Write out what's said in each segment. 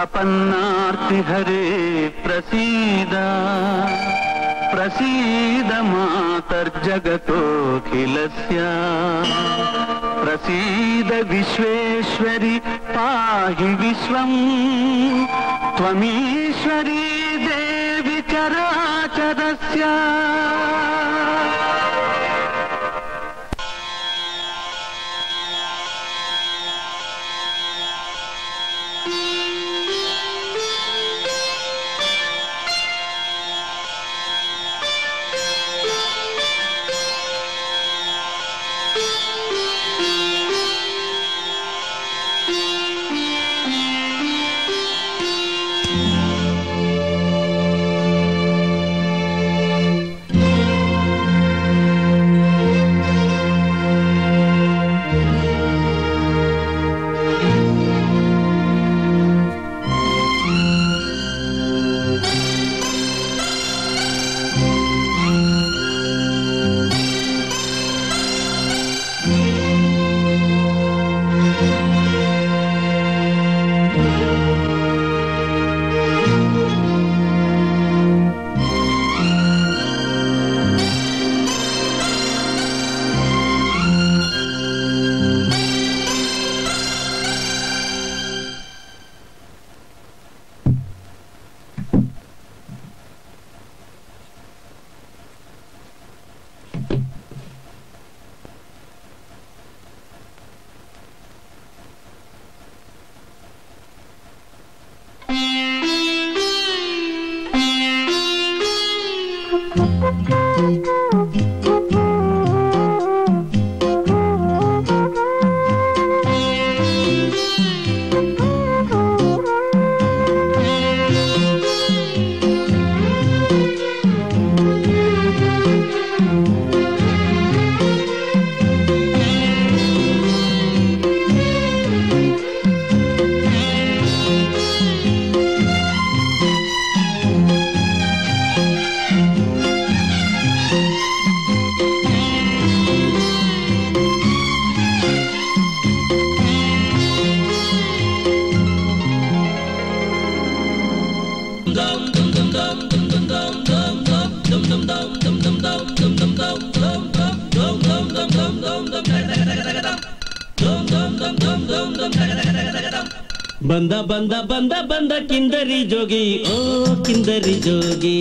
प्रपन्नार्ति हरे प्रसीद प्रसीद मातर्जगतोऽखिलस्य प्रसीद विश्वेश्वरि पाहि विश्वम् त्वमीश्वरी देवि चराचरस्य ಬಂದ ಬಂದ ಬಂದ ಬಂದ ಕಿಂದರಿ ಜೋಗಿ ಓ ಕಿಂದರಿ ಜೋಗಿ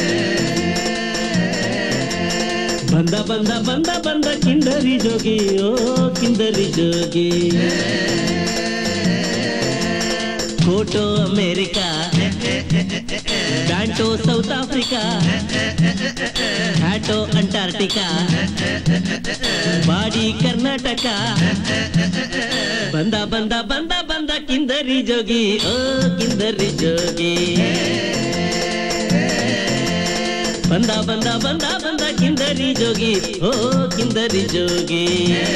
ಬಂದ ಬಂದ ಬಂದ ಬಂದ ಕಿಂದರಿ ಜೋಗಿ ಓ ಕಿಂದರಿ ಜೋಗಿ ಫೋಟೋ ಅಮೇರಿಕಾ ಬ್ಯಾಂಟೋ ಸೌತ್ ಆಫ್ರಿಕಾ ಹ್ಯಾಟೋ ಅಂಟಾರ್ಟಿಕಾ ಬಾಡಿ ಕರ್ನಾಟಕ ಬಂದ ಬಂದ ಬಂದ ಬಂದ ಕಿಂದರಿ ಜೋಗಿ ಓ ಕಿಂದರಿ ಜೋಗಿ ಬಂದ ಬಂದ ಬಂದ ಬಂದ ಕಿಂದರಿ ಜೋಗಿ ಓ ಕಿಂದರಿ ಜೋಗಿ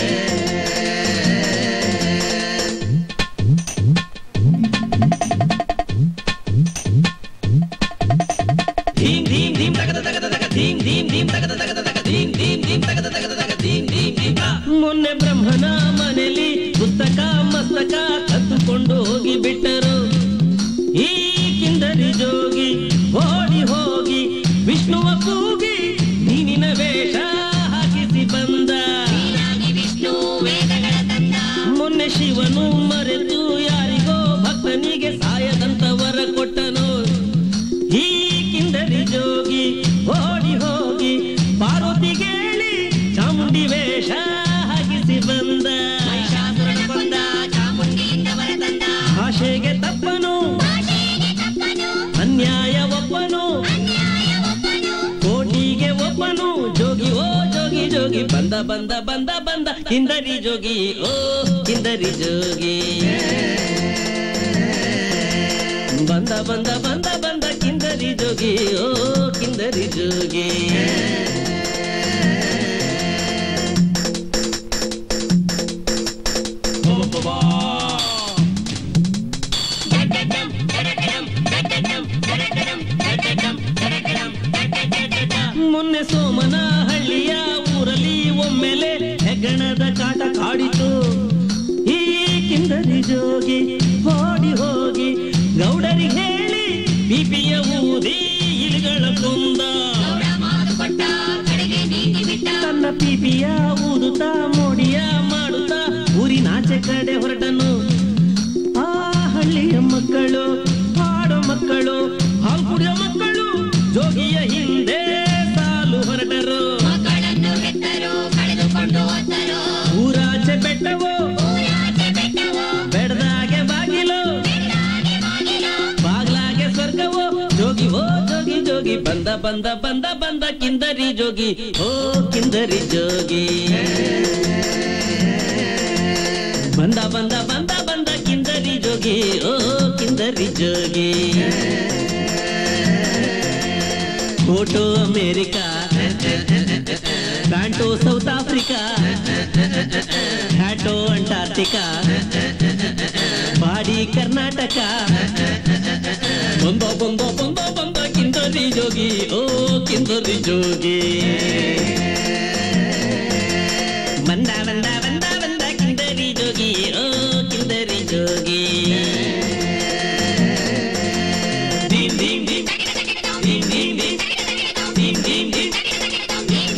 ಧೀಮ್ ಧೀಮ್ ಧೀಮ್ ತಗದ ತಗದ ತಗ ಧೀಮ್ ಧೀಮ್ ಧೀಮ್ ತಗದ ತಗದ ತಗ ಧೀಮ್ ಧೀಮ್ ಧೀಮ್ ತಗದ ತಗದ ತಗ ಧೀಮ್ ಧೀಮ್ ಧೀಮ್ ತಾ. ಮೊನ್ನೆ ಬ್ರಹ್ಮನ ಮನೆಯಲ್ಲಿ ಪುಸ್ತಕ ಮಸ್ತಕ ಕದ್ದುಕೊಂಡು ಹೋಗಿ ಬಿಟ್ಟರು ಈ ಕಿಂದರಿ ಜೋಗಿ ಓಡಿ ಹೋಗಿ ವಿಷ್ಣುವ ಕೂಗಿ ನೀನಿನ ವೇಷ ಹಾಕಿಸಿ ಬಂದ ಮೊನ್ನೆ ಶಿವನು ಮರೆತು ಯಾರಿಗೋ ಭಕ್ತನಿಗೆ ಸಾಯದಂತ ವರ ಕೊಟ್ಟನು ಈ ಕಿಂದರಿ ಜೋಗಿ ಓಡಿ ಹೋಗಿ ಪಾರ್ವತಿಗೇಳಿ ಚಾಮುಂಡಿ ವೇಷ ಹಾಕಿಸಿ ಬಂದ ಭಾಷೆಗೆ ತಪ್ಪನು ಅನ್ಯಾಯ ಒಪ್ಪನು ಕೋಟಿಗೆ ಒಪ್ಪನು ಜೋಗಿ ಓ ಜೋಗಿ ಜೋಗಿ ಬಂದ ಬಂದ ಬಂದ ಬಂದ ಕಿಂದರಿ ಜೋಗಿ ಓ ಕಿಂದರಿ ಜೋಗಿ ಬಂದ ಬಂದ ಬಂದ ಬಂದ ಕಿಂದರಿ ಜೋಗಿ ಓ ಕಿಂದರಿ ಜೋಗಿ ಮೊನ್ನೆ ಸೋಮನ ಹಳ್ಳಿಯ ಊರಲ್ಲಿ ಒಮ್ಮೆಲೆ ಹೆಗ್ಗಣದ ಕಾಟ ಕಾಡಿತು ಈ ಕಿಂದರಿ ಜೋಗಿ ಓಡಿ ಹೋಗಿ ಗೌಡ ಪಿಪಿಯ ಊದುತ್ತಾ ಮೋಡಿಯ ಮಾಡುತ್ತಾ ಊರಿನಾಚೆ ಕಡೆ ಹೊರಟನು ಆ ಹಳ್ಳಿಯ ಮಕ್ಕಳು ಹಾಡೋ ಮಕ್ಕಳು ಹಾಲು ಕುಡಿಯೋ ಮಕ್ಕಳು ಜೋಗಿಯ ಹಿಂದೆ ಸಾಲು ಹೊರಟರು ಮಕ್ಕಳನ್ನು ಹೆತ್ತರು ಕಳೆದುಕೊಂಡು ಹೋದರು ಊರಾಚೆ ಬೆಟ್ಟವೋ ಊರಾಚೆ ಬೆಟ್ಟವು ಬೆಡದಾಗೆ ಬಾಗಿಲು ಬೆಳ್ಳಾಗೆ ಬಾಗಿಲು ಬಾಗ್ಲಾಗೆ ಸ್ವರ್ಗವೋ ಜೋಗಿ ಓ ಜೋಗಿ ಜೋಗಿ ಬಂದ ಬಂದ ಬಂದ ಬಂದ ಕಿಂದರಿ ಜೋಗಿ ಓ ಕಿಂದರಿ ಜೋಗಿ ಬಂದ ಬಂದ ಬಂದ ಬಂದ ಕಿಂದರಿ ಜೋಗಿ ಓ ಕಿಂದರಿ ಜೋಗಿ ಫೋಟೋ ಅಮೇರಿಕಾ ಪ್ಯಾಂಟೋ ಸೌತ್ ಆಫ್ರಿಕಾ ಹ್ಯಾಟೋ ಅಂಟಾರ್ಟಿಕಾ ಬಾಡಿ ಕರ್ನಾಟಕ ಬಂದ ಬಂದ ಬಂದ ಬಂದ ಕಿಂದರಿ ಜೋಗಿ ಓ ಕಿಂದರಿ ಜೋಗಿ ಬಂದ ಬಂದ ಬಂದ ಬಂದ ಕಿಂದರಿ ಜೋಗಿ ಓ ಕಿಂದರಿ ಜೋಗಿ ದೀಮ್ ದೀಮ್ ದೀಮ್ ದೀಮ್ ದೀಮ್ ದೀಮ್ ದೀಮ್ ದೀಮ್ ದೀಮ್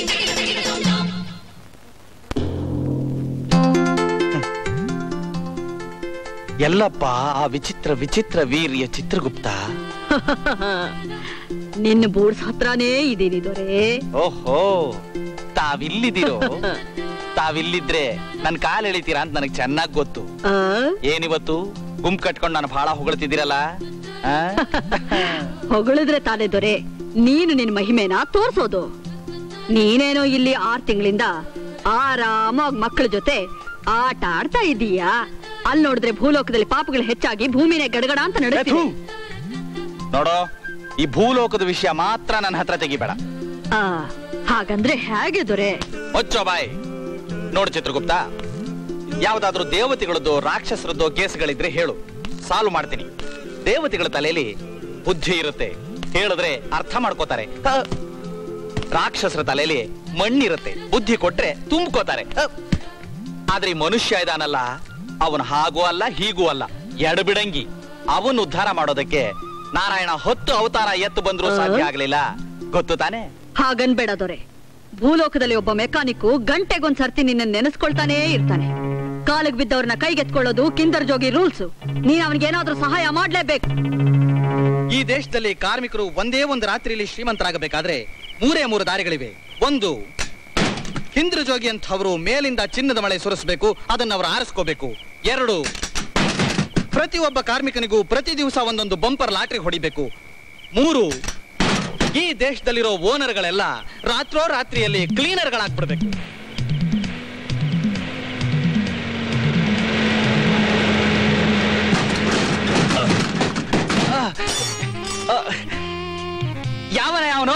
ಎಲ್ಲಪ್ಪ ಆ ವಿಚಿತ್ರ ವಿಚಿತ್ರ ವೀರ್ಯ ಚಿತ್ರಗುಪ್ತ ನಿನ್ನ ಬೂಡ್ಸ್ ಹತ್ರನೇ ಇದೀನಿ ದೊರೆ ಓಹೋ ತಾವಿಲ್ಲಿದ್ದೀರೋ ತಾವಿಲ್ಲಿದ್ರೆ ನನ್ ಕಾಲ್ ಎಳಿತೀರಾ ಅಂತ ನನಗೆ ಚೆನ್ನಾಗ್ ಗೊತ್ತು ಆ? ಏನಿವತ್ತು ಗುಂಪ್ ಕಟ್ಕೊಂಡು ನಾನು ಬಹಳ ಹೊಗಳ್ತಿದ್ದೀರಲ್ಲ ಆ? ಹೊಗಳಿದ್ರೆ ತಾನೇ ದೊರೆ ನೀನು ನಿನ್ ಮಹಿಮೆನ ತೋರ್ಸೋದು ನೀನೇನೋ ಇಲ್ಲಿ ಆರ್ ತಿಂಗಳಿಂದ ಆರಾಮಾಗ್ ಮಕ್ಕಳ ಜೊತೆ ಆಟ ಆಡ್ತಾ ಇದ್ದೀಯಾ ಅಲ್ಲಿ ನೋಡಿದ್ರೆ ಭೂಲೋಕದಲ್ಲಿ ಪಾಪಗಳು ಹೆಚ್ಚಾಗಿ ಭೂಮಿನೇ ಗಡಗಡ ಅಂತ ಥು. ನಡೆಸ್ತೀವಿ ನೋಡೋ ಈ ಭೂಲೋಕದ ವಿಷಯ ಮಾತ್ರ ನನ್ನ ಹತ್ರ ತೆಗಿಬೇಡ ಆ ಹಾಗಂದ್ರೆ ಹೇಗೆ ದೊರೆ ಮುಚ್ಚೋ ಬಾಯ್ ನೋಡು ಚಿತ್ರಗುಪ್ತ ಯಾವ್ದಾದ್ರೂ ದೇವತೆಗಳದ್ದು ರಾಕ್ಷಸರದ್ದು ಕೇಸ್ಗಳಿದ್ರೆ ಹೇಳು ಸಾಲ್ವ್ ಮಾಡ್ತೀನಿ ದೇವತೆಗಳ ತಲೆಯಲ್ಲಿ ಬುದ್ಧಿ ಇರುತ್ತೆ ಹೇಳಿದ್ರೆ ಅರ್ಥ ಮಾಡ್ಕೋತಾರೆ ಹ. ರಾಕ್ಷಸರ ತಲೆಯಲ್ಲಿ ಮಣ್ಣಿರುತ್ತೆ ಬುದ್ಧಿ ಕೊಟ್ರೆ ತುಂಬ್ಕೋತಾರೆ ಹ. ಆದ್ರೆ ಈ ಮನುಷ್ಯ ಇದಾನಲ್ಲ ಅವನು ಹಾಗೂ ಅಲ್ಲ ಹೀಗೂ ಅಲ್ಲ ಎಡಬಿಡಂಗಿ ಅವನ್ ಉದ್ಧಾರ ಮಾಡೋದಕ್ಕೆ ನಾರಾಯಣ ಹೊತ್ತು ಅವತಾರ ಎತ್ತು ಬಂದ್ರು ಸಾಧ್ಯ ಆಗ್ಲಿಲ್ಲ ಗೊತ್ತು ತಾನೇ ಹಾಗನ್ಬೇಡ ದೊರೆ ಭೂಲೋಕದಲ್ಲಿ ಒಬ್ಬ ಮೆಕ್ಯಾನಿಕ್ಕು ಗಂಟೆಗೊಂದ್ ಸರ್ತಿ ನಿನ್ನ ನೆನೆಸ್ಕೊಳ್ತಾನೇ ಇರ್ತಾನೆ ಕಾಲಿಗೆ ಬಿದ್ದವ್ರನ್ನ ಕೈಗೆತ್ಕೊಳ್ಳೋದು ಕಿಂದರ್ ಜೋಗಿ ರೂಲ್ಸ್ ನೀನ್ ಅವನಿಗೆ ಏನಾದ್ರೂ ಸಹಾಯ ಮಾಡ್ಲೇಬೇಕು ಈ ದೇಶದಲ್ಲಿ ಕಾರ್ಮಿಕರು ಒಂದೇ ಒಂದು ರಾತ್ರಿಯಲ್ಲಿ ಶ್ರೀಮಂತರಾಗಬೇಕಾದ್ರೆ ಮೂರೇ ಮೂರು ದಾರಿಗಳಿವೆ ಒಂದು ಹಿಂದ್ರಜೋಗಿ ಅಂತವರು ಮೇಲಿಂದ ಚಿನ್ನದ ಮಳೆ ಸುರಿಸಬೇಕು ಅದನ್ನ ಅವರು ಆರಿಸ್ಕೋಬೇಕು ಎರಡು ಪ್ರತಿಯೊಬ್ಬ ಕಾರ್ಮಿಕನಿಗೂ ಪ್ರತಿ ದಿವಸ ಒಂದೊಂದು ಬಂಪರ್ ಲಾಟ್ರಿ ಹೊಡಿಬೇಕು ಮೂರು ಈ ದೇಶದಲ್ಲಿರೋ ಓನರ್ಗಳೆಲ್ಲ ರಾತ್ರೋ ರಾತ್ರಿಯಲ್ಲಿ ಕ್ಲೀನರ್ಗಳಾಗ್ಬಿಡ್ಬೇಕು ಯಾವನ ಯಾವನು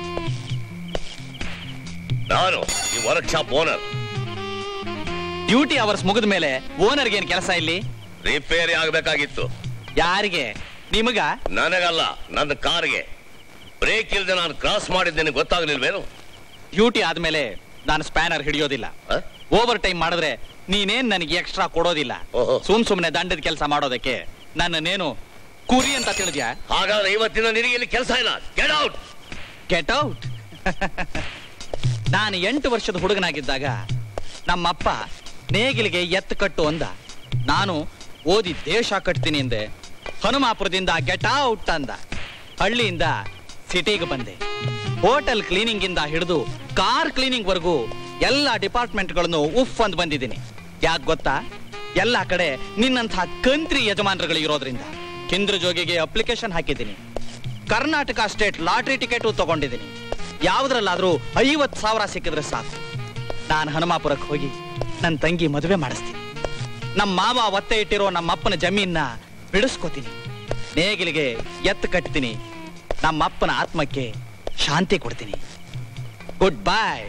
ನಾನು ಈ workshop owner duty hours ಮುಗಿದ ಮೇಲೆ ಓನರ್ಗೆ ಏನ್ ಕೆಲಸ ಇಲ್ಲಿ ರಿಪೇರಿ ಆಗ್ಬೇಕಾಗಿತ್ತು ಯಾರಿಗೆ ನಿಮಗ ನನಗಲ್ಲ ನನ್ನ ಕಾರ್ಗೆ ಬ್ರೇಕ್ ಇಲ್ಲದೆ ನಾನು ಕ್ರಾಸ್ ಮಾಡಿದ್ದೇನೆ ಗೊತ್ತಾಗ್ಲಿಲ್ವೇನು ಡ್ಯೂಟಿ ಆದ್ಮೇಲೆ ನಾನು ಸ್ಪ್ಯಾನರ್ ಹಿಡಿಯೋದಿಲ್ಲ ಹ? ಓವರ್ ಟೈಮ್ ಮಾಡಿದ್ರೆ ನೀನೇನ್ ನನಗೆ ಎಕ್ಸ್ಟ್ರಾ ಕೊಡೋದಿಲ್ಲ ಓಹೋ. ಸುಮ್ ಸುಮ್ನೆ ದಂಡದ ಕೆಲಸ ಮಾಡೋದಕ್ಕೆ ನನ್ನನ್ನೇನು ಕುರಿ ಅಂತ ತಿಳಿದ್ಯಾ ಹಾಗಾದ್ರೆ ಇವತ್ತಿನ ನಿನಗೆ ಇಲ್ಲಿ ಕೆಲಸ ಇಲ್ಲ ಗೆಟ್ ಔಟ್ ಗೆಟ್ ಔಟ್ ನಾನು ಎಂಟು ವರ್ಷದ ಹುಡುಗನಾಗಿದ್ದಾಗ ನಮ್ಮಪ್ಪ ನೇಗಿಲಿಗೆ ಎತ್ತು ಕಟ್ಟು ಅಂದ ನಾನು ಓದಿ ದೇಶ ಕಟ್ತೀನಿ ಎಂದೆ ಹನುಮಾಪುರದಿಂದ ಗೆಟ್ ಔಟ್ ಅಂದ ಹಳ್ಳಿಯಿಂದ ಸಿಟಿಗೆ ಬಂದೆ ಹೋಟೆಲ್ ಕ್ಲೀನಿಂಗ್ ಇಂದ ಹಿಡಿದು ಕಾರ್ ಕ್ಲೀನಿಂಗ್ ವರೆಗೂ ಎಲ್ಲ ಡಿಪಾರ್ಟ್ಮೆಂಟ್ಗಳನ್ನು ಉಫ್ ಅಂದ್ ಬಂದಿದ್ದೀನಿ ಯಾಕೆ ಗೊತ್ತಾ ಎಲ್ಲ ಕಡೆ ನಿನ್ನಂಥ ಕಂತ್ರಿ ಯಜಮಾನರುಗಳು ಇರೋದ್ರಿಂದ ಕೇಂದ್ರ ಜೋಗಿಗೆ ಅಪ್ಲಿಕೇಶನ್ ಹಾಕಿದ್ದೀನಿ ಕರ್ನಾಟಕ ಸ್ಟೇಟ್ ಲಾಟ್ರಿ ಟಿಕೆಟು ತಗೊಂಡಿದ್ದೀನಿ ಯಾವ್ದ್ರಲ್ಲಾದ್ರೂ ಐವತ್ ಸಾವಿರ ಸಿಕ್ಕಿದ್ರೆ ಸಾಕು ನಾನು ಹನುಮಾಪುರಕ್ಕೆ ಹೋಗಿ ನನ್ನ ತಂಗಿ ಮದುವೆ ಮಾಡಿಸ್ತೀನಿ ನಮ್ಮ ಮಾವ ಒತ್ತೆ ಇಟ್ಟಿರೋ ನಮ್ಮ ಅಪ್ಪನ ಜಮೀನ್ನ ಬಿಡಿಸ್ಕೋತೀನಿ ನೇಗಿಲಿಗೆ ಎತ್ತು ಕಟ್ತೀನಿ ನಮ್ಮ ಅಪ್ಪನ ಆತ್ಮಕ್ಕೆ ಶಾಂತಿ ಕೊಡ್ತೀನಿ ಗುಡ್ ಬಾಯ್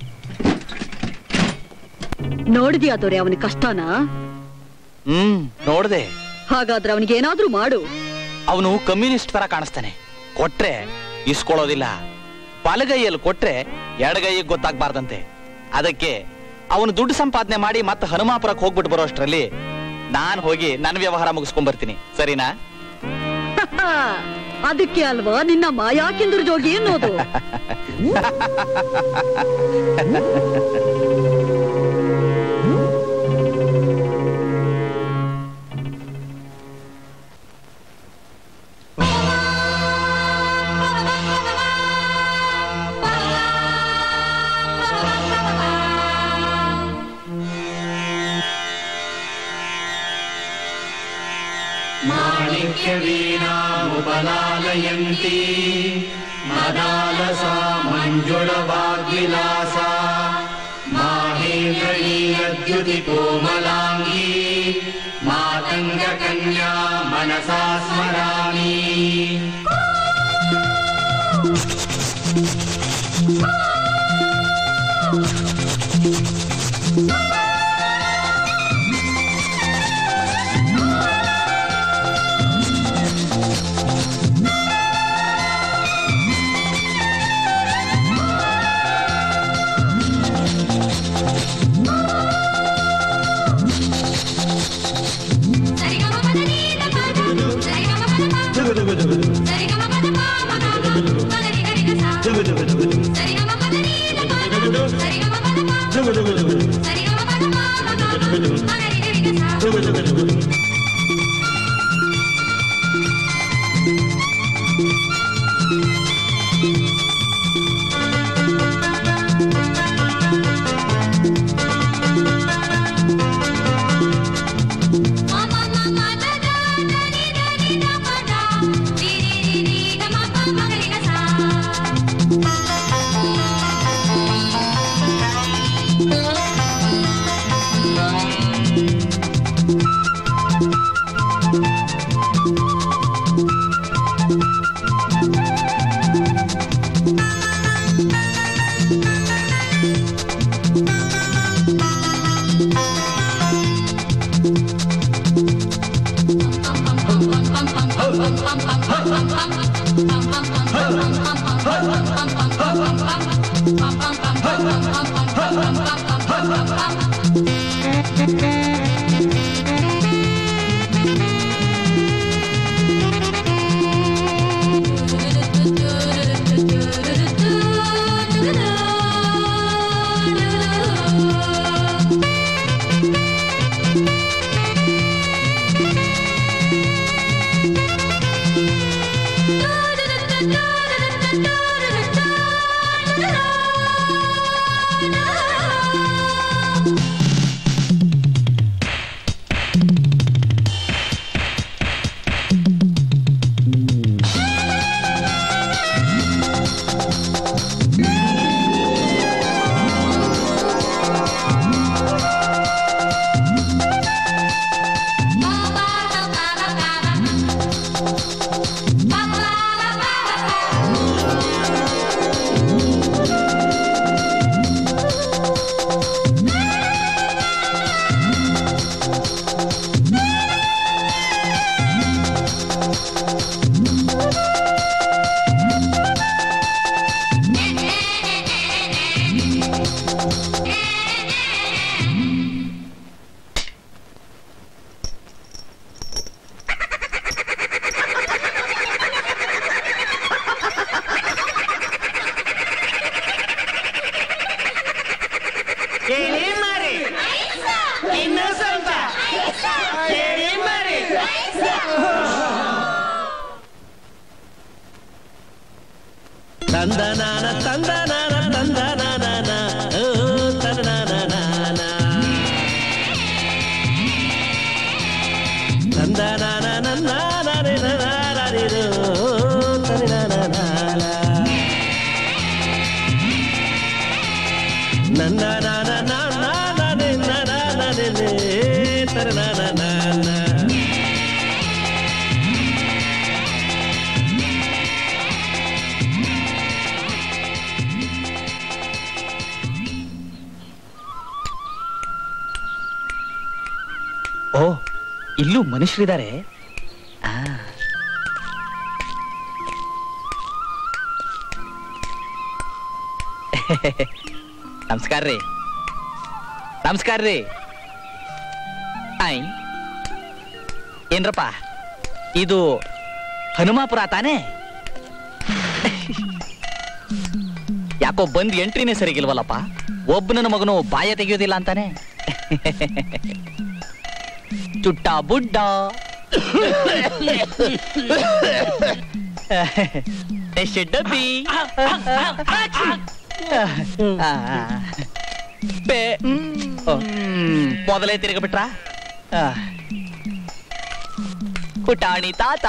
ನೋಡಿದ್ಯಾ ದೊರೆ ಅವನ ಕಷ್ಟನ ಹ್ಮ್ ನೋಡ್ದೆ ಹಾಗಾದ್ರೆ ಅವನಿಗೆ ಏನಾದ್ರೂ ಮಾಡು ಅವನು ಕಮ್ಯುನಿಸ್ಟ್ ತರ ಕಾಣಿಸ್ತಾನೆ ಕೊಟ್ರೆ ಇಸ್ಕೊಳ್ಳೋದಿಲ್ಲ ಬಲಗೈಯಲ್ಲಿ ಕೊಟ್ರೆ ಎಡಗೈಗೆ ಗೊತ್ತಾಗ್ಬಾರ್ದಂತೆ ಅದಕ್ಕೆ ಅವನು ದುಡ್ಡು ಸಂಪಾದನೆ ಮಾಡಿ ಮತ್ತೆ ಹನುಮಾಪುರಕ್ಕೆ ಹೋಗ್ಬಿಟ್ಟು ಬರೋ ಅಷ್ಟ್ರಲ್ಲಿ ನಾನ್ ಹೋಗಿ ನನ್ನ ವ್ಯವಹಾರ ಮುಗಿಸ್ಕೊಂಡ್ ಬರ್ತೀನಿ ಸರಿನಾ ಅದಕ್ಕೆ ಅಲ್ವಾ ನಿನ್ನ ಮಾಯಾ ಕಿಂದರ್ ಜೋಗಿ ಅನ್ನೋದು माणिक्यवीणामुपलालयन्ती मदालसा मञ्जुळवाग्विलासा माहेन्द्रनीलद्युतिकोमलाङ्गी मातङ्गकन्या मनसा स्मरामि ಹೇಳಿ ಮಾರಿ ಇನ್ನು ಸ್ವಲ್ಪ ಹೇಳಿ ಮಾರಿ ತಂದನಾನ ತಂದನಾನ ತಂದನಾನ ಓ ತನನಾನ ತಂದನಾನ ನನ್ನಾರರೆ ನನಾರರಿರೋ ತನನಾನ ನಂದನಾನ ನಾನೇ ನಾನೇ ತರನಾನ ಓ ಇಲ್ಲೂ ಮನುಷ್ಯರಿದ್ದಾರೆ ಆ. ನಮಸ್ಕಾರ ರೀ ನಮಸ್ಕಾರ ರೀ ಆಯ್ ಏನ್ರಪ್ಪ ಇದು ಹನುಮಾಪುರ ತಾನೇ ಯಾಕೋ ಬಂದ್ ಎಂಟ್ರಿನೇ ಸರಿಗಿಲ್ವಲ್ಲಪ್ಪ ಒಬ್ಬ ನನ್ನ ಮಗನು ಬಾಯ ತೆಗೆಯೋದಿಲ್ಲ ಅಂತಾನೆ ಚುಟ್ಟ ಬುಡ್ಡ ಎಷ್ಟು ಡಬ್ಬಿ ಪೇ ಓ, ಮೊದಲೇ ತಿರುಗಬಿಟ್ರ ಪುಟಾಣಿ ತಾತ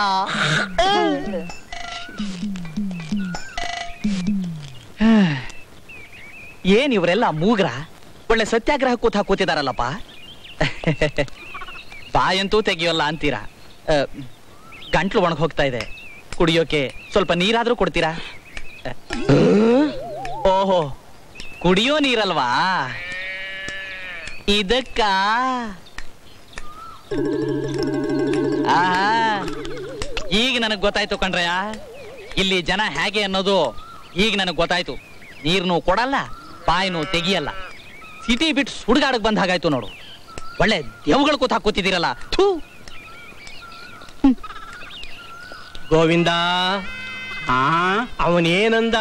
ಏನ್ ಇವರೆಲ್ಲ ಮೂಗ್ರ ಒಳ್ಳೆ ಸತ್ಯಾಗ್ರಹ ಕೂತ್ ಕೂತಿದಾರಲ್ಲಪ್ಪ ಬಾಯಂತೂ ತೆಗಿಯೋಲ್ಲ ಅಂತೀರಾ ಆ, ಗಂಟ್ಲು ಒಣಗ್ ಹೋಗ್ತಾ ಇದೆ ಕುಡಿಯೋಕೆ ಸ್ವಲ್ಪ ನೀರಾದ್ರೂ ಕೊಡ್ತೀರಾ ಓಹೋ ಕುಡಿಯೋ ನೀರಲ್ವಾ ಇದಕ್ಕ ಆಹಾ, ಈಗ ನನಗ್ ಗೊತ್ತಾಯ್ತು ಕಣ್ರಯ್ಯ ಇಲ್ಲಿ ಜನ ಹೇಗೆ ಅನ್ನೋದು ಈಗ ನನಗ್ ಗೊತ್ತಾಯ್ತು ನೀರ್ನು ಕೊಡಲ್ಲ ಬಾಯಿನೂ ತೆಗಿಯಲ್ಲ ಸಿಟಿ ಬಿಟ್ಟು ಸುಡ್ಗಾಡಕ್ ಬಂದ ಹಾಗಾಯ್ತು ನೋಡು ಒಳ್ಳೆ ದೇವುಗಳು ಕೂತ್ ಹಾಕೋತಿದ್ದೀರಲ್ಲ ಥೂ ಗೋವಿಂದ ಆ ಅವನೇನಂದ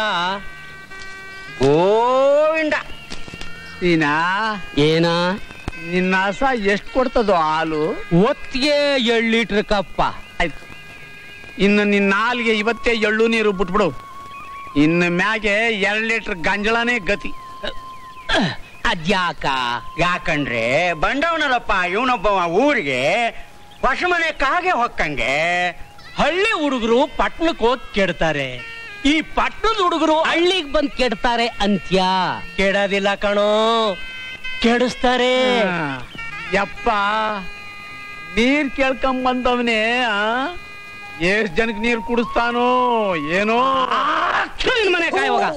ಗೋವಿಂದ ನೀನಾ ಏನ ನಿನ್ನ ಹಸ ಎಷ್ಟು ಕೊಡ್ತದೋ ಹಾಲು ಒತ್ತಿಗೆ ಏಳ್ ಲೀಟರ್ ಕಪ್ಪ ಆಯ್ತು ಇನ್ನು ನಿನ್ನ ನಾಲ್ಗೆ ಇವತ್ತೇ ಎಳ್ಳು ನೀರು ಬಿಟ್ಬಿಡು ಇನ್ನು ಮ್ಯಾಗೆ ಎರಡು ಲೀಟರ್ ಗಂಜಳನೇ ಗತಿ ಅದ್ಯಾಕ ಯಾಕಂದ್ರೆ ಬಂದವನಲ್ಲಪ್ಪ ಇವನೊಬ್ಬವ ಊರಿಗೆ ಹೊಸ ಮನೆ ಕಾಗೆ ಹೊಕ್ಕಂಗೆ ಹಳ್ಳಿ ಹುಡುಗರು ಪಟ್ಟಣಕ್ಕೆ ಹೋಗಿ ಕೆಡ್ತಾರೆ ಈ ಪಟ್ಟಣದ ಹುಡುಗರು ಹಳ್ಳಿಗ್ ಬಂದ್ ಕೆಡ್ತಾರೆ ಅಂತ್ಯ ಕೆಡೋದಿಲ್ಲ ಕಣೋ ಕೆಡಿಸ್ತಾರೆ ಯಪ್ಪ ನೀರ್ ಕೇಳ್ಕೊಂಡ್ ಬಂದವನೇ ಎಷ್ಟ್ ಜನಕ್ ನೀರ್ ಕುಡಿಸ್ತಾನೋ ಏನೋ ಥು, ನಿನ್ ಮನೆ ಕಾಯಿ ಹೋಗ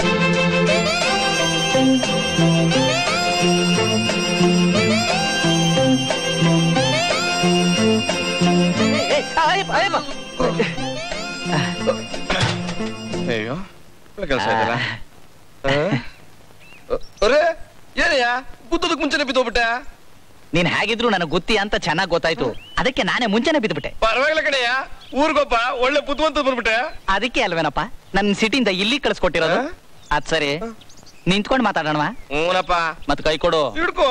ಅಯ್ಯೋ ಕೆಲಸ ಇದೆಯಲ್ಲ ಅರೆ ಏನಯ್ಯ ಗುದ್ದದಕ್ ಮುಂಚೆನೆ ಬಿದ್ದೋಗ್ಬಿಟ್ಟೆ ನೀನ್ ಹೇಗಿದ್ರು ನನಗ್ ಗೊತ್ತಿ ಅಂತ ಚೆನ್ನಾಗ್ ಗೊತ್ತಾಯ್ತು ಅದಕ್ಕೆ ನಾನೇ ಮುಂಚೆನೆ ಬಿದ್ಬಿಟ್ಟೆ ಪರವಾಗಿಲ್ಲ ಕಡೆಯ ಊರಿಗೊಬ್ಬ ಒಳ್ಳೆ ಬುದ್ಧಿವಂತ ಬಂದ್ಬಿಟ್ಟೆ ಅದಕ್ಕೆ ಅಲ್ವೇನಪ್ಪ ನನ್ ಸಿಟಿಯಿಂದ ಇಲ್ಲಿ ಕಳ್ಸ್ಕೊಟ್ಟಿರೋದು ಆ? ಅದ್ ಸರಿ ನಿಂತ್ಕೊಂಡ್ ಮಾತಾಡೋಣ ಹ್ಞೂನಪ್ಪ ಮತ್ ಕೈ ಕೊಡು ಹಿಡ್ಕೋ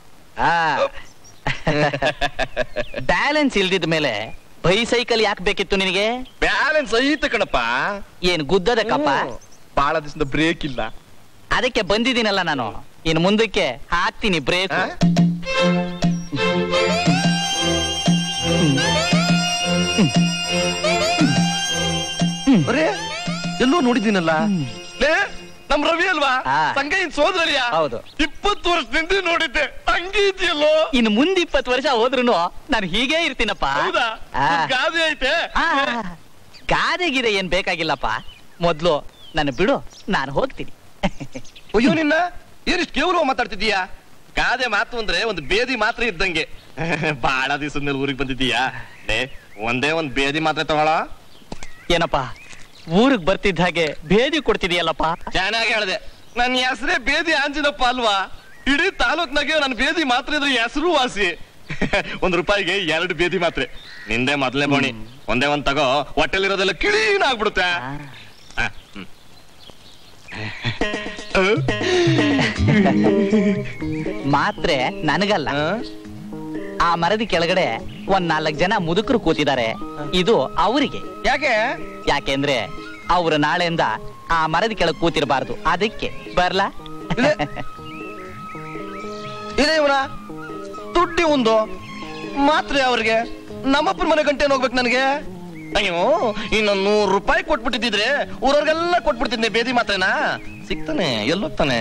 ಬ್ಯಾಲೆನ್ಸ್ ಇಲ್ದಿದ ಮೇಲೆ ಬೈಸೈಕಲ್ ಯಾಕೆ ಬೇಕಿತ್ತು ನಿನಗೆ ಬ್ಯಾಲೆನ್ಸ್ ಐತೆ ಕಣಪ್ಪ ಏನ್ ಗುದ್ದದಕ್ಕಪ್ಪ ಹ್ಞೂ. ಬಾಳ ದಿವಸದ ಬ್ರೇಕ್ ಇಲ್ಲ ಅದಕ್ಕೆ ಬಂದಿದ್ದೀನಲ್ಲ ನಾನು ಇನ್ ಮುಂದಕ್ಕೆ ಹಾಕ್ತೀನಿ ಬ್ರೇಕ್ ಆ? ಅರೆ ಎಲ್ಲೋ ನೋಡಿದ್ದೀನಲ್ಲ ಲೇ ನಮ್ ರವಿ ಅಲ್ವಾ ಆ. ಸಂಗೈನ್ ಸೋದರಿಯ ಹೌದು. ಇಪ್ಪತ್ತು ವರ್ಷದಿಂದ ನೋಡಿದ್ದೆ ಹಂಗೆ ಇದೆಯಲ್ಲೋ ಇನ್ ಮುಂದ್ ಇಪ್ಪತ್ತು ವರ್ಷ ಹೋದ್ರು ನಾನು ಹೀಗೆ ಇರ್ತೀನಪ್ಪ ಹೌದಾ ಆ. ಗಾದೆ ಐತೆ ಆ, ಗಾದೆ ಗಿದೆ ಏನ್ ಬೇಕಾಗಿಲ್ಲಪ್ಪ ಮೊದ್ಲು ನನ್ನ ಬಿಡು ನಾನು ಹೋಗ್ತೀನಿ ಅಯ್ಯೋ ನಿನ್ನ ಏನಿಷ್ಟು ಕೇವಲ ಮಾತಾಡ್ತಿದ್ದೀಯಾ ಗಾದೆ ಮಾತು ಅಂದ್ರೆ ಒಂದು ಬೇದಿ ಮಾತ್ರ ಇದ್ದಂಗೆ ಬಹಳ ದಿವಸದ ಮೇಲೆ ಊರಿಗೆ ಬಂದಿದ್ದೀಯಾ ಲೇ ಒಂದೇ ಒಂದ್ ಬೇದಿ ಮಾತ್ರ ತಗೊಳ ಏನಪ್ಪ ಊರಿಗೆ ಬರ್ತಿದ್ದ ಹಾಗೆ ಭೇದಿ ಕೊಡ್ತಿದೀಯಲ್ಲಪ್ಪ ಚೆನ್ನಾಗಿ ಹೇಳ್ದೆ ನನ್ನ ಹೆಸರೇ ಬೇದಿ ಆಂಜಿನಪ್ಪ ಅಲ್ವಾ ಇಡೀ ತಾಲೂಕ್ನಾಗೆ ನನ್ನ ಬೇದಿ ಮಾತ್ರ ಇದ್ರೆ ಹೆಸರು ವಾಸಿ ಒಂದ್ ರೂಪಾಯಿಗೆ ಎರಡು ಬೇದಿ ಮಾತ್ರೆ ನಿಂದೆ ಮೊದ್ಲೇ ಬೋಣಿ ಒಂದೇ ಒಂದ್ ತಗೋ ಹೊಟ್ಟೆಲಿರೋದೆಲ್ಲ ಕ್ಲೀನ್ ಆಗ್ಬಿಡುತ್ತೆ ಆ, ಹ್ಮ್. ಮಾತ್ರೆ ನನಗಲ್ಲ ಆ? ಆ ಮರದ ಕೆಳಗಡೆ ಒಂದ್ ನಾಲ್ಕು ಜನ ಮುದುಕರು ಕೂತಿದ್ದಾರೆ ಇದು ಅವರಿಗೆ ಯಾಕೆ ಯಾಕೆಂದ್ರೆ ಅವ್ರು ನಾಳೆಯಿಂದ ಆ ಮರದ ಕೆಳಗೆ ಕೂತಿರಬಾರ್ದು ಅದಕ್ಕೆ ಬರ್ಲಾ ಇದೆ. ಇದೆ ಇವನ ದುಡ್ಡಿ ಒಂದು ಮಾತ್ರೆ ಅವ್ರಿಗೆ ನಮ್ಮಪ್ಪನ ಮನೆ ಗಂಟೆ ಹೋಗ್ಬೇಕು ನನಗೆ ಅಯ್ಯೋ ಇನ್ನೊಂದ್ ನೂರು ರೂಪಾಯಿ ಕೊಟ್ಬಿಟ್ಟಿದ್ರೆ ಊರವ್ರಿಗೆಲ್ಲ ಕೊಟ್ಬಿಡ್ತಿದ್ದೆ ಬೇದಿ ಮಾತ್ರೆನಾ ಸಿಗ್ತಾನೆ ಎಲ್ಲೋಗ್ತಾನೆ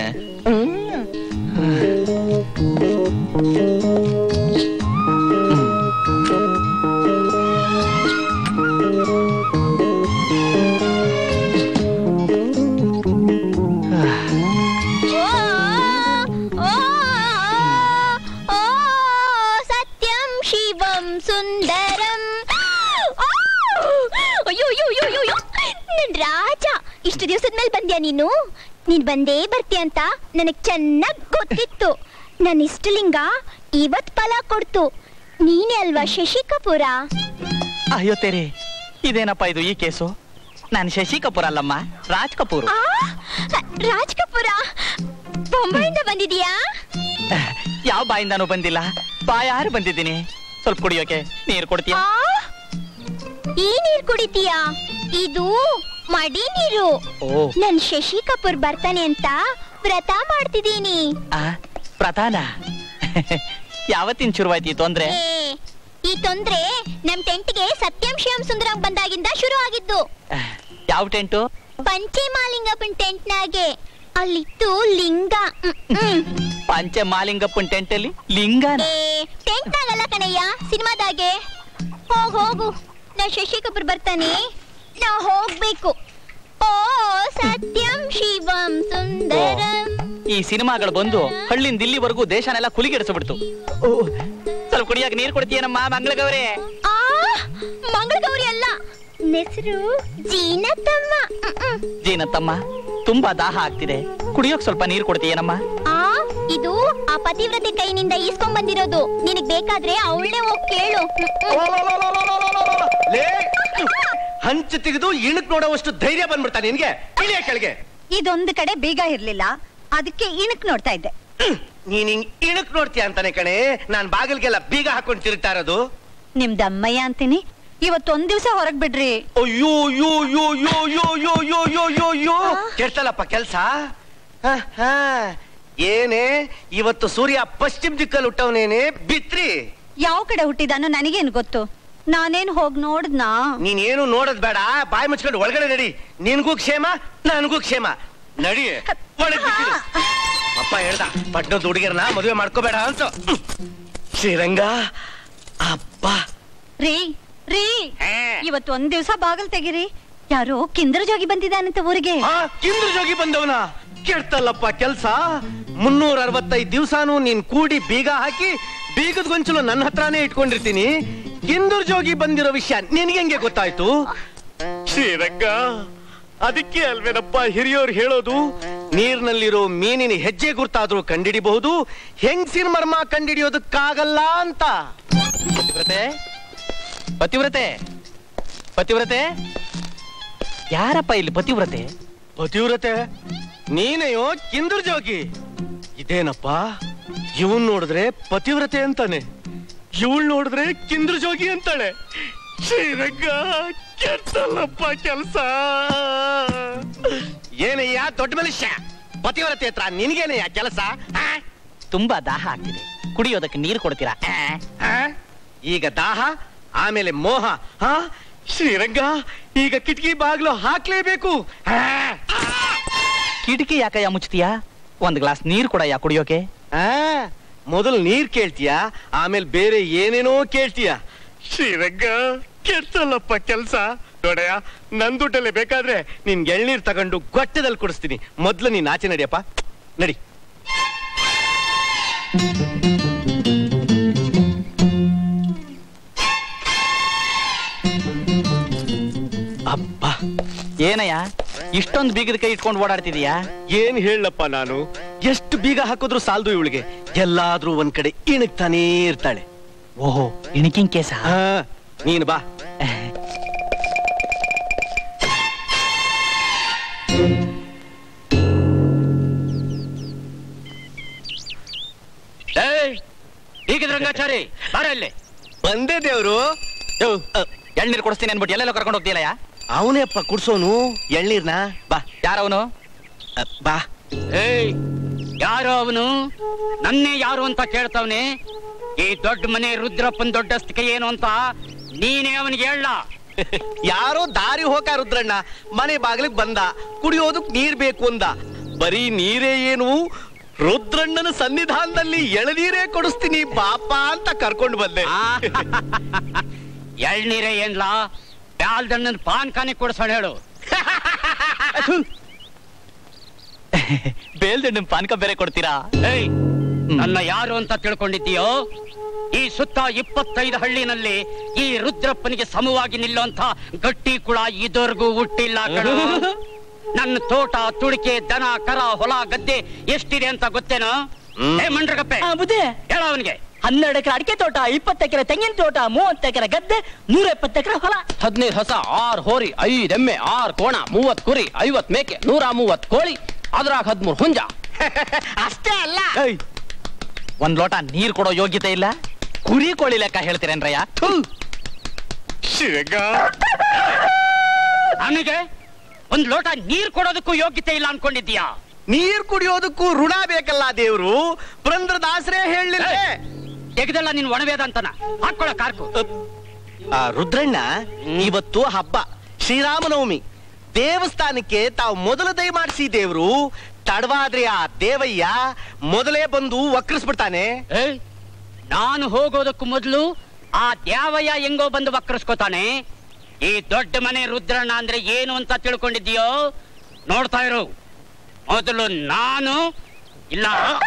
ಓ ಓ ಓ ಸತ್ಯಂ ಶಿವಂ ಸುಂದರಂ ಆ! ಅಯ್ಯೋ ಅಯ್ಯೋ ಅಯ್ಯೋ ಅಯ್ಯೋ, ಅಯ್ಯೋ ನನ್ ರಾಜ ಇಷ್ಟು ದಿವಸದ ಮೇಲೆ ಬಂದ್ಯಾ ನೀನು ನೀನ್ ಬಂದೇ ಬರ್ತೀಯ ಅಂತ ನನಗ್ ಚೆನ್ನಾಗ್ ಗೊತ್ತಿತ್ತು ನನ್ನ ಇಷ್ಟಲಿಂಗ ಇವತ್ ಫಲ ಕೊಡ್ತು ನೀನೇ ಅಲ್ವಾ ಶಶಿ ಕಪೂರ ಅಯ್ಯೋ ತೇರಿ ಇದೇನಪ್ಪ ಇದು ಈ ಕೇಸು ನಾನು ಶಶಿ ಕಪೂರ್ ಅಲ್ಲಮ್ಮ ರಾಜ್ ಕಪೂರ್ ಆ ರಾಜ್ ಕಪೂರ ಬೊಂಬೈಯಿಂದ ಬಂದಿದೀಯಾ ಯಾವ ಬಾಯಿಂದಾನು ಬಂದಿಲ್ಲ ಬಾಯಾರು ಬಂದಿದ್ದೀನಿ ಸ್ವಲ್ಪ ಕುಡಿಯೋಕೆ ನೀರು ಕೊಡ್ತೀಯ ಆ ಈ ನೀರ್ ಕುಡಿತೀಯಾ ಇದು ಮಡಿ ನೀರು ಓ ನನ್ ಶಶಿ ಕಪೂರ್ ಬರ್ತಾನೆ ಅಂತ ವ್ರತ ಮಾಡ್ತಿದೀನಿ ಆ ಪ್ರಧಾನ ಯಾವತ್ತಿನ ಶುರುವಾಯ್ತು ಈ ತೊಂದ್ರೆ ಏ, ಈ ತೊಂದ್ರೆ ನಮ್ ಟೆಂಟ್ಗೆ ಸತ್ಯಂ ಶಿವಂ ಸುಂದರಂ ಬಂದಾಗಿಂದ ಶುರು ಆಗಿದ್ದು ಯಾವ ಟೆಂಟು ಪಂಚಮಾಲಿಂಗಪ್ಪನ್ ಟೆಂಟ್ನಾಗೆ ಅಲ್ಲಿತ್ತು ಲಿಂಗ ಹ್ಮ್, ಹ್ಮ್. ಪಂಚ ಮಾಲಿಂಗಪ್ಪನ್ ಟೆಂಟ್ ಅಲ್ಲಿ ಲಿಂಗನ ಏ ಟೆಂಟ್ನಾಗಲ್ಲ ಕಣಯ್ಯ ಸಿನಿಮಾದಾಗೆ ಹೋಗ್ ಹೋಗು ನಾ ಶಶಿ ಕಪೂರ್ ಬರ್ತಾನೆ ನಾ ಹೋಗ್ಬೇಕು ಓ ಸತ್ಯಂ ಶಿವಂ ಸುಂದರಂ ಈ ಸಿನಿಮಾಗಳು ಬಂದು ಹಳ್ಳಿಂದ ಇಲ್ಲಿವರೆಗೂ ದೇಶನೆಲ್ಲ ಕುಲಿಗೆಡಿಸ್ಬಿಡ್ತು ಓ, ಸ್ವಲ್ಪ ಕುಡಿಯಾಕ ನೀರು ಕೊಡ್ತೀಯನಮ್ಮ ಮಂಗಳಗೌರಿ ಆ ಮಂಗಳಗೌರಿ ಅಲ್ಲ ಹೆಸರು ಜೀನತಮ್ಮ ಹ್ಮ್, ಹ್ಮ್. ಜೀನತ್ತಮ್ಮ ತುಂಬಾ ದಾಹ ಆಗ್ತಿದೆ ಕುಡಿಯೋಕ್ ಸ್ವಲ್ಪ ನೀರು ಕೊಡ್ತೀಯನಮ್ಮ ಆ ಇದು ಆ ಪತಿವ್ರತೆ ಕೈನಿಂದ ಈಸ್ಕೊಂಡ್ ಬಂದಿರೋದು ನಿನಗ್ ಬೇಕಾದ್ರೆ ಅವಳನ್ನೇ ಹೋಗ್ ಕೇಳು ಹ್ಮ್, ಹ್ಮ್. ಲೇ ಹಂಚು ತೆಗೆದು ಇಣಕ್ ನೋಡೋವಷ್ಟು ಧೈರ್ಯ ಬಂದ್ಬಿಡ್ತಾ ನಿನ್ಗೆ ಇಳಿಯ ಕೆಳಗೆ ಇದೊಂದು ಕಡೆ ಬೀಗ ಇರ್ಲಿಲ್ಲ ಅದಕ್ಕೆ ಇಣಕ್ ನೋಡ್ತಾ ಇದ್ದೆ ನೀನ್ ಹಿಂಗ್ ಇಣಕ್ ನೋಡ್ತೀಯ ಅಂತಾನೆ ಕಣೆ ನಾನ್ ಬಾಗಿಲ್ಗೆಲ್ಲ ಬೀಗ ಹಾಕೊಂಡು ತಿರುಗ್ತಾ ಇರೋದು ನಿಮ್ದಮ್ಮಯ್ಯ ಅಂತೀನಿ ಇವತ್ತೊಂದ್ ದಿವ್ಸ ಹೊರಗ್ ಬಿಡ್ರಿ ಅಯ್ಯೋ ಅಯ್ಯೋ ಅಯ್ಯೋ ಅಯ್ಯೋ ಅಯ್ಯೋ ಅಯ್ಯೋ ಅಯ್ಯೋ ಅಯ್ಯೋ ಅಯ್ಯೋ ಅಯ್ಯೋ ಕೆಡ್ತಲ್ಲಪ್ಪ ಕೆಲ್ಸ ಹ, ಹ. ಏನೇ ಇವತ್ತು ಸೂರ್ಯ ಪಶ್ಚಿಮ ದಿಕ್ಕಲ್ಲಿ ಹುಟ್ಟವನೇನೆ ಬಿತ್ರಿ ಯಾವ ಕಡೆ ಹುಟ್ಟಿದಾನೋ ನನಗೇನ್ ಗೊತ್ತು ನಾನೇನ್ ಹೋಗ್ ನೋಡ್ದ್ನಾ ನೀನೇನು ನೋಡೋದ್ ಬೇಡ ಬಾಯಿ ಮುಚ್ಕೊಂಡು ಒಳಗಡೆ ನಡಿ ನಿನ್ಗೂ ಕ್ಷೇಮ ನನಗೂ ಕ್ಷೇಮ ನಡಿ ಒಳಗ್ ಬಿಟ್ಟಿರು. ಅಪ್ಪ ಹೇಳ್ದ ಪಟ್ನದ ಹುಡುಗಿಯರನ್ನ ಮದುವೆ ಮಾಡ್ಕೋಬೇಡ ಅಂತ ಶ್ರೀರಂಗ ಅಪ್ಪ ರೀ ರೀ ಇವತ್ತು ಒಂದ್ ದಿವ್ಸ ಬಾಗಲ್ ತೆಗಿರಿ ಯಾರೋ ಕಿಂದ್ರ ಜೋಗಿ ಬಂದಿದ್ದಾನಂತ ಊರಿಗೆ ಆ ಕಿಂದ್ರ ಜೋಗಿ ಬಂದವನ ಕೆಡ್ತಲ್ಲಪ್ಪ ಕೆಲ್ಸ ಮುನ್ನೂರ ಅರವತ್ತೈದು ದಿವ್ಸಾನು ನೀನ್ ಕೂಡಿ ಬೀಗ ಹಾಕಿ ಬೀಗದ ಗೊಂಚಲು ನನ್ನ ಹತ್ರನೇ ಇಟ್ಕೊಂಡಿರ್ತೀನಿ ಕಿಂದೂರ್ ಜೋಗಿ ಬಂದಿರೋ ವಿಷಯ ನಿನ್ಗೆ ಹೆಂಗೆ ಗೊತ್ತಾಯ್ತು ಶ್ರೀರಂಗ ಅದಕ್ಕೆ ಅಲ್ವೇನಪ್ಪ ಹಿರಿಯೋರು ಹೇಳೋದು ನೀರ್ನಲ್ಲಿರೋ ಮೀನಿನ ಹೆಜ್ಜೆ ಗುರ್ತಾದ್ರೂ ಕಂಡಿಡಿಬಹುದು ಹೆಂಗ್ಸಿನ ಮರ್ಮ ಕಂಡಿಡಿಯೋದಕ್ಕಾಗಲ್ಲ ಅಂತ ಪತಿವ್ರತೆ ಪತಿವ್ರತೆ ಪತಿವ್ರತೆ ಯಾರಪ್ಪ ಇಲ್ಲಿ ಪತಿವ್ರತೆ ಪತಿವ್ರತೆ ನೀನೆಯೋ ಕಿಂದೂರ್ ಜೋಗಿ ಇದೇನಪ್ಪ ಇವನ್ ನೋಡಿದ್ರೆ ಪತಿವ್ರತೆ ಅಂತಾನೆ ಇವಳು ನೋಡಿದ್ರೆ ಕಿಂದ್ರ ಜೋಗಿ ಅಂತಾಳೆ ಶ್ರೀರಂಗ ಕೆಟ್ಟಲ್ಲಪ್ಪ ಕೆಲ್ಸ ಏನಯ್ಯ ದೊಡ್ಡ ಮನುಷ್ಯ ಪತಿವ್ರತೆ ಹತ್ರ ನಿನ್ಗೇನಯ್ಯ ಕೆಲಸ ತುಂಬಾ ದಾಹ ಆಗ್ತಿದೆ ಕುಡಿಯೋದಕ್ಕೆ ನೀರು ಕೊಡ್ತೀರಾ ಆ? ಈಗ ದಾಹ ಆಮೇಲೆ ಮೋಹ ಹಾ ಶ್ರೀರಂಗ ಈಗ ಕಿಟಕಿ ಬಾಗ್ಲು ಹಾಕ್ಲೇಬೇಕು ಆ, ಕಿಟಕಿ ಯಾಕಯ್ಯ ಮುಚ್ತೀಯಾ ಒಂದ್ ಗ್ಲಾಸ್ ನೀರು ಕೊಡಯ್ಯ ಕುಡಿಯೋಕೆ ಆ, ಮೊದಲು ನೀರ್ ಕೇಳ್ತೀಯ ಆಮೇಲೆ ಬೇರೆ ಏನೇನೋ ಕೇಳ್ತೀಯ ಶ್ರೀರಂಗ ಕೆಡ್ತಲ್ಲಪ್ಪ ಕೆಲ್ಸ ನೋಡಯ್ಯ ನನ್ ದುಡ್ಡಲ್ಲೇ ಬೇಕಾದ್ರೆ ನಿನ್ ಎಳ್ನೀರ್ ತಗೊಂಡು ಗೊಟ್ಟದಲ್ಲಿ ಕುಡಿಸ್ತೀನಿ ಮೊದ್ಲು ನೀನ್ ಆಚೆ ನಡಿಯಪ್ಪ ನಡಿ ಅಪ್ಪ ಏನಯ್ಯ ಇಷ್ಟೊಂದು ಬೀಗದ ಕೈ ಇಟ್ಕೊಂಡು ಓಡಾಡ್ತಿದೀಯಾ ಏನ್ ಹೇಳಪ್ಪ ನಾನು ಎಷ್ಟು ಬೀಗ ಹಾಕಿದ್ರು ಸಾಲ್ದು ಇವಳಿಗೆ ಎಲ್ಲಾದ್ರೂ ಒಂದ್ ಕಡೆ ಇಣಕ್ತಾನೇ ಇರ್ತಾಳೆ ಓಹೋ ಇಣಕಿಂಗ್ ಕೇಸ ಆ, ನೀನು ಬಾ ಈಗ ರಂಗಾಚಾರಿ ಬಾರ ಇಲ್ಲಿ ಬಂದೆ ದೇವ್ರು ಎಳ್ನೀರು ಕೊಡಿಸ್ತೀನಿ ಅನ್ಬಿಟ್ಟು ಎಲ್ಲೆಲ್ಲ ಕರ್ಕೊಂಡು ಹೋಗ್ತೀಯಲ್ಲ ಅವನೇ ಅಪ್ಪ ಕುಡ್ಸೋನು ಎಳ್ನೀರ್ನ ಬಾ ಯಾರವನು ಅ, ಬಾ ಏಯ್ ಯಾರು ಅವನು ನನ್ನೇ ಯಾರು ಅಂತ ಕೇಳ್ತಾವ್ನೆ ಈ ದೊಡ್ಡ ಮನೆ ರುದ್ರಪ್ಪನ್ ದೊಡ್ಡಸ್ತಿಕೆ ಏನು ಅಂತ ನೀನೇ ಅವನಿಗೆ ಹೇಳ ಯಾರೋ ದಾರಿ ಹೋಗ ರುದ್ರಣ್ಣ ಮನೆ ಬಾಗಿಲಿಗೆ ಬಂದ ಕುಡಿಯೋದಕ್ ನೀರ್ ಬೇಕು ಅಂದ ಬರೀ ನೀರೇ ಏನು ರುದ್ರಣ್ಣನ ಸನ್ನಿಧಾನದಲ್ಲಿ ಎಳನೀರೇ ಕೊಡಿಸ್ತೀನಿ ಬಾಪ ಅಂತ ಕರ್ಕೊಂಡು ಬಂದೆ ಎಳ್ನೀರೇ ಏನ್ಲಾ ಬ್ಯಾಲ್ದಣ್ಣನ ಪಾನ್ ಕಾನಿ ಕೊಡ್ಸೋಣ ಹೇಳು ಬೇಲ್ದಣ್ಣನ್ ಪಾನಕ ಬೇರೆ ಕೊಡ್ತೀರಾ ಏಯ್ ನನ್ನ ಯಾರು ಅಂತ ತಿಳ್ಕೊಂಡಿದ್ದೀಯೋ ಈ ಸುತ್ತ ಇಪ್ಪತ್ತೈದು ಹಳ್ಳಿನಲ್ಲಿ ಈ ರುದ್ರಪ್ಪನಿಗೆ ಸಮವಾಗಿ ನಿಲ್ಲುವಂತ ಗಟ್ಟಿ ಕುಳ ಇದುವರೆಗೂ ಹುಟ್ಟಿಲ್ಲ ಕಣೋ ನನ್ನ ತೋಟ ತುಡಿಕೆ ದನ ಕರ ಹೊಲ ಗದ್ದೆ ಎಷ್ಟಿದೆ ಅಂತ ಗೊತ್ತೇನೋ ಹ್ಮ್. ಏ ಮಂಡ್ರಗಪ್ಪೆ ಹೇಳ ಅವನಿಗೆ ಹನ್ನೆರಡು ಎಕರೆ ಅಡಿಕೆ ತೋಟ ಇಪ್ಪತ್ತು ಎಕರೆ ತೆಂಗಿನ ತೋಟ ಮೂವತ್ತು ಎಕರೆ ಗದ್ದೆ ನೂರ ಎಪ್ಪತ್ತು ಎಕರೆ ಹೊಲ ಹದಿನೈದು ಹೊಸ ಆರ್ ಹೋರಿ ಐದ್ ಎಮ್ಮೆ ಆರ್ ಕೋಣ ಮೂವತ್ ಕುರಿ ಐವತ್ ಮೇಕೆ ನೂರ ಮೂವತ್ ಕೋಳಿ ಅದ್ರಾಗ ಹದ್ಮೂರ್ ಹುಂಜ ಅಷ್ಟೇ ಅಲ್ಲ ಏಯ್, ಒಂದ್ ಲೋಟ ನೀರ್ ಕೊಡೋ ಯೋಗ್ಯತೆ ಇಲ್ಲ ಕುರಿ ಕೋಳಿ ಲೆಕ್ಕ ಹೇಳ್ತೀರೇನ್ರಯ್ಯ ಥು. ನನಗೆ ಒಂದ್ ಲೋಟ ನೀರ್ ಕೊಡೋದಕ್ಕೂ ಯೋಗ್ಯತೆ ಇಲ್ಲ ಅನ್ಕೊಂಡಿದ್ದೀಯಾ ನೀರ್ ಕುಡಿಯೋದಕ್ಕೂ ಋಣ ಬೇಕಲ್ಲ ದೇವ್ರು ಪುರಂದ್ರದಾಸರೇ ಹೇಳಲಿಲ್ಲ ತೆಗೆದಲ್ಲ ನಿನ್ ಒಣವೇದ ಅಂತನ ಹಾಕೊಳ್ಳ ಕಾರ್ಕು ಆ ರುದ್ರಣ್ಣ ಇವತ್ತು ಹಬ್ಬ ಶ್ರೀರಾಮನವಮಿ ದೇವಸ್ಥಾನಕ್ಕೆ ತಾವು ಮೊದಲ ದಯ ಮಾಡಿಸಿ ದೇವ್ರು ತಡವಾದ್ರೆ ಆ ದೇವಯ್ಯ ಮೊದಲೇ ಬಂದು ವಕ್ರಿಸ್ಬಿಡ್ತಾನೆ ಏಯ್, ನಾನು ಹೋಗೋದಕ್ಕೂ ಮೊದಲು ಆ ದ್ಯಾವಯ್ಯ ಹೆಂಗೋ ಬಂದು ವಕ್ರಿಸ್ಕೋತಾನೆ ಈ ದೊಡ್ಡ ಮನೆ ರುದ್ರಣ್ಣ ಅಂದ್ರೆ ಏನು ಅಂತ ತಿಳ್ಕೊಂಡಿದ್ದೀಯೋ ನೋಡ್ತಾ ಇರು ಮೊದಲು ನಾನು ಇಲ್ಲ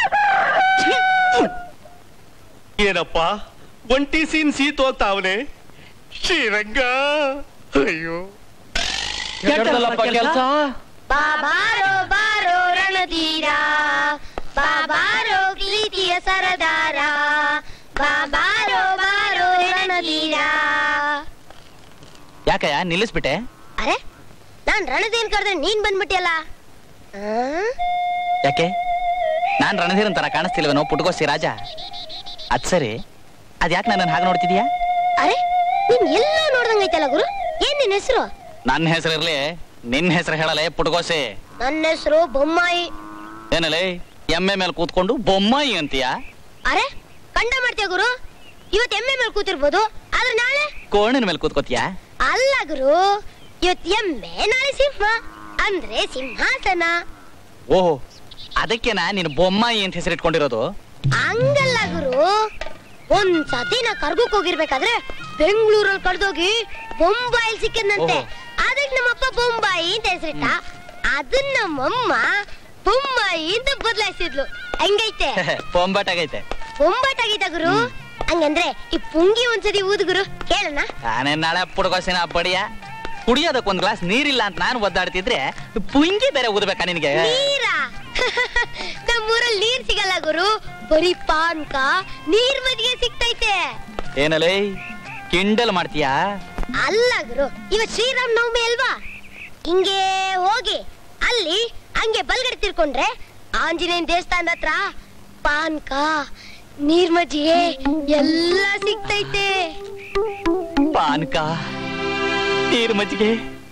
ಏನಪ್ಪ ಒಂಟಿ ಸೀನ್ ಸೀತೋಗ್ತಾವನೆ ಶ್ರೀರಂಗ ಅಯ್ಯೋ ಕೆಲಸ ಬಾಬಾರೋ ಬಾರೋ ರಣಧೀರ ಬಾಬಾರೋ ಪ್ರೀತಿಯ ಸರದಾರ ಬಾಬಾರೋ ಬಾರೋ ರಣಧೀರ ಯಾಕಯ್ಯ ನಿಲ್ಲಿಸ್ಬಿಟ್ಟೆ ಅರೆ ನಾನ್ ರಣಧೀರ್ ಕರೆದ್ರೆ ನೀನ್ ಬಂದ್ಬಿಟ್ಟಿಯಲ್ಲ ಆ? ಯಾಕೆ ನಾನ್ ರಣಧೀರನ್ ತರ ಕಾಣಿಸ್ತಿಲ್ವೇನೋ ಪುಟ್ಕೋಸಿ ರಾಜ ಅದ್ ಸರಿ ಅದ್ಯಾಕೆ ನನ್ನ ಹಾಗೆ ನೋಡ್ತಿದ್ಯಾ ಅರೆ ನೀನ್ ಎಲ್ಲ ನೋಡ್ದಂಗೈತಲ್ಲ ಗುರು ಏನ್ ನಿನ್ ಹೆಸರು ನನ್ನ ಹೆಸರಿರ್ಲಿ ನಿನ್ನ ಹೆಸರು ಹೇಳಲೇ ಪುಟ್ಕೋಸಿ ನನ್ನ ಹೆಸರು ಬೊಮ್ಮಾಯಿ ಏನಲೇ ಎಮ್ಮೆ ಮೇಲೆ ಕೂತ್ಕೊಂಡು ಬೊಮ್ಮಾಯಿ ಅಂತೀಯ ಅರೆ ಕಂಡ ಮಾಡ್ತೀಯ ಗುರು ಇವತ್ ಎಮ್ಮೆ ಮೇಲೆ ಕೂತಿರ್ಬೋದು ಆದ್ರೆ ನಾಳೆ ಕೋಣಿನ ಮೇಲೆ ಕೂತ್ಕೋತೀಯ ಅಲ್ಲ ಗುರು ಇವತ್ ಎಮ್ಮೆ ನಾಳೆ ಸಿಂಹ ಅಂದ್ರೆ ಸಿಂಹಾಸನ ಓಹೋ ಅದಕ್ಕೆನಾ ನೀನು ಬೊಮ್ಮಾಯಿ ಅಂತ ಹೆಸರು ಇಟ್ಕೊಂಡಿರೋದು ಹಂಗಲ್ಲ ಗುರು ಒಂದ್ ಸತಿ ನಾ ಕರ್ಗಕ್ ಹೋಗಿರ್ಬೇಕಾದ್ರೆ ಬೆಂಗಳೂರಲ್ಲಿ ಕಳ್ದೋಗಿ ಬೊಂಬಾಯಿಲ್ ಸಿಕ್ಕಿದ್ನಂತೆ ಓಹೋ. ಅದಕ್ಕೆ ನಮ್ಮಪ್ಪ ಬೊಂಬಾಯಿ ಅಂತ ಹೆಸರಿಟ್ಟ ಅದನ್ನ ನಮ್ಮಮ್ಮ ಬೊಂಬಾಯಿ ಅಂತ ಬದಲಾಯಿಸಿದ್ಲು ಹಂಗೈತೆ ಬೊಂಬಾಟಾಗೈತೆ ಬೊಂಬಾಟಾಗೈತ ಗುರು ಹಂಗಂದ್ರೆ ಈ ಪುಂಗಿ ಒಂದ್ಸತಿ ಊದು ಗುರು ಕೇಳಣ ನಾನೇ ನಾಳೆ ಪುಡ್ಕೋಸಿನ ಬಡಿಯ ಕುಡಿಯೋದಕ್ಕೆ ಒಂದ್ ಗ್ಲಾಸ್ ನೀರಿಲ್ಲ ಅಂತ ನಾನು ಒದ್ದಾಡ್ತಿದ್ರೆ ಪುಂಗಿ ಬೇರೆ ಊದ್ಬೇಕಾ ನಿನಗೆ ನೀರ ನಮ್ಮೂರಲ್ಲಿ ನೀರ್ ಸಿಗಲ್ಲ ಗುರು ಬರೀ ಪಾನ್ಕ ನೀರ್ ಮಜ್ಜಿಗೆ ಸಿಗ್ತೈತೆ ಏನಲೇ ಕಿಂಡಲ್ ಮಾಡ್ತೀಯಾ ಅಲ್ಲ ಗುರು ಇವತ್ ಶ್ರೀರಾಮ್ ನವಮಿ ಅಲ್ವಾ ಹಿಂಗೆ ಹೋಗಿ ಅಲ್ಲಿ ಹಂಗೆ ಬಲ್ಗಡೆ ತಿರ್ಕೊಂಡ್ರೆ ಆಂಜನೇಯನ್ ದೇವಸ್ಥಾನದ ಹತ್ರ ಪಾನ್ಕ ನೀರ್ ಮಜ್ಜಿಗೆ ಎಲ್ಲ ಸಿಗ್ತೈತೆ ಪಾನ್ಕ ನೀರ್ ಮಜ್ಜಿಗೆ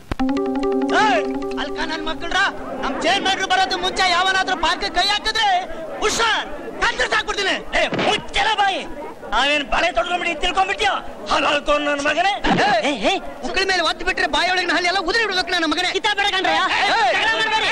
ಅಲ್ಕ ನನ್ ಮಕ್ಕಳ್ರ ನಮ್ ಚೇರ್ಮನ್ ಬರೋದು ಮುಂಚೆ ಯಾವನಾದ್ರೂ ಪಾರ್ಕ್ ಕೈ ಹಾಕಿದ್ರೆ ಹುಷಾರ್ ಕಂದ್ರೆ ಸಾಕ್ಬಿಡ್ತೀನಿ ಏ ಮುಚ್ಚಲ ಬಾಯಿ ನಾವೇನ್ ಬಳೆ ತೊಡ್ಕೊಂಡ್ಬಿಟ್ಟು ತಿಳ್ಕೊಂಡ್ಬಿಟ್ಯೋ ಹಾಲ್ಕೊಂಡು ನನ್ನ ಮಗನೇ ಮಕ್ಕಳ ಮೇಲೆ ಒತ್ತು ಬಿಟ್ರೆ ಬಾಯೊಳಗಿನ ಹಲ್ಲಿ ಎಲ್ಲ ಉದುರಿ ಬಿಡ್ಬೇಕು ನನ್ನ ಮಗನೇ ಕಿತ್ತ ಬೇಡ ಕಣ್ರಯ್ಯ ಜಗಳ ಮಾಡ್ಬೇಡಿ.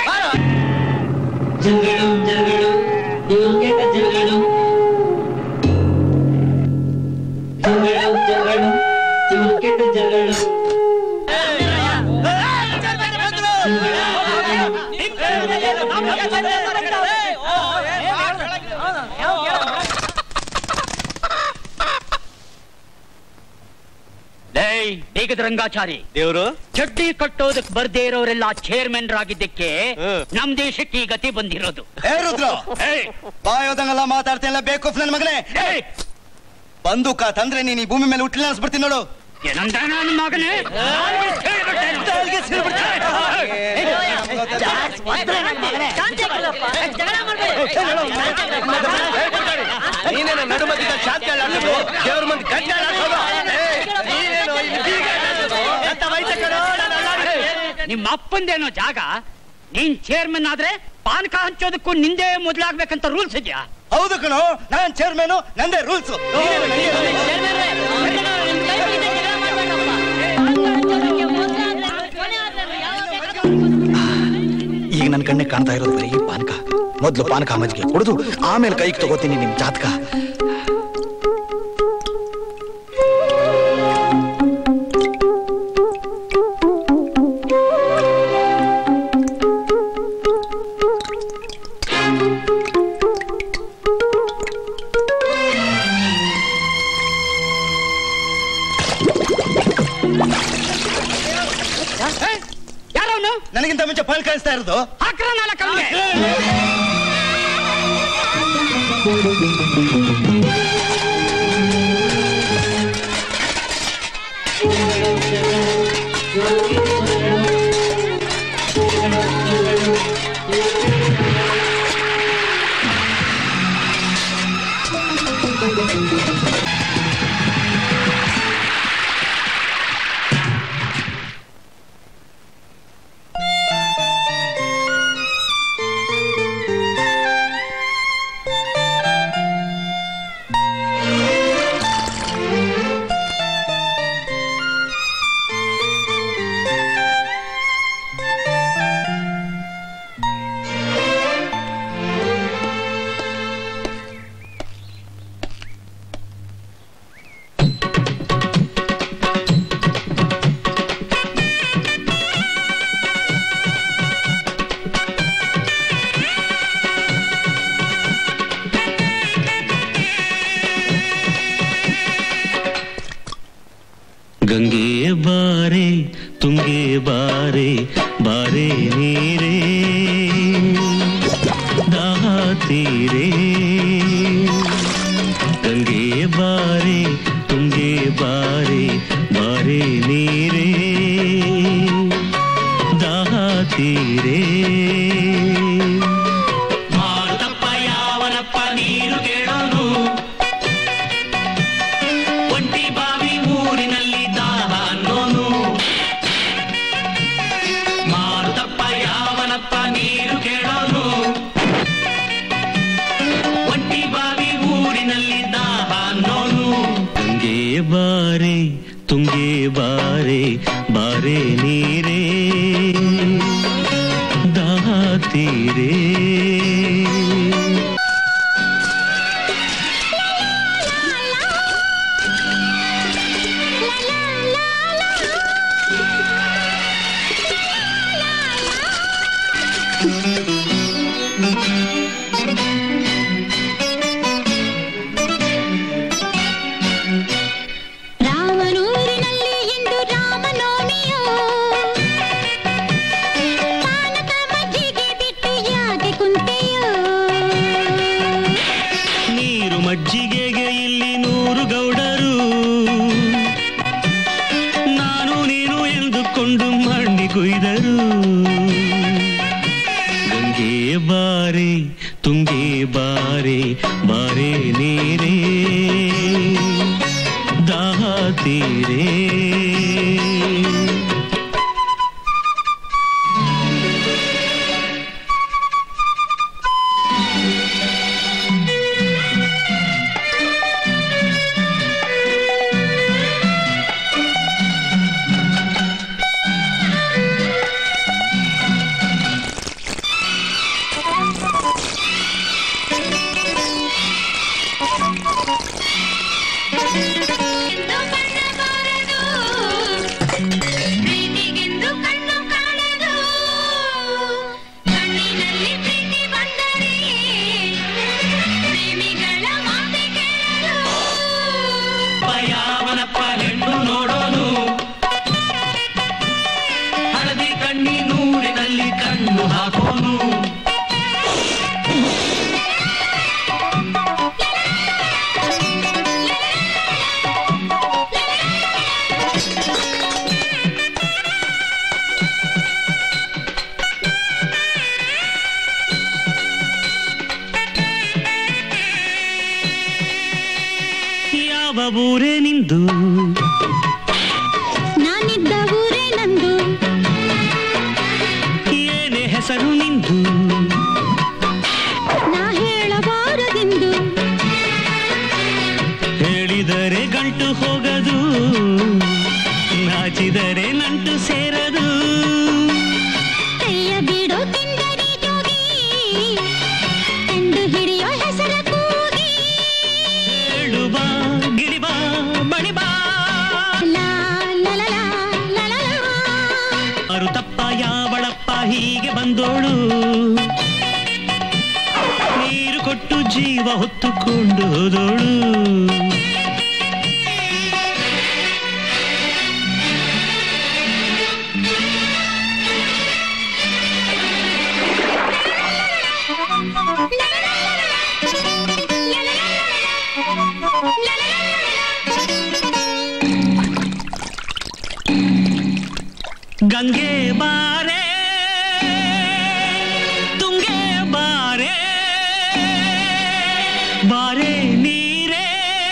ಲೈ ಬೇಗದ ರಂಗಾಚಾರಿ ದೇವ್ರು ಚಡ್ಡಿ ಕಟ್ಟೋದಕ್ ಬರ್ದೇ ಇರೋರೆಲ್ಲ ಚೇರ್ಮನ್ ರಾಗಿದ್ದಕ್ಕೆ ಹ್ಮ್. ನಮ್ ದೇಶಕ್ಕೆ ಈ ಗತಿ ಬಂದಿರೋದು ಏ ರುದ್ರ ಏಯ್, ಬಾಯೋದಂಗೆಲ್ಲ ಮಾತಾಡ್ತಿಲ್ಲ ಬೇಕು ನನ್ನ ಮಗನೇ ಏಯ್, ಬಂದೂಕ ತಂದ್ರೆ ನೀನ್ ಈ ಭೂಮಿ ಮೇಲೆ ಹುಟ್ಟಿಲ್ಲ ಅನ್ಸ್ಬಿಡ್ತೀನಿ ನೋಡು ಏನಂದ ನನ್ನ ಮಗನೇ ನಾಲ್ಗೆ ಸೀಳ್ಬಿಟ್ಟೆ. ಶಾಂತಿ ಆಗಿಲ್ಲಪ್ಪ. ಜಗಳ ಮಾಡ್ಬೇಡಿ. ನೀನೇನು ನಡು ಮಧ್ಯದ ಶಾಂತಿ ಆಡೋದು ದೇವ್ರ ಮಂದಿ ಗಂಟೆ ಆಡೋದು ನೀನೇನು ಇಲ್ಲಿ ಬೀಗ ಆಡೋದು? ಎಂತ ವಯಸ್ಸ ಕಣೋ, ನಾನು ಅಲ್ಲಾಡ್ತೀನಿ. ನಿಮ್ಮ ಅಪ್ಪಂದೇನೋ ಜಾಗ ನೀನ್ ಚೇರ್ಮನ್ ಆದ್ರೆ ಪಾನಕ ಹಂಚೋದಕ್ಕೂ ನಿಂದೆ ಮೊದ್ಲಾಗ್ಬೇಕಂತ ರೂಲ್ಸ್ ಇದೆಯಾ ಹೌದು ಕಣೋ ನಾನ್ ಚೇರ್ಮನ್ ನಂದೇ ರೂಲ್ಸ್ ಈಗ ನನ್ನ ಕಣ್ಣೆ ಕಾಣ್ತಾ ಇರೋದು ಬರೀ ಪಾನಕ ಮೊದ್ಲು ಪಾನಕ ಮಜ್ಜಿಗೆ ಕುಡಿದು ಆಮೇಲೆ ಕೈಗೆ ತಗೋತೀನಿ ನಿಮ್ ಜಾತಕ ಯಾರವನು ನನಗಿಂತ ಮುಂಚೆ ಫಲ್ ಕಳಿಸ್ತಾ ಇರೋದು ಹಾಕ್ರ ನಾಲ್ಕು ಅವ್ನಿಗೆ. ಏ ಗಂಗೆ ಬಾರೆ ತುಂಗೆ ಬಾರೆ ಬಾರೆ ನೀರೇ ದಾಹ ತೀರೆ ಗಂಗೆ ಬಾರೆ ತುಂಗೆ ಬಾರೆ ಬಾರೆ ನೀರೇ ದಾಹ ತೀರೆ ಮಾರುತಪ್ಪ ಯಾವನಪ್ಪ ನೀರು ಕೇಳೋನು ಒಂಟಿ ಬಾವಿ ಊರಿನಲ್ಲಿ ದಾಹ ಅನ್ನೋನು ಮಾರುತಪ್ಪ ಯಾವನಪ್ಪ ನೀರು ಕೇಳೋನು ಒಂಟಿ ಬಾವಿ ಊರಿನಲ್ಲಿ ದಾಹ ಅನ್ನೋನು ಗಂಗೆ ಬಾರೆ ತುಂಗೆ ಬಾರೆ ಬಾರೆ ನೀರೇ ದಾಹ ತೀರೇ ರಾಮನೂರಿನಲ್ಲಿ ಇಂದು ರಾಮನವಮಿಯೋ ಪಾನಕ ಮಜ್ಜಿಗೆ ಬಿಟ್ಟು ಯಾಕೆ ಕುಂತೆಯೋ ನೀರು ಮಜ್ಜಿಗೆಗೆ ಇಲ್ಲಿ ನೂರು ಗೌಡರು ನಾನು ನೀನು ಎಂದುಕೊಂಡು ಮಂಡಿ ಕೊಯ್ದರು ಗಂಗೆ ಬಾರೆ ತುಂಗೆ ಬಾರೆ ಬಾರೆ ನೀರೇ ದಾಹ ತೀರೇ ಪ್ರೀತಿಗೆಂದು ಕಣ್ಣು ಕಾಣದು ಕಣ್ಣಿನಲ್ಲಿ ಪ್ರೀತಿ ಬಂದರೆ ಪ್ರೇಮಿಗಳ ಮಾತೆ ಕೇಳಲು ಯಾವನಪ್ಪ ಹೆಣ್ಣು ನೋಡೋನು ಹಳದಿ ಕಣ್ಣಿ ನೂರಿನಲ್ಲಿ ಕಣ್ಣು ಹಾಕೋನು ಯಾವ ಊರೇ ನಿಂದು ನಾನಿದ್ದ ಊರೇ ನಂದು ಏನೇ ಹೆಸರು ನಿಂದು ನಾ ಹೇಳಬಾರದೆಂದು ಹೇಳಿದರೆ ಗಂಟು ಹೋಗದು ನಾಚಿದರೆ ನಂಟು ಸೇರದು ಕೈಯ ಬಿಡೋ ತಿಂದರಿ ಜೋಗಿ ಕಂಡು ಹಿಡಿಯೋ ಹೆಸರ ಕೂಗಿ ಹೇಳು ಬಾ ಗಿಡಿಬಾ ಬಡಿಬಾ ಲಾ ಲಾ ಲಾ ಲಾ ಲಾ ಲಾ ಲಾ. ಅರು ತಪ್ಪ ಯಾವಳಪ್ಪ ಹೀಗೆ ಬಂದೋಳು ನೀರು ಕೊಟ್ಟು ಜೀವ ಹೊತ್ತುಕೊಂಡು ಹೋದೋಳು ಗಂಗೆ ಬಾರೆ ತುಂಗೆ ಬಾರೆ ಬಾರೆ ನೀರೇ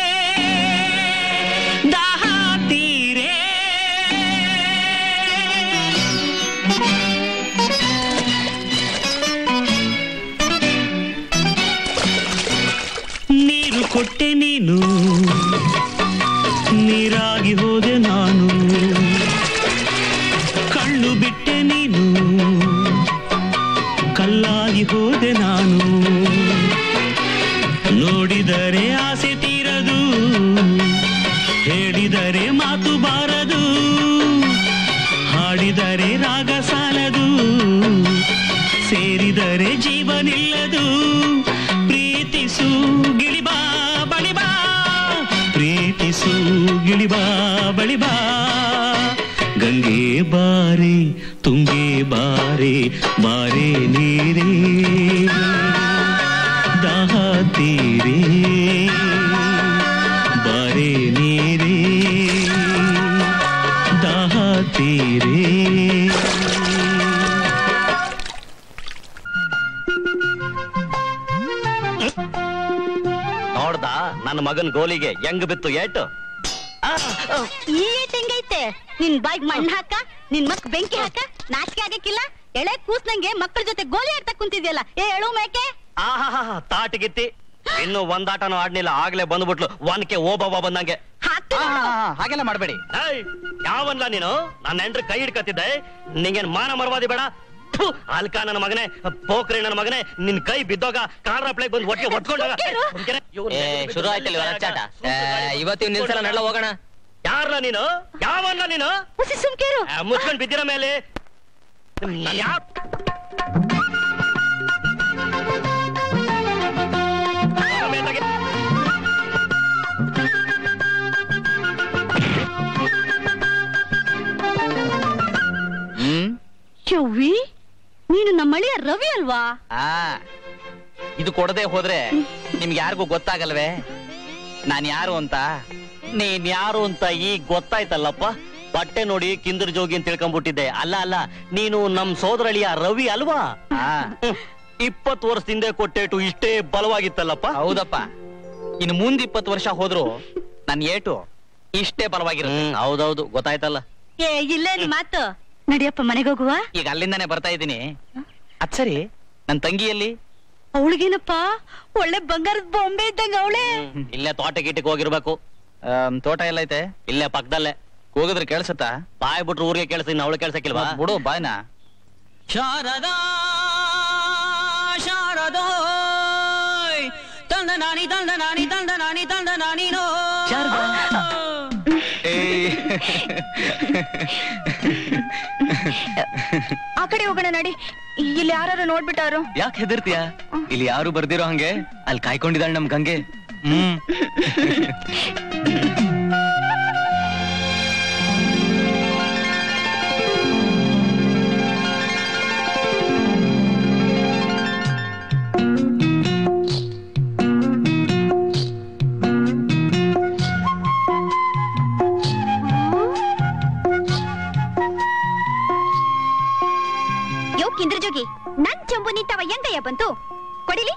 ದಾಹ ತೀರೆ ನೀರು ಕೊಟ್ಟೆ ನೀನು ನೀರಾಗಿ ಹೋದೆ ನಾನು ಕಳ್ಳು ಬಿಟ್ಟೆ ನೀನು ಕಲ್ಲಾಗಿ ಹೋದೆ ನಾನು ನೋಡಿದರೆ ಆಸೆ ತೀರದು ಹೇಳಿದರೆ ಮಾತು ಬಾರದು ಹಾಡಿದರೆ ರಾಗ ಸಾಲದು ಸೇರಿದರೆ ಜೀವ ನಿಲ್ಲದು ಪ್ರೀತಿಸು ಗಿಳಿಬಾ ಬಳಿಬಾ ಪ್ರೀತಿಸು ಗಿಳಿಬಾ ಬಳಿಬಾ ಗಂಗೆ ಬಾರೆ ತುಂಗೆ ಬಾರೆ ಬಾರೆ ನೀರೇ ದಾಹ ತೀರೇ ಬಾರೆ ನೀರೇ ದಾಹ ತೀರೇ ನೋಡ್ದ ನನ್ನ ಮಗನ್ ಗೋಲಿಗೆ ಹೆಂಗ್ ಬಿತ್ತು ಏಟು ಈ ಹೆಂಗೈತೆ ನಿನ್ ಬಾಯ್ಗ್ ಮಣ್ಣ್ ಹಾಕ ನಿನ್ ಮಕ್ ಬೆಂಕಿ ಹಾಕ ನಾಚಿಕೆ ಆಗಕ್ಕಿಲ್ಲ ಎಳೆ ಕೂಸ್ನಂಗೆ ಮಕ್ಕಳ ಜೊತೆ ಗೋಲಿ ಆಡ್ತಾ ಕುಂತಿದ್ಯಲ್ಲ ಏ ಎಳು ಮೇಕೆ ಆಹಾ ತಾಟಿಗಿತ್ತಿ ಇನ್ನು ಒಂದಾಟನೂ ಆಡ್ನಿಲ್ಲ ಆಗ್ಲೇ ಬಂದ್ಬಿಟ್ಲು ಒನ್ಕೆ ಓಬವ್ವ ಬಂದಂಗೆ ಹಾಗೆಲ್ಲ ಮಾಡಬೇಡಿ ಏಯ್, ಯಾವನ್ಲ ನೀನು ನನ್ನ ಹೆಂಡ್ರ ಕೈ ಹಿಡ್ಕತ್ತಿದ್ದೆ ನಿಂಗೇನ್ ಮಾನ ಮರವಾದಿ ಬೇಡ ಥು, ಅಲ್ಕ ನನ್ನ ಮಗನೇ ಪೋಖ್ರಿ ನನ್ನ ಮಗನೇ ನಿನ್ ಕೈ ಬಿದ್ದೋಗ ಕಾರ್ರಪ್ಲೆಗ್ ಬಂದು ಒಟ್ಟಿಗೆ ಹೊತ್ಕೊಂಡಾಗ ಏ ಶುರು ಆಯ್ತಲ್ಲ ಇವರ ಅಚ್ಚಾಟ ಇವತ್ತಿನ ನಿಲ್ಸಲ ನಡ್ಲ ಹೋಗೋಣ ಯಾರ್ಲ ನೀನು ಯಾವನ್ಲ ನೀನು ಹುಸಿ ಸುಮ್ಕೇರು ಆ, ಮುಚ್ಕೊಂಡ್ ಬಿದ್ದಿರ ಮೇಲೆ ನಾನ್ ಯಾ ಆಮೇಲಾಗೆ- ಹ್ಮ್ ಯವ್ವಿ ನೀನು ನಮ್ಮಳಿಯ ರವಿ ಅಲ್ವಾ ಆ ಇದು ಕೊಡದೆ ಹೋದ್ರೆ ನಿಮ್ಗೆ ಯಾರಿಗೂ ಗೊತ್ತಾಗಲ್ವೇ ನಾನ್ ಯಾರು ಅಂತ ನೀನ್ ಯಾರು ಅಂತ ಈಗ ಗೊತ್ತಾಯ್ತಲ್ಲಪ್ಪ ಬಟ್ಟೆ ನೋಡಿ ಕಿಂದರ್ ಜೋಗಿ ಅಂತ ತಿಳ್ಕೊಂಡ್ಬಿಟ್ಟಿದ್ದೆ ಅಲ್ಲ ಅಲ್ಲ ನೀನು ನಮ್ ಸೋದರಳಿಯ ರವಿ ಅಲ್ವಾ ಆ ಇಪ್ಪತ್ತು ವರ್ಷದಿಂದ ಕೊಟ್ಟೇಟು ಇಷ್ಟೇ ಬಲವಾಗಿತ್ತಲ್ಲಪ್ಪ ಹೌದಪ್ಪ ಇನ್ನು ಮುಂದ್ ಇಪ್ಪತ್ತು ವರ್ಷ ಹೋದ್ರು ನನ್ ಏಟು ಇಷ್ಟೇ ಬಲವಾಗಿರುತ್ತೆ ಹ್ಮ್ ಹೌದೌದು ಗೊತ್ತಾಯ್ತಲ್ಲ ಏ ಇಲ್ಲೇನು ಮಾತು ನಡಿಯಪ್ಪ ಮನೆಗೆ ಹೋಗುವ ಈಗ ಅಲ್ಲಿಂದಾನೆ ಬರ್ತಾ ಇದ್ದೀನಿ ಅದ್ ಸರಿ ನನ್ ತಂಗಿಯಲ್ಲಿ ಅವಳಿಗೇನಪ್ಪ ಒಳ್ಳೆ ಬಂಗಾರದ ಬೊಂಬೆ ಇದ್ದಂಗ ಅವಳೆ ಇಲ್ಲೇ ತೋಟ ಗೀಟಕ್ಕೆ ಹೋಗಿರ್ಬೇಕು ಆಮ್, ತೋಟ ಎಲ್ಲ ಐತೆ ಇಲ್ಲೇ ಪಕ್ಕದಲ್ಲೇ ಹೋಗಿದ್ರೆ ಕೇಳಿಸುತ್ತಾ ಬಾಯ್ ಬಿಟ್ರು ಊರಿಗೆ ಕೇಳಿಸಿ ಅವಳು ಕೇಳ್ಸಕ್ಕಿಲ್ವಾ ಬಿಡು ಬಾಯ್ನ ಶಾರದಾ ಶಾರದೋಯ್ ತಂದ ನಾನಿ ತಂದ ನಾನಿ ತಂದ ನಾನಿ ತಂದ ನಾನಿನೋ ಆ ಕಡೆ ಹೋಗೋಣ ನಡಿ ಇಲ್ಲಿ ಯಾರು ನೋಡ್ಬಿಟ್ಟಾರು ಯಾಕೆ ಹೆದರ್ತೀಯ ಇಲ್ಲಿ ಯಾರು ಬರ್ದಿರೋ ಹಂಗೆ ಅಲ್ಲಿ ಕಾಯ್ಕೊಂಡಿದ್ದಾಳೆ ನಮ್ ಗಂಗೆ ಹ್ಮ್ ಯೋ ಕಿಂದ್ರಜೋಗಿ ನನ್ ಚಂಬು ನಿಂತವ ಹೆಂಗಯ್ಯ ಬಂತು ಕೊಡಿಲಿ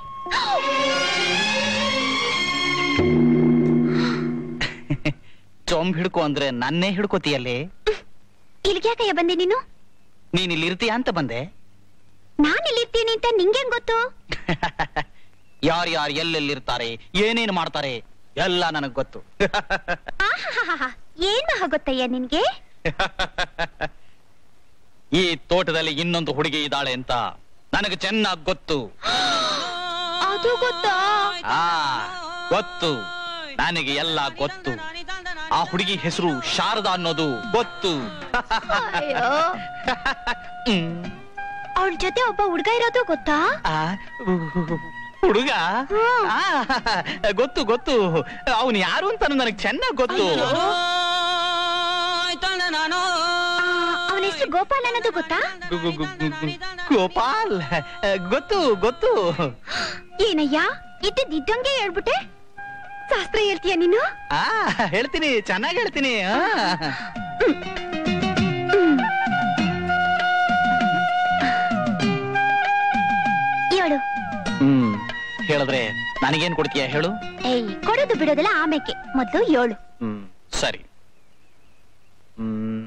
ಚೊಂಬ್ ಹಿಡ್ಕೊ ಅಂದ್ರೆ ನನ್ನೇ ಹಿಡ್ಕೋತಿಯಲ್ಲಿ ಇಲ್ಲಿಗೆ ಯಾಕಯ್ಯ ಬಂದೆ ನೀನು ನೀನ್ ಇಲ್ಲಿ ಇರ್ತೀಯ ಅಂತ ಬಂದೆ ನಾನ್ ಇಲ್ಲಿರ್ತೀನಿ ಅಂತ ನಿಂಗೇನ್ ಗೊತ್ತು ಯಾರ್ ಯಾರು ಎಲ್ಲೆಲ್ಲಿರ್ತಾರೆ ಏನೇನ್ ಮಾಡ್ತಾರೆ ಎಲ್ಲ ನನಗ್ ಗೊತ್ತು ಆಹಾಹಾಹಾ, ಏನ್ ಮಹಾ ಗೊತ್ತಯ್ಯ ನಿನ್ಗೆ ಈ ತೋಟದಲ್ಲಿ ಇನ್ನೊಂದು ಹುಡುಗಿ ಇದ್ದಾಳೆ ಅಂತ ನನಗೆ ಚೆನ್ನಾಗ್ ಗೊತ್ತು ಅದು ಗೊತ್ತಾ ಆ ಗೊತ್ತು ನನಗೆ ಎಲ್ಲ ಗೊತ್ತು ಆ ಹುಡುಗಿ ಹೆಸರು ಶಾರದಾ ಅನ್ನೋದು ಗೊತ್ತು ಅಯ್ಯೋ ಅವಳ ಜೊತೆ ಒಬ್ಬ ಹುಡ್ಗ ಇರೋದು ಗೊತ್ತಾ ಆ, ಹುಡುಗ ಆ, ಗೊತ್ತು ಗೊತ್ತು ಅವನು ಯಾರು ಅಂತ ನನಗೆ ಚೆನ್ನಾಗ್ ಗೊತ್ತು ತಂದ ನಾನು ಅವನ ಹೆಸರು ಗೋಪಾಲ್ ಅನ್ನೋದು ಗೊತ್ತಾ ಗು- ಗು- ಗು- ಗು- ಗು- ಗೋಪಾಲ್ ಗೊತ್ತು ಗೊತ್ತು ಏನಯ್ಯ ಇದ್ದದ್ ಇದ್ದಂಗೆ ಹೇಳ್ಬಿಟ್ಟೆ ಶಾಸ್ತ್ರ ಹೇಳ್ತೀಯ ನೀನು ಆ ಹೇಳ್ತೀನಿ ಚೆನ್ನಾಗಿ ಹೇಳ್ತೀನಿ ಆ. ಹ್ಮ್ ಹೇಳಿದ್ರೆ ನನಗೇನ್ ಕೊಡ್ತೀಯ ಹೇಳು ಏಯ್ ಕೊಡೋದು ಬಿಡೋದೆಲ್ಲ ಆಮೇಕೆ ಮೊದ್ಲು ಏಳು ಹ್ಮ್ ಸರಿ ಹ್ಮ್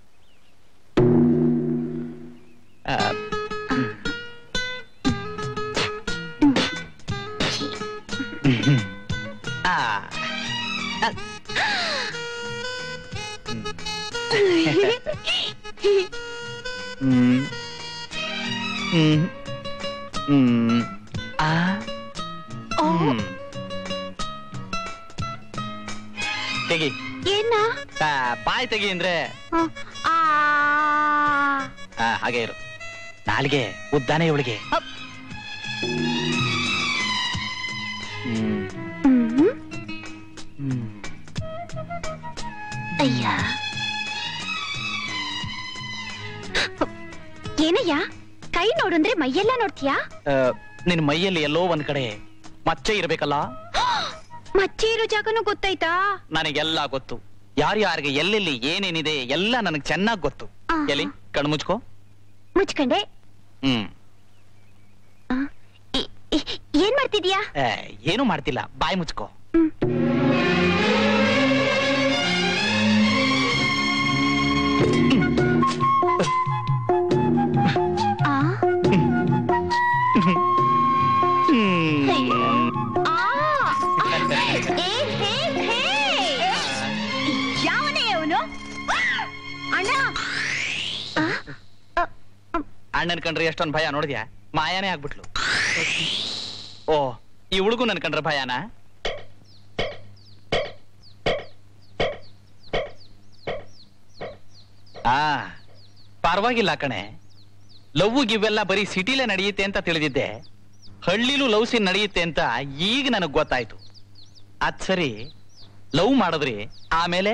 ಆ, ಹ್ಮ್. ಹ್ಮ್. ಆ. ಆ. ಹ್ಮ್. ಹ್ಮ್. ಹ್ಮ್. ಆ. ಹ್ಮ್. ತೆಗಿ ಏನ ಆ, ಬಾಯ್ ತೆಗಿ ಅಂದ್ರೆ ಆ ಆ, ಹಾಗೆ ಇರು ನಾಲ್ಗೆ ಉದ್ದಾನೆ ಇವಳಿಗೆ ಅಪ್. ಹ್ಮ್. ಹ್ಮ್. ಹ್ಮ್. ಅಯ್ಯ ಏನಯ್ಯ ಕೈ ನೋಡಂದ್ರೆ ಮೈಯೆಲ್ಲ ನೋಡ್ತೀಯಾ ಆ, ನಿನ್ ಮೈಯಲ್ಲಿ ಎಲ್ಲೋ ಒಂದ್ ಕಡೆ ಮಚ್ಚೆ ಇರ್ಬೇಕಲ್ಲ ಮಚ್ಚೆ ಇರೋ ಜಾಗನೂ ಗೊತ್ತಾಯ್ತಾ ನನಗೆಲ್ಲ ಗೊತ್ತು ಯಾರ್ಯಾರಿಗೆ ಎಲ್ಲೆಲ್ಲಿ ಏನೇನಿದೆ ಎಲ್ಲ ನನಗ್ ಚೆನ್ನಾಗ್ ಗೊತ್ತು ಆ. ಎಲ್ಲಿ ಕಣ್ಣು ಮುಚ್ಕೋ ಮುಚ್ಕಂಡೆ ಹ್ಮ್ ಆ, ಇ- ಇ- ಏನ್ ಮಾಡ್ತಿದ್ಯಾ ಆ, ಏನೂ ಮಾಡ್ತಿಲ್ಲ ಬಾಯಿ ಮುಚ್ಕೋ ಹ್ಮ್. ಆ, ಹ್ಮ್. ಅಯ್ಯೋ. ಆ, ಏ, ಹೇ, ಹೇ. ಯಾವನೇ ಅವನು ಅಣ್ಣ ಆ, ಆ, ಅಣ್ಣನ್ ಕಂಡ್ರೆ ಎಷ್ಟೊಂದ್ ಭಯ ನೋಡಿದ್ಯಾ ಮಾಯಾನೇ ಆಗ್ಬಿಟ್ಲು ಓ ಈ ಹುಡುಗು ನನ್ ಕಂಡ್ರೆ ಭಯನಾ ಆ ಪರವಾಗಿಲ್ಲ ಕಣೆ ಲವ್ ಇವೆಲ್ಲ ಬರೀ ಸಿಟಿಲೇ ನಡೆಯುತ್ತೆ ಅಂತ ತಿಳಿದಿದ್ದೆ ಹಳ್ಳಿಲೂ ಲವ್ ಸೀನ್ ನಡೆಯುತ್ತೆ ಅಂತ ಈಗ ನನಗ್ ಗೊತ್ತಾಯ್ತು ಅದ್ ಸರಿ ಲವ್ ಮಾಡಿದ್ರಿ ಆಮೇಲೆ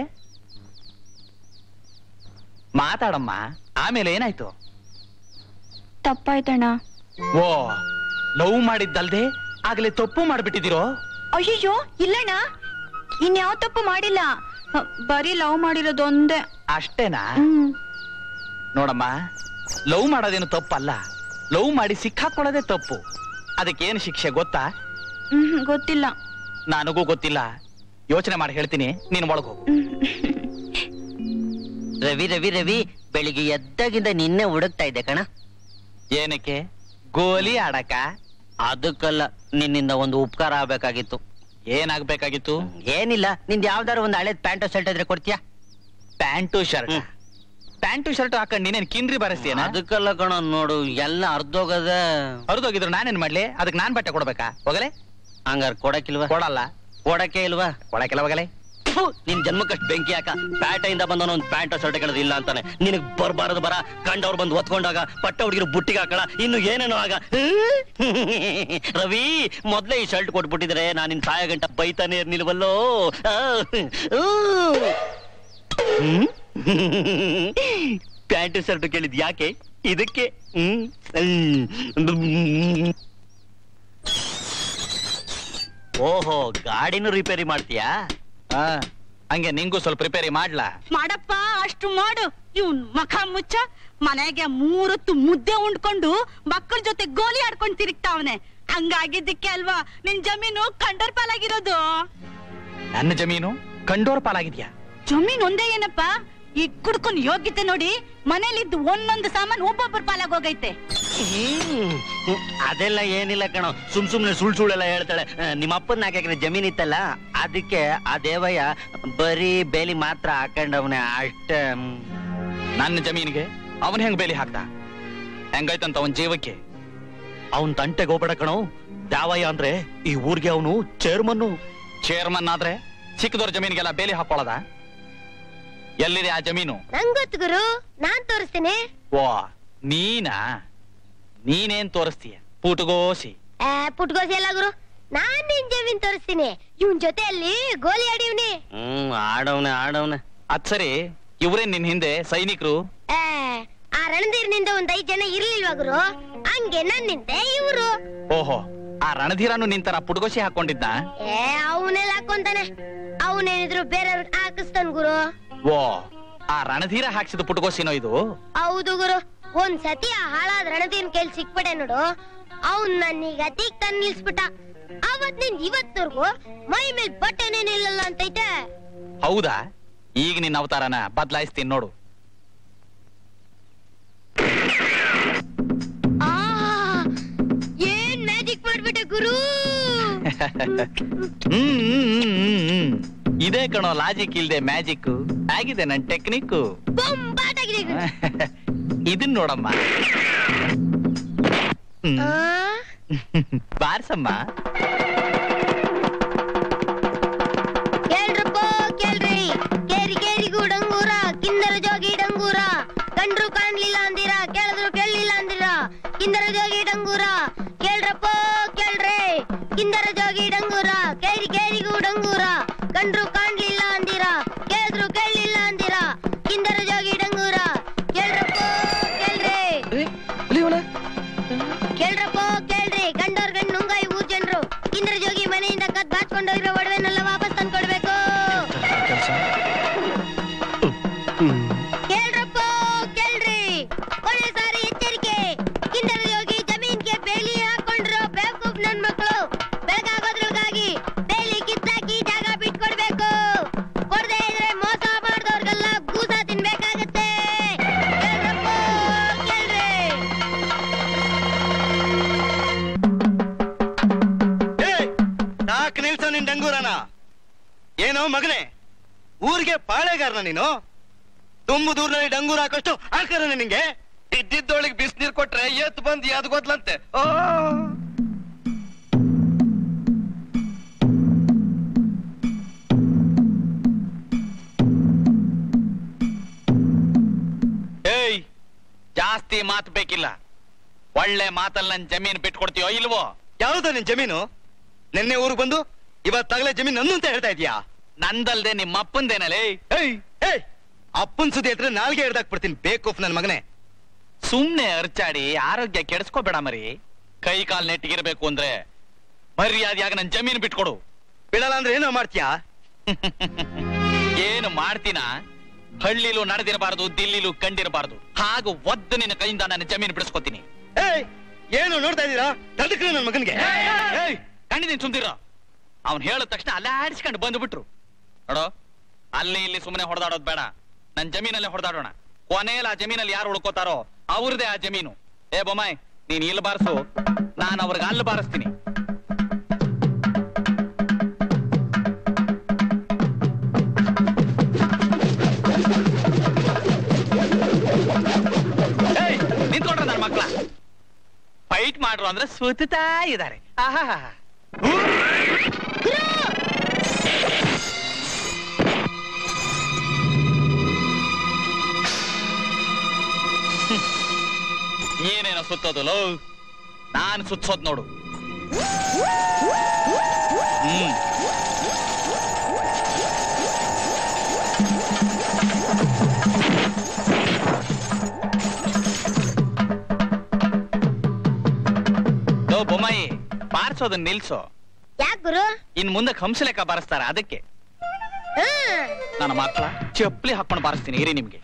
ಮಾತಾಡಮ್ಮ ಆಮೇಲೆ ಏನಾಯ್ತು ತಪ್ಪಾಯ್ತಣ್ಣ ಓ ಲವ್ ಮಾಡಿದ್ದಲ್ದೆ ಆಗ್ಲೇ ತಪ್ಪು ಮಾಡ್ಬಿಟ್ಟಿದಿರೋ ಅಯ್ಯಯ್ಯೋ ಇಲ್ಲಣ್ಣ ಇನ್ಯಾವ ತಪ್ಪು ಮಾಡಿಲ್ಲ ಹ, ಬರೀ ಲವ್ ಮಾಡಿರೋದು ಒಂದೇ ಅಷ್ಟೇನಾ ಹ್ಮ್ ನೋಡಮ್ಮ ಲವ್ ಮಾಡೋದೇನು ತಪ್ಪಲ್ಲ ಲವ್ ಮಾಡಿ ಸಿಕ್ಕಾಕೊಳ್ಳೋದೇ ತಪ್ಪು ಅದಕ್ಕೇನು ಶಿಕ್ಷೆ ಗೊತ್ತಾ ಹ್ಮ್ ಗೊತ್ತಿಲ್ಲ ನನಗೂ ಗೊತ್ತಿಲ್ಲ ಯೋಚನೆ ಮಾಡಿ ಹೇಳ್ತೀನಿ ನೀನ್ ಒಳಗು ರವಿ ರವಿ ರವಿ ಬೆಳಿಗ್ಗೆ ಎದ್ದಾಗಿಂದ ನಿನ್ನೆ ಹುಡುಕ್ತಾ ಇದ್ದೆ ಕಣ ಏನಕ್ಕೆ ಗೋಲಿ ಆಡಕ ಅದಕ್ಕಲ್ಲ ನಿನ್ನಿಂದ ಒಂದು ಉಪಕಾರ ಆಗ್ಬೇಕಾಗಿತ್ತು ಏನಾಗ್ಬೇಕಾಗಿತ್ತು ಏನಿಲ್ಲ ನಿಂದ ಯಾವ್ದಾರು ಒಂದು ಹಳೇದ್ ಪ್ಯಾಂಟು ಶರ್ಟ್ ಇದ್ರೆ ಕೊಡ್ತೀಯಾ pant shirt hmm. Pant shirt ಹಾಕೊಂಡ್ ನೀನೇನ್ ಕಿಂದ್ರಿ ಬರಸ್ತೀಯನ ಅದಕ್ಕಲ್ಲ ಕಣ ನೋಡು ಎಲ್ಲ ಅರ್ಧೋಗದ ಹರಿದೋಗಿದ್ರು ನಾನೇನ್ ಮಾಡ್ಲಿ ಅದಕ್ಕೆ ನಾನ್ ಬಟ್ಟೆ ಕೊಡ್ಬೇಕಾ ಹೋಗಲೆ ಹಂಗಾರ ಕೊಡಕ್ಕಿಲ್ವಾ ಕೊಡಲ್ಲ ಕೊಡಕ್ಕೆ ಇಲ್ವಾ ಕೊಡಕ್ಕೆಲ್ಲ ಹೋಗಲೆ ಫು, ನಿನ್ ಜನ್ಮಕ್ಕಷ್ಟು ಬೆಂಕಿ ಹಾಕ ಪ್ಯಾಟೆಯಿಂದ ಬಂದವನು ಒಂದು ಪ್ಯಾಂಟ್ ಶರ್ಟ್ ಕೇಳೋದು ಇಲ್ಲ ಅಂತಾನೆ ನಿನಗ್ ಬರ್ಬಾರದು ಬರ ಕಂಡವ್ರು ಬಂದು ಒತ್ಕೊಂಡಾಗ ಪಟ್ಟ ಹುಡುಗಿರು ಬುಟ್ಟಿಗೆ ಹಾಕಳ ಇನ್ನು ಏನೇನೋ ಆಗ ರವಿ ಮೊದ್ಲೇ ಈ ಶರ್ಟ್ ಕೊಟ್ಬಿಟ್ಟಿದ್ರೆ ನಾನು ನಿನ್ ಸಾಯ ಗಂಟ ಬೈತಾನೆ ಇರ್ನಿಲ್ವಲ್ಲೋ ಆ, ಊ. ಹ್ಮ್? ಪ್ಯಾಂಟ್ ಶರ್ಟ್ ಕೇಳಿದ್ ಯಾಕೆ ಇದಕ್ಕೆ ಹ್ಮ್ ಹ್ಮ್. ಓಹೋ ಗಾಡಿನೂ ರಿಪೇರಿ ಮಾಡ್ತೀಯಾ ಆ, ಹಂಗೆ ನಿಂಗೂ ಸ್ವಲ್ಪ ರಿಪೇರಿ ಮಾಡ್ಲಾ ಮಾಡಪ್ಪ ಅಷ್ಟು ಮಾಡು ಇವ್ನ್ ಮಖ ಮುಚ್ಚ ಮನೆಗೆ ಮೂರೊತ್ತು ಮುದ್ದೆ ಉಂಡ್ಕೊಂಡು ಮಕ್ಕಳ ಜೊತೆ ಗೋಲಿ ಆಡ್ಕೊಂಡ್ ತಿರುಗ್ತಾವನೆ ಹಂಗಾಗಿದ್ದಕ್ಕೆ ಅಲ್ವಾ ನಿನ್ ಜಮೀನು ಕಂಡರ್ ಪಾಲಾಗಿರೋದು ನನ್ನ ಜಮೀನು ಕಂಡೋರ್ ಪಾಲಾಗಿದ್ಯಾ ಜಮೀನ್ ಒಂದೇ ಏನಪ್ಪ ಈ ಕುಡ್ಕೊಂಡ್ ಯೋಗ್ಯತೆ ನೋಡಿ ಮನೇಲಿದ್ದು ಒಂದೊಂದು ಸಾಮಾನ್ ಒಬ್ಬೊಬ್ಬರ ಪಾಲಾಗೋಗೈತೆ ಹ್ಮ್. ಅದೆಲ್ಲ ಏನಿಲ್ಲ ಕಣೋ ಸುಮ್ ಸುಮ್ನೆ ಸುಳ್ ಸುಳ್ಳೆಲ್ಲ ಹೇಳ್ತಾಳೆ ಆ, ನಿಮ್ಮ ಅಪ್ಪನ ಹಾಕಿದ್ರೆ ಜಮೀನ್ ಇತ್ತಲ್ಲ ಅದಕ್ಕೆ ಆ ದೇವಯ್ಯ ಬರೀ ಬೇಲಿ ಮಾತ್ರ ಹಾಕೊಂಡವನೆ ಅಷ್ಟ ನನ್ನ ಜಮೀನಿಗೆ ಅವನ್ ಹೆಂಗ್ ಬೇಲಿ ಹಾಕ್ದ ಹೆಂಗಾಯ್ತಂತ ಅವನ್ ಜೀವಕ್ಕೆ ಅವನ್ ತಂಟೆಗೆ ಹೋಗ್ಬೇಡ ಕಣೋ ದ್ಯಾವಯ್ಯ ಅಂದ್ರೆ ಈ ಊರ್ಗೆ ಅವನು ಚೇರ್ಮನ್ನು ಚೇರ್ಮನ್ ಆದ್ರೆ ಚಿಕ್ಕದವ್ರ ಜಮೀನಿಗೆಲ್ಲ ಬೇಲಿ ಹಾಕೊಳ್ಳೋದ ಎಲ್ಲಿದೆ ಆ ಜಮೀನು ನಂಗೊತ್ತು ಗುರು ನಾನ್ ತೋರಿಸ್ತೀನಿ ಓ ನೀನಾ ನೀನೇನ್ ತೋರಿಸ್ತೀಯ ಪುಟಗೋಸಿ ಆ, ಪುಟ್ಗೋಸಿ ಎಲ್ಲ ಗುರು ನಾನ್ ನಿನ್ ಜಮೀನ್ ತೋರಿಸ್ತೀನಿ ಇವನ್ ಜೊತೆಯಲ್ಲಿ ಗೋಲಿ ಆಡಿವ್ನಿ ಹ್ಮ್ ಆಡವ್ನೆ ಆಡವ್ನೆ ಅದ್ ಸರಿ ಇವ್ರೇ ನಿನ್ ಹಿಂದೆ ಸೈನಿಕರು ಆ, ಆ ರಣಧೀರ್ನಿಂದ ಒಂದ್ ಐದ್ ಜನ ಇರ್ಲಿಲ್ವಾ ಗುರು ಹಂಗೆ ನನ್ನಿಂದ ಇವ್ರು ಓಹೋ ಆ ರಣಧೀರನು ನಿಂತರ ಪುಟಗೋಸಿ ಹಾಕೊಂಡಿದ್ದ ಏ ಅವನೆಲ್ಲ ಹಾಕೊಂತಾನೆ ಅವನೇನಿದ್ರು ಬೇರೆಯವ್ರಿಗೆ ಹಾಕಿಸ್ತಾನ ಗುರು ಓ ಆ ರಣಧೀರ ಹಾಕ್ಸಿದ ಪುಟಗೋಸಿನೋ ಇದು ಹೌದು ಗುರು ಒಂದ್ ಸತಿ ಆ ಹಾಳಾದ ರಣಧೀರ್ನ ಕೈಲಿ ಸಿಕ್ಬಿಡೆ ನೋಡು ಅವ್ನ್ ನನ್ನೀಗ ದಿಕ್ ತಂದ್ ನಿಲ್ಸ್ಬಿಟ್ಟ ಅವತ್ತಿನಿಂದ ಇವತ್ತವರೆಗೂ ಮೈ ಮೇಲ್ ಬಟ್ಟೆನೇ ನಿಲ್ಲಲ್ಲ ಅಂತೈತೆ ಹೌದಾ ಈಗ ನಿನ್ನ ಅವತಾರನ ಬದಲಾಯಿಸ್ತೀನಿ ನೋಡು ಆ ಏನ್ ಮ್ಯಾಜಿಕ್ ಮಾಡ್ಬಿಟ್ಟೆ ಗುರು ಹ್ಮ್, ಹ್ಮ್, ಹ್ಮ್, ಹ್ಮ್, ಹ್ಮ್. ಇದೇ ಕಣೋ ಲಾಜಿಕ್ ಇಲ್ದೆ ಮ್ಯಾಜಿಕ್ ಆಗಿದೆ ನನ್ ಟೆಕ್ನಿಕ್ ಬೊಂಬಾಟಾಗಿದೆ ಗುರು. ಇದನ್ ನೋಡಮ್ಮ ಹ್ಮ್. ಆ, ಬಾರ್ಸಮ್ಮ ಕೇಳ್ರಪ್ಪ ಕೇಳ್ರಿ ಕೇರಿ ಕೇರಿಗೂ ಡಂಗೂರ ಕಿಂದರ ಜೋಗಿ ಡಂಗೂರ ಕಂಡ್ರು ಕಾಣ್ಲಿಲ್ಲ ಅಂದಿರ ಕೇಳಿದ್ರು ಕೇಳಲಿಲ್ಲ ಅಂದಿರ ಕಿಂದರ ಜೋಗಿ ಡಂಗೂರ ಕೇಳ್ರಪ್ಪ ಕೇಳ್ರಿ ಕಿಂದರ ಜೋಗಿ ಡಂಗೂರ ಕೇರಿ ಕೇರಿಗೂ ಡಂಗೂರ ಕಂಡ್ರು ಕಾಣ್ಲಿಲ್ಲ ಅಂದಿರ ಕೇಳಿದ್ರು ಕೇಳಲಿಲ್ಲ ಅಂದಿರ ಕಿಂದರ ಜೋಗಿ ಡಂಗೂರ ಕೇಳ್ರಪ್ಪ ಕೇಳ್ರಿ ಕೇಳ್ರಪ್ಪ ಕೇಳ್ರಿ ಗಂಡೋರ್ ಗಂಡ್ ನುಂಗಾಯಿ ಊರ್ ಜನರು ಕಿಂದರ ಜೋಗಿ ಮನೆಯಿಂದ ಕದ್ ಬಾಚ್ಕೊಂಡೋಗಿರೋ ಒಡವೆನೆಲ್ಲ ವಾಪಸ್ ತಂದ್ಕೊಡ್ಬೇಕು ಕೇಳ್ರಪ್ಪ ಕೇಳ್ರಿ ಕೊನೆ ಸಾರಿ ಎಚ್ಚರಿಕೆ ಕಿಂದರ ಜೋಗಿ ಜಮೀನ್ಗೆ ಬೇಲಿ ಹಾಕೊಂಡಿರೋ ಬೇವಕೂಫ್ ನನ್ ಮಕ್ಕಳು ಬೆಳಗಾಗೋದ್ರೊಳಗಾಗಿ ಬೇಲಿ ಕಿತ್ತಾಕಿ ಜಾಗ ಬಿಟ್ಕೊಡ್ಬೇಕು ಕೊಡದೆ ಇದ್ರೆ ಮೋಸ ಮಾಡ್ದವ್ರಿಗೆಲ್ಲ ಗೂಸ ತಿನ್ಬೇಕಾಗತ್ತೆ ಕೇಳ್ರಪ್ಪ ಕೇಳ್ರಿ ಸಾಕ್ ನಿಲ್ಸೋ ನಿನ್ ಡಂಗೂರನ ಏನೋ ಮಗನೇ ಊರಿಗೆ ಪಾಳೆಗಾರನ ನೀನು ತುಂಬು ದೂರದಲ್ಲಿ ಡಂಗೂರ ಹಾಕೋಷ್ಟು ಆಳ್ಕರನ ನಿಂಗೆ ಇದ್ದಿದ್ದೊಳಗೆ ಬಿಸಿನೀರ್ ಕೊಟ್ರೆ ಎತ್ ಬಂದ್ ಯಾವ್ದು ಗೊತ್ತಲಂತೆ ಓ ಏಯ್ ಜಾಸ್ತಿ ಮಾತು ಬೇಕಿಲ್ಲ ಒಳ್ಳೆ ಮಾತಲ್ಲಿ ನನ್ ಜಮೀನ್ ಬಿಟ್ಕೊಡ್ತೀಯೋ ಇಲ್ವೋ ಯಾವ್ದು ನಿನ್ ಜಮೀನು ನಿನ್ನೆ ಊರಿಗೆ ಬಂದು ಇವತ್ತಾಗಲೇ ಜಮೀನು ನಂದು ಅಂತ ಹೇಳ್ತಾ ಇದೀಯಾ ನಂದಲ್ದೆ ನಿಮ್ಮ ಅಪ್ಪಂದೇನಲೇ ಏಯ್ ಏಯ್ ಅಪ್ಪನ್ ಸುದ್ದಿ ಹತ್ರ ನಾಲ್ಗೆ ಹಿಡ್ದಾಕ್ಬಿಡ್ತೀನಿ ಬೇಕೂಫ್ ನನ್ ಮಗನೇ ಸುಮ್ನೆ ಅರ್ಚಾಡಿ ಆರೋಗ್ಯ ಕೆಡಿಸ್ಕೋಬೇಡ ಮರಿ ಕೈ ಕಾಲ್ ನೆಟ್ಟಿಗಿರ್ಬೇಕು ಅಂದ್ರೆ ಮರ್ಯಾದೆಯಾಗ ನನ್ ಜಮೀನು ಬಿಟ್ಕೊಡು ಬಿಡಲ್ಲ ಅಂದ್ರೆ ಏನೋ ಮಾಡ್ತೀಯಾ ಏನು ಮಾಡ್ತೀನ ಹಳ್ಳಿಲೂ ನಡೆದಿರಬಾರದು ದಿಲ್ಲಿಲೂ ಕಂಡಿರಬಾರದು ಹಾಗೂ ಒದ್ದು ನಿನ್ನ ಕೈಯಿಂದ ನನ್ನ ಜಮೀನು ಬಿಡಿಸ್ಕೊತೀನಿ ಏಯ್ ಏನು ನೋಡ್ತಾ ಇದೀರಾ ತಡಕ್ರಿ ನನ್ ಮಗನ್ಗೆ ಏಯ್ ಕಂಡಿದ್ದೀನಿ ಸುಮ್ದಿರ ಅವ್ನ್ ಹೇಳಿದ ತಕ್ಷಣ ಅಲ್ಲೇ ಆಡಿಸ್ಕೊಂಡು ಬಂದ್ಬಿಟ್ರು ನೋಡೋ ಅಲ್ಲಿ ಇಲ್ಲಿ ಸುಮ್ಮನೆ ಹೊಡೆದಾಡೋದ್ ಬೇಡ ನನ್ ಜಮೀನಲ್ಲೇ ಹೊಡೆದಾಡೋಣ ಕೊನೆಯಲ್ಲಿ ಆ ಜಮೀನಲ್ಲಿ ಯಾರು ಉಳ್ಕೋತಾರೋ ಅವ್ರದೇ ಆ ಜಮೀನು ಏ ಬೊಮ್ಮಾಯ್ ನೀನ್ ಇಲ್ಲಿ ಬಾರಿಸು ನಾನು ಅವ್ರಿಗೆ ಅಲ್ಲಿ ಬಾರಿಸ್ತೀನಿ ಏಯ್ ನಿಂತ್ಕೊಂಡ್ರ ನನ್ನ ಮಕ್ಳ ಫೈಟ್ ಮಾಡ್ರು ಅಂದ್ರೆ ಸುತ್ತಾ ಇದ್ದಾರೆ ಆಹಾ ಏನೇನೋ ಸುತ್ತೋದು ಲೋ ನಾನ್ ಸುತ್ತೋದ್ ನೋಡು ಹ್ಮ್ ಲೋ ಬೊಮ್ಮಾಯಿ ಬಾರಿಸೋದನ್ನ ನಿಲ್ಸೋ ಯಾಕ್ ಗುರು ಇನ್ ಮುಂದೆ ಹಂಸ ಲೆಕ್ಕ ಬಾರಿಸ್ತಾರ ಅದಕ್ಕೆ ಹ್ಮ್ ನನ್ನ ಮಕ್ಳ ಚಪ್ಪಲಿ ಹಾಕೊಂಡು ಬಾರಿಸ್ತೀನಿ ಇರಿ ನಿಮ್ಗೆ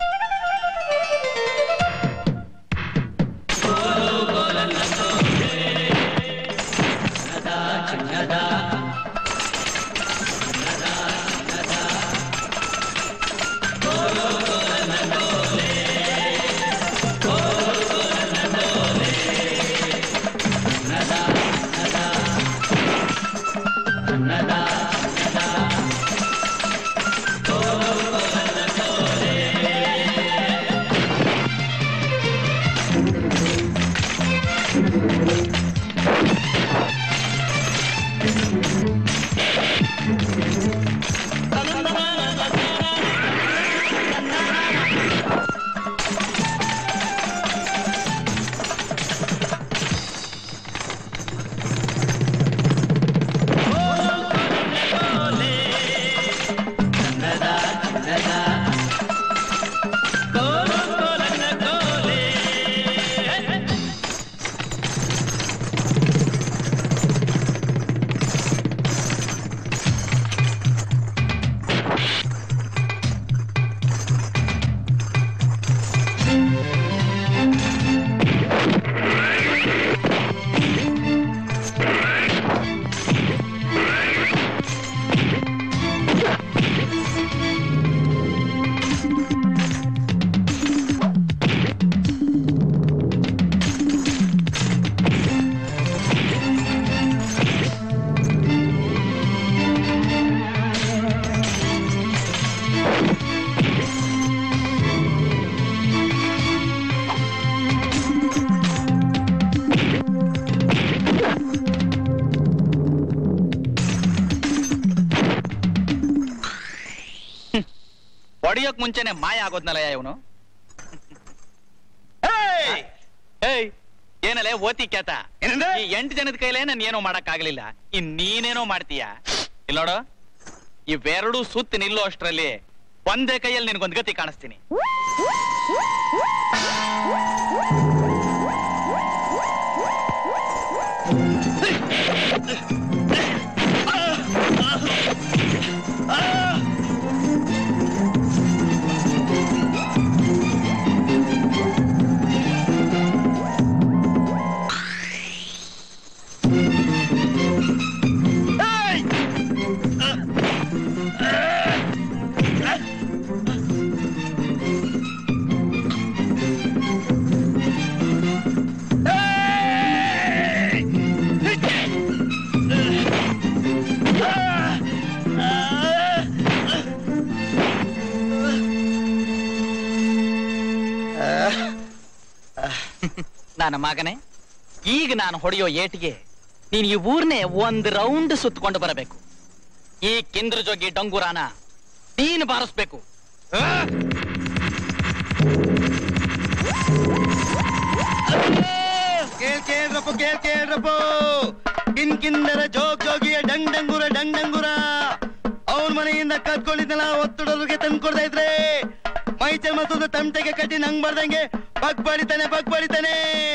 ಹೊಡಿಯೋಕ್ ಮುಂಚೆನೆ ಮಾಯ ಆಗೋದ್ನಲ್ಲ ಇವನು ಏಯ್ ಏನಲ್ಲೇ ಓತಿ ಕ್ಯಾತ ಈ ಎಂಟು ಜನದ ಕೈಲೇ ನನ್ ಏನೋ ಮಾಡಕ್ ಆಗ್ಲಿಲ್ಲ ಇನ್ ನೀನೇನೋ ಮಾಡ್ತೀಯ ಇಲ್ಲ ನೋಡು ಇವೆರಡು ಸುತ್ತ ನಿಲ್ಲೋ ಅಷ್ಟ್ರಲ್ಲಿ ಒಂದೇ ಕೈಯಲ್ಲಿ ನಿನ್ಗೊಂದ್ ಗತಿ ಕಾಣಿಸ್ತೀನಿ ನನ್ನ ಮಗನೇ ಈಗ ನಾನು ಹೊಡೆಯೋ ಏಟಿಗೆ ನೀನ್ ಈ ಊರ್ನೇ ಒಂದ್ ರೌಂಡ್ ಸುತ್ತಕೊಂಡು ಬರಬೇಕು ಈ ಕಿಂದ್ರ ಜೋಗಿ ಡಂಗುರಾನ ನೀನ್ ಬಾರಿಸ್ಬೇಕು ಕೇಳ್ ಕೇಳ್ರಪ್ಪ ಕೇಳ್ ಕೇಳ್ರಪ್ಪ ಕಿನ್ ಕಿಂದರ ಜೋಗ್ ಜೋಗಿಯ ಡಂಗ್ ಡಂಗುರ ಡಂಗ್ ಡಂಗುರ ಅವನ್ ಮನೆಯಿಂದ ಕದ್ಕೊಂಡಿದ್ದಲ್ಲ ಒತ್ತಡೋರ್ಗೆ ತಂದು ಕೊಡ್ತಾ ಇದ್ರೆ ಮೈ ಚರ್ಮತ್ತದ ತಮಟೆಗೆ ಕಟ್ಟಿ ನಂಗ್ ಬರ್ದಂಗೆ ಬಗ್ ಬಡಿತಾನೆ ಬಗ್ ಬಡಿತಾನೆ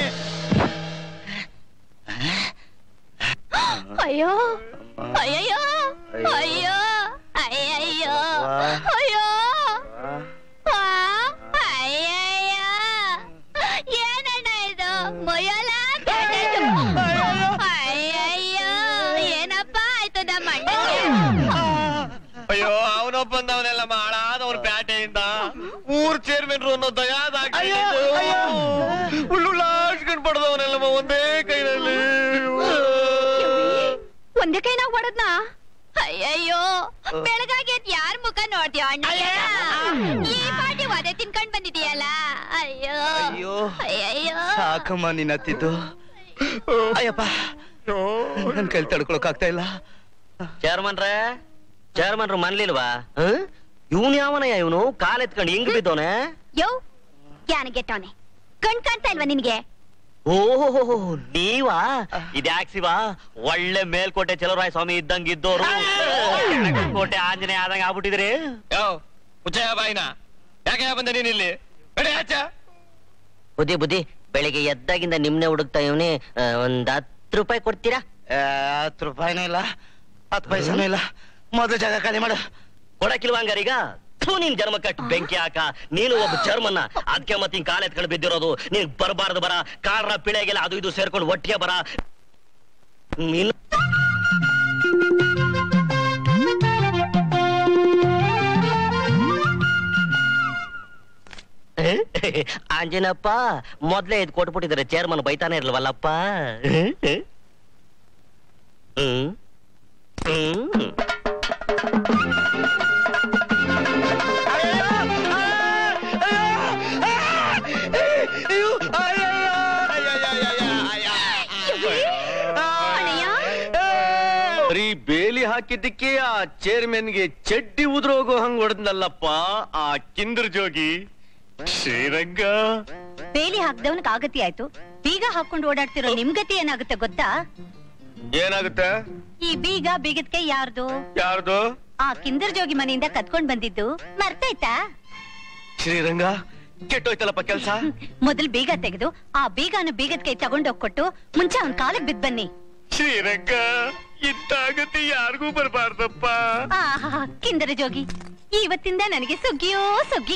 ಅಯ್ಯೋ ಅಯ್ಯಯ್ಯೋ ಅಯ್ಯೋ ಅಯ್ಯಯ್ಯೋ ಅಯ್ಯೋ ಆ, ಅಯ್ಯಯ್ಯೋ ಏನಣ್ಣ ಇದು ಮೊಯಲ ಕೆಟ್ಟದು. ಅಯ್ಯಯ್ಯೋ ಏನಪ್ಪ ಆಯ್ತು ನಮ್ಮ ಅಣ್ಣಂಗೆ ಅಯ್ಯೋ ಅವನೊಬ್ಬಂದವನೆಲ್ಲ ಮಾಡಾದವ್ರ ಪ್ಯಾಟೆಯಿಂದ ಊರ್ ಚೇರ್ಮನ್ರು ಅನ್ನೋ ದಯಾದಾಗಿ ಉಳ್ಳುಳ್ಳಾಡ್ಸ್ಕೊಂಡ್ ಪಡೆದವನೆಲ್ಲ ಒಂದೇ ಕೈನಲ್ಲಿ ಒಂದೇ ಕೈನಾಗ ಹೊಡದ್ನ ಅಯ್ಯಯ್ಯೋ ಬೆಳಗಾಗಿ ಅದ್ ಯಾರ್ ಮುಖ ನೋಡ್ತೀಯ ಅಣ್ಣ ಈ ಪಾಟಿ ಒದೆ ತಿನ್ಕೊಂಡ್ ಬಂದಿದೀಯಲ್ಲ ಅಯ್ಯೋ ಅಯ್ಯೋ ಅಯ್ಯಯ್ಯೋ ಸಾಕಮ್ಮ ನೀನ್ ಹತ್ತಿದ್ದು ಅಯ್ಯಪ್ಪ ನನ್ ಕೈಲಿ ತಡ್ಕೊಳಕ್ ಆಗ್ತಾ ಇಲ್ಲ ಚೇರ್ಮನ್ರೇ ಚೇರ್ಮನ್ರು ಮನ್ಲಿಲ್ವಾ ಇವನ್ ಯಾವನಯ್ಯ ಇವನು ಕಾಲ್ ಎತ್ಕೊಂಡು ಹಿಂಗ್ ಬಿದ್ದವನೆ ಯೋ ಯಾನ ಗೆಟ್ಟವನೆ ಕಣ್ ಕಾಣ್ತಾ ಇಲ್ವಾ ನಿನ್ಗೆ ಓಹೋ ನೀವಾ ಇದ್ಯಾಕ್ ಶಿವ ಒಳ್ಳೆ ಮೇಲ್ಕೋಟೆ ಚಲುವರಾಯ ಸ್ವಾಮಿ ಇದ್ದಂಗ್ ಇದ್ದೋರು ಕೋಟೆ ಆಂಜನೇಯ ಆದಂಗ ಆಗ್ಬಿಟ್ಟಿದ್ರಿ ಯೋ ಮುಚ್ಚಯ ಬಾಯಿನ ಯಾಕೆ ಬಂದೆ ನೀನ್ ಇಲ್ಲಿ ನಡಿ ಆಚೆ ಬುದ್ಧಿ ಬುದ್ಧಿ ಬೆಳಿಗ್ಗೆ ಎದ್ದಾಗಿಂದ ನಿಮ್ನೆ ಹುಡುಕ್ತಾ ಇವನಿ ಒಂದ್ ಹತ್ತು ರೂಪಾಯಿ ಕೊಡ್ತೀರಾ ಹತ್ತು ರೂಪಾಯಿನೂ ಇಲ್ಲ ಹತ್ತು ಪೈಸನೂ ಇಲ್ಲ ಮೊದಲು ಜಾಗ ಖಾಲಿ ಮಾಡು ಕೊಡಕಿಲ್ವಾ ಹಂಗಾರೀಗ ಥೂ ನಿನ್ ಜನ್ಮ ಕಟ್ ಬೆಂಕಿ ಹಾಕ ನೀನು ಒಬ್ಬ ಚರ್ಮನ್ನ ಅದಕ್ಕೆ ಮತ್ತೆ ಹಿಂಗ್ ಕಾಲ್ ಎತ್ಕೊಂಡು ಬಿದ್ದಿರೋದು ನೀನ್ ಬರಬಾರ್ದು ಬರ ಕಾರಣ ಪಿಳೆಗೆಲ್ಲ ಅದು ಇದು ಸೇರ್ಕೊಂಡು ಒಟ್ಟಿಗೆ ಬರ ನೀನು ಆಂಜನಪ್ಪ ಮೊದ್ಲೇ ಇದು ಕೊಟ್ಬಿಟ್ಟಿದ್ದಾರೆ ಚೇರ್ಮನ್ ಬೈತಾನೆ ಇರ್ಲವಲ್ಲಪ್ಪ ಹ್ಮ್ ಹ್ಮ್ ಬರೀ ಬೇಲಿ ಹಾಕಿದ್ದಕ್ಕೆ ಆ ಚೇರ್ಮನ್ಗೆ ಚಡ್ಡಿ ಉದ್ರೋಗೋ ಹಂಗ್ ಹೊಡೆದ್ನಲ್ಲಪ್ಪ ಆ ಕಿಂದ್ರ ಜೋಗಿ ಶ್ರೀರಂಗ ಬೇಲಿ ಹಾಕ್ದವನಿಗೆ ಆಗತಿ ಆಯ್ತು ಬೀಗ ಹಾಕೊಂಡು ಓಡಾಡ್ತಿರೋ ನಿಮ್ ಗತಿ ಏನಾಗುತ್ತೆ ಗೊತ್ತಾ ಏನಾಗುತ್ತೆ ಈ ಬೀಗ ಬೀಗದ ಕೈ ಯಾರ್ದು ಯಾರ್ದು ಆ ಕಿಂದರ್ ಜೋಗಿ ಮನೆಯಿಂದ ಕತ್ಕೊಂಡ್ ಬಂದಿದ್ದು ಮರ್ತಾಯ್ತಾ ಶ್ರೀರಂಗ ಕೆಟ್ಟೋಯ್ತಲ್ಲಪ್ಪ ಕೆಲ್ಸ ಮೊದಲ್ ಬೀಗ ತೆಗೆದು ಆ ಬೀಗನ ಬೀಗದ ಕೈ ತಗೊಂಡೋಗ್ಕೊಟ್ಟು ಮುಂಚೆ ಅವನ್ ಕಾಲಕ್ ಬಿದ್ ಬನ್ನಿ ಶ್ರೀರಂಗ ಇಂತಾಗತಿ ಯಾರಿಗೂ ಬರಬಾರ್ದಪ್ಪ ಆಹಾ ಕಿಂದರ ಜೋಗಿ ಇವತ್ತಿಂದ ನನಗೆ ಸುಗ್ಗಿಯೋ ಸುಗ್ಗಿ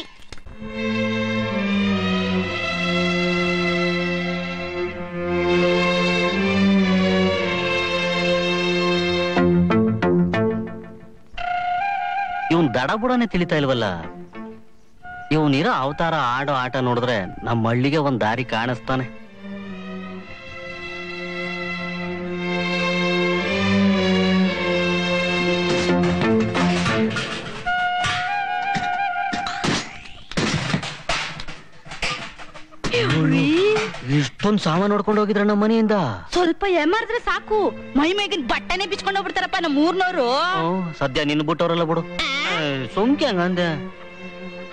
ಇವನ್ ದಡ ಬುಡನೆ ತಿಳಿತಾ ಇಲ್ವಲ್ಲ ಇವನಿರೋ ಅವತಾರ ಆಡೋ ಆಟ ನೋಡಿದ್ರೆ ನಮ್ಮ ಹಳ್ಳಿಗೆ ಒಂದ್ ದಾರಿ ಕಾಣಿಸ್ತಾನೆ ಇಷ್ಟೊಂದ್ ಸಾಮಾನ್ ನೋಡ್ಕೊಂಡು ಹೋಗಿದ್ರ ನಮ್ಮ ಮನೆಯಿಂದ ಸ್ವಲ್ಪ ಏಮಾರಿದ್ರೆ ಸಾಕು ಮೈ ಮೇಗಿನ ಬಟ್ಟೆನೆ ಬಿಚ್ಕೊಂಡು ಹೋಗ್ಬಿಡ್ತಾರಪ್ಪ ನಮ್ಮ ಊರ್ನವ್ರು ಹ್ಮ್, ಸದ್ಯ ನಿನ್ ಬಿಟ್ಟವ್ರಲ್ಲ ಬಿಡು ಸುಮ್ಕೆ ಹಂಗಂದೆ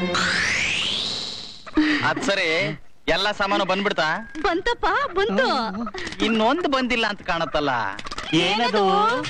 ಅದ್ ಸರಿ ಎಲ್ಲ ಸಾಮಾನು ಬಂದ್ಬಿಡ್ತಾ ಬಂತಪ್ಪ ಬಂತು ಇನ್ನೊಂದು ಬಂದಿಲ್ಲ ಅಂತ ಕಾಣತ್ತಲ್ಲ ಏನದು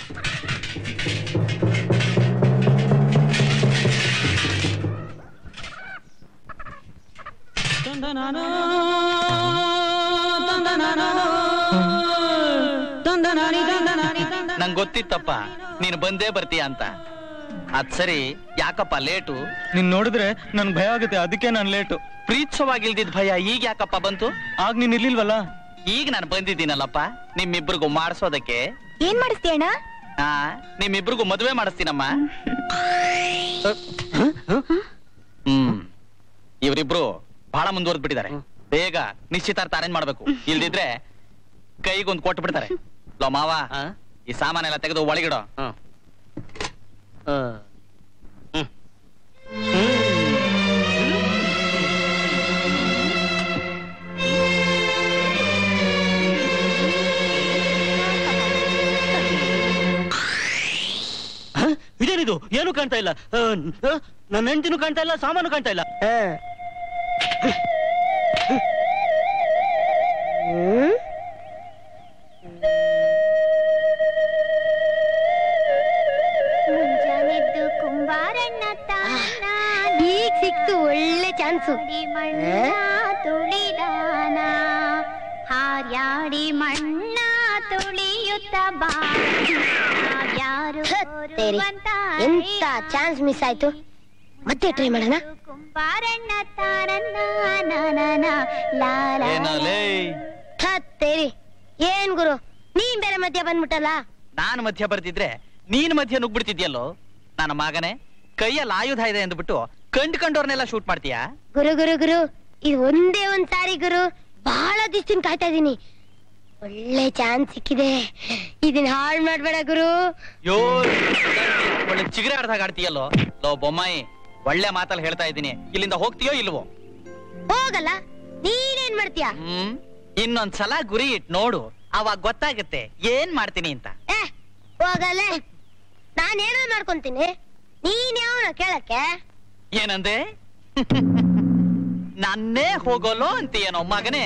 ನಂಗ್ ಗೊತ್ತಿತ್ತಪ್ಪ ನೀನು ಬಂದೇ ಬರ್ತೀಯ ಅಂತ ಅದ್ ಸರಿ ಯಾಕಪ್ಪ ಲೇಟು ನೀನ್ ನೋಡಿದ್ರೆ ನನ್ ಭಯ ಆಗುತ್ತೆ ಅದಕ್ಕೆ ನಾನ್ ಲೇಟು ಪ್ರೀತ್ಸವಾಗಿಲ್ದಿದ್ ಭಯ ಈಗ ಯಾಕಪ್ಪ ಬಂತು ಆಗ ನೀನ್ ಇರ್ಲಿಲ್ವಲ್ಲ ಈಗ ನಾನು ಬಂದಿದ್ದೀನಲ್ಲಪ್ಪ ನಿಮ್ಮಿಬ್ರಿಗೂ ಮಾಡಿಸೋದಕ್ಕೆ ಏನ್ ಮಾಡಿಸ್ತೀಯ ಅಣ್ಣ ಆ ನಿಮ್ಮಿಬ್ರಿಗೂ ಮದುವೆ ಮಾಡಿಸ್ತೀನಮ್ಮ ಹ್ಮ್ ಇವರಿಬ್ರು ಬಹಳ ಮುಂದುವರೆದ್ ಬಿಟ್ಟಿದ್ದಾರೆ ಬೇಗ ನಿಶ್ಚಿತಾರ್ಥ ಅರೇಂಜ್ ಮಾಡ್ಬೇಕು ಇಲ್ದಿದ್ರೆ ಕೈಗೊಂದು ಕೊಟ್ಟು ಬಿಡ್ತಾರೆ ಲೋ ಮಾವ ಈ ಸಾಮಾನೆಲ್ಲ ತೆಗೆದು ಒಳಗಿಡೋ ಇದೇನಿದು ಏನು ಕಾಣ್ತಾ ಇಲ್ಲ ಆ, ಆ, ನನ್ನ ಹೆಂಡತಿನೂ ಕಾಣ್ತಾ ಇಲ್ಲ ಸಾಮಾನು ಕಾಣ್ತಾ ಇಲ್ಲ ಮುಂಜಾನೆದ್ದು ಕುಂಬಾರಣ್ಣ ಈಗ ಸಿಕ್ತು ಒಳ್ಳೆ ಚಾನ್ಸು ತುಳಿದಾನ ಹಾರ್ಯಾಡಿ ಮಣ್ಣ ತುಳಿಯುತ್ತ ಬಾ ಯಾರು ಎಂತ ಚಾನ್ಸ್ ಮಿಸ್ ಆಯ್ತು ಮತ್ತೆ ಟ್ರೈ ಮಾಡೋಣ ಕುಂಬಾರಣ್ಣ ತಾರನ್ನ ನಾನನ ಲಾಲ ಏನಲೇ ಹತ್ತೇರಿ ಏನ್ ಗುರು ನೀನ್ ಬೇರೆ ಮಧ್ಯ ಬಂದ್ಬಿಟ್ಟಲ್ಲ ನಾನು ಮಧ್ಯ ಬರ್ತಿದ್ರೆ ನೀನ್ ಮಧ್ಯ ನುಗ್ಬಿಡ್ತಿದ್ಯಲ್ಲೋ ನನ್ನ ಮಗನೇ ಕೈಯಲ್ಲಿ ಆಯುಧ ಇದೆ ಅಂದ್ಬಿಟ್ಟು ಕಂಡ್ ಕಂಡವ್ರನ್ನೆಲ್ಲ ಶೂಟ್ ಮಾಡ್ತೀಯಾ ಗುರು ಗುರು ಗುರು ಇದು ಒಂದೇ ಒಂದ್ ಸಾರಿ ಗುರು ಬಹಳ ದಿವಸದಿಂದ ಕಾಯ್ತಾ ಇದೀನಿ ಒಳ್ಳೆ ಚಾನ್ಸ್ ಸಿಕ್ಕಿದೆ ಇದನ್ನ ಹಾಳು ಮಾಡ್ಬೇಡ ಗುರು ಯೋ ಒಳ್ಳೆ ಚಿಗರೆ ಆಡ್ದಾಗ ಆಡ್ತೀಯಲ್ಲೋ ಲೋ ಬೊಮ್ಮಾಯಿ ಒಳ್ಳೆ ಮಾತಲ್ಲಿ ಹೇಳ್ತಾ ಇದ್ದೀನಿ ಇಲ್ಲಿಂದ ಹೋಗ್ತೀಯೋ ಇಲ್ವೋ ಹೋಗಲ್ಲ ನೀನೇನ್ ಮಾಡ್ತೀಯ ಹ್ಮ್ ಇನ್ನೊಂದ್ಸಲ ಗುರಿ ಇಟ್ ನೋಡು ಅವಾಗ ಗೊತ್ತಾಗುತ್ತೆ ಏನ್ ಮಾಡ್ತೀನಿ ಅಂತ ಏ ಹೋಗಲ್ಲ ನಾನೇನೋ ಮಾಡ್ಕೊಂತೀನಿ ನೀನ್ ಯಾವನ ಕೇಳಕ್ಕೆ ಏನಂದೆ ನನ್ನೇ ಹೋಗೋಲೋ ಅಂತೀಯನೋ ಮಗನೇ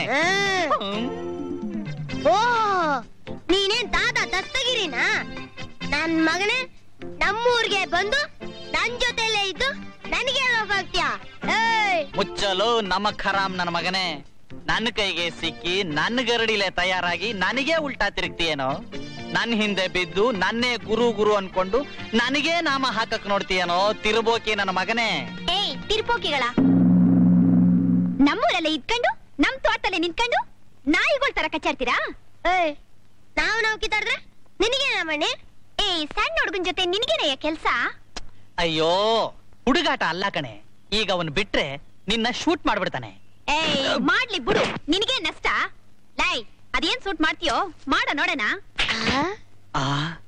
ಓ ನೀನೇನ್ ದಾದ ದಸ್ತಗಿರಿನಾ ನನ್ ಮಗನೇ ನಮ್ಮೂರ್ಗೆ ಬಂದು ನನ್ ಜೊತೆಲೇ ಇದ್ದು ನನಗೆ ಹೋಗ್ತೀಯಾ ಏಯ್ ಮುಚ್ಚಲು ನಮ್ಮ ಖರಾಮ್ ನನ್ನ ಮಗನೇ ನನ್ನ ಕೈಗೆ ಸಿಕ್ಕಿ ನನ್ನ ಗರಡಿಲೆ ತಯಾರಾಗಿ ನನಗೆ ಉಲ್ಟಾ ತಿರುಗ್ತೀಯೇನೋ ನನ್ ಹಿಂದೆ ಬಿದ್ದು ನನ್ನೇ ಗುರು ಗುರು ಅನ್ಕೊಂಡು ನನಗೇ ನಾಮ ಹಾಕಕ್ ನೋಡ್ತೀಯನೋ ತಿರುಬೋಕಿ ನನ್ನ ಮಗನೇ ಏಯ್ ತಿರುಪೋಕಿಗಳ ನಮ್ಮೂರಲ್ಲೇ ಇದ್ಕೊಂಡು ನಮ್ ತೋಟದಲ್ಲೇ ನಿಂತ್ಕೊಂಡು ನಾಯಿಗಳ ತರ ಕಚ್ಚಾಡ್ತೀರಾ ಏಯ್ ನಾವು ನಾವು ಕಿತ್ತಾಡಿದ್ರೆ ನಿನಗೇನ ಮಣ್ಣಿ ಏಯ್ ಸಣ್ಣ ಹುಡುಗನ್ ಜೊತೆ ನಿನಗೇನಯ್ಯ ಕೆಲ್ಸ ಅಯ್ಯೋ ಹುಡುಗಾಟ ಅಲ್ಲ ಕಣೆ ಈಗ ಅವನ್ ಬಿಟ್ರೆ ನಿನ್ನ ಶೂಟ್ ಮಾಡ್ಬಿಡ್ತಾನೆ ಏಯ್ ಮಾಡ್ಲಿ ಬಿಡು ನಿನಗೆ ನಷ್ಟ ಲೈ ಅದೇನ್ ಸೂಟ್ ಮಾಡ್ತೀಯೋ ಮಾಡ ನೋಡೋಣ ಆ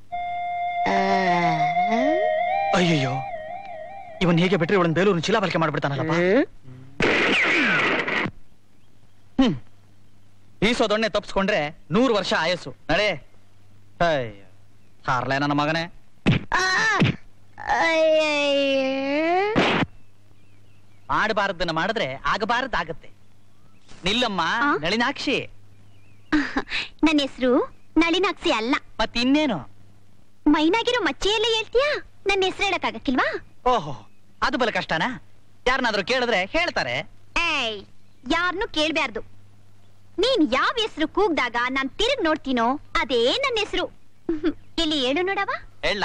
ಅಯ್ಯಯ್ಯೋ ಇವನ್ ಹೇಗೆ ಬಿಟ್ರೆ ಇವಳನ್ ಬೇಲೂರು ಚೀಲ ಬಳಕೆ ಮಾಡ್ಬಿಡ್ತಾನಲ್ಲಪ್ಪ ಹ್ಮ್ ಈಸೋದೊಣ್ಣೆ ತಪ್ಸ್ಕೊಂಡ್ರೆ ನೂರು ವರ್ಷ ಆಯಸ್ಸು ನಡೆ ಅಯ್ಯೋ ಹಾರ್ಲೆ ನನ್ನ ಮಗನೇ ಮಾಡಬಾರದನ್ನ ಮಾಡಿದ್ರೆ ಆಗಬಾರದಾಗತ್ತೆ ನಿಲ್ಲಮ್ಮ ನಳಿನಾಕ್ಷಿ ನನ್ನ ಹೆಸರು ನಳಿನಾಕ್ಷಿ ಅಲ್ಲ ಮತ್ತಿನ್ನೇನು ಮೈನಾಗಿರೋ ಮಚ್ಚೆಯಲ್ಲೇ ಹೇಳ್ತೀಯಾ ನನ್ನ ಹೆಸರು ಹೇಳಕ್ಕಾಗಕ್ಕಿಲ್ವಾ ಓಹೋ ಅದು ಬಲ ಕಷ್ಟನಾ ಯಾರನ್ನಾದ್ರೂ ಕೇಳಿದ್ರೆ ಹೇಳ್ತಾರೆ ಏಯ್ ಯಾರನ್ನು ಕೇಳ್ಬಾರ್ದು ನೀನ್ ಯಾವ ಹೆಸರು ಕೂಗ್ದಾಗ ನಾನ್ ತಿರುಗ್ ನೋಡ್ತೀನೋ ಅದೇ ನನ್ನ ಹೆಸರು ಇಲ್ಲಿ ಹೇಳು ನೋಡವ ಹೇಳ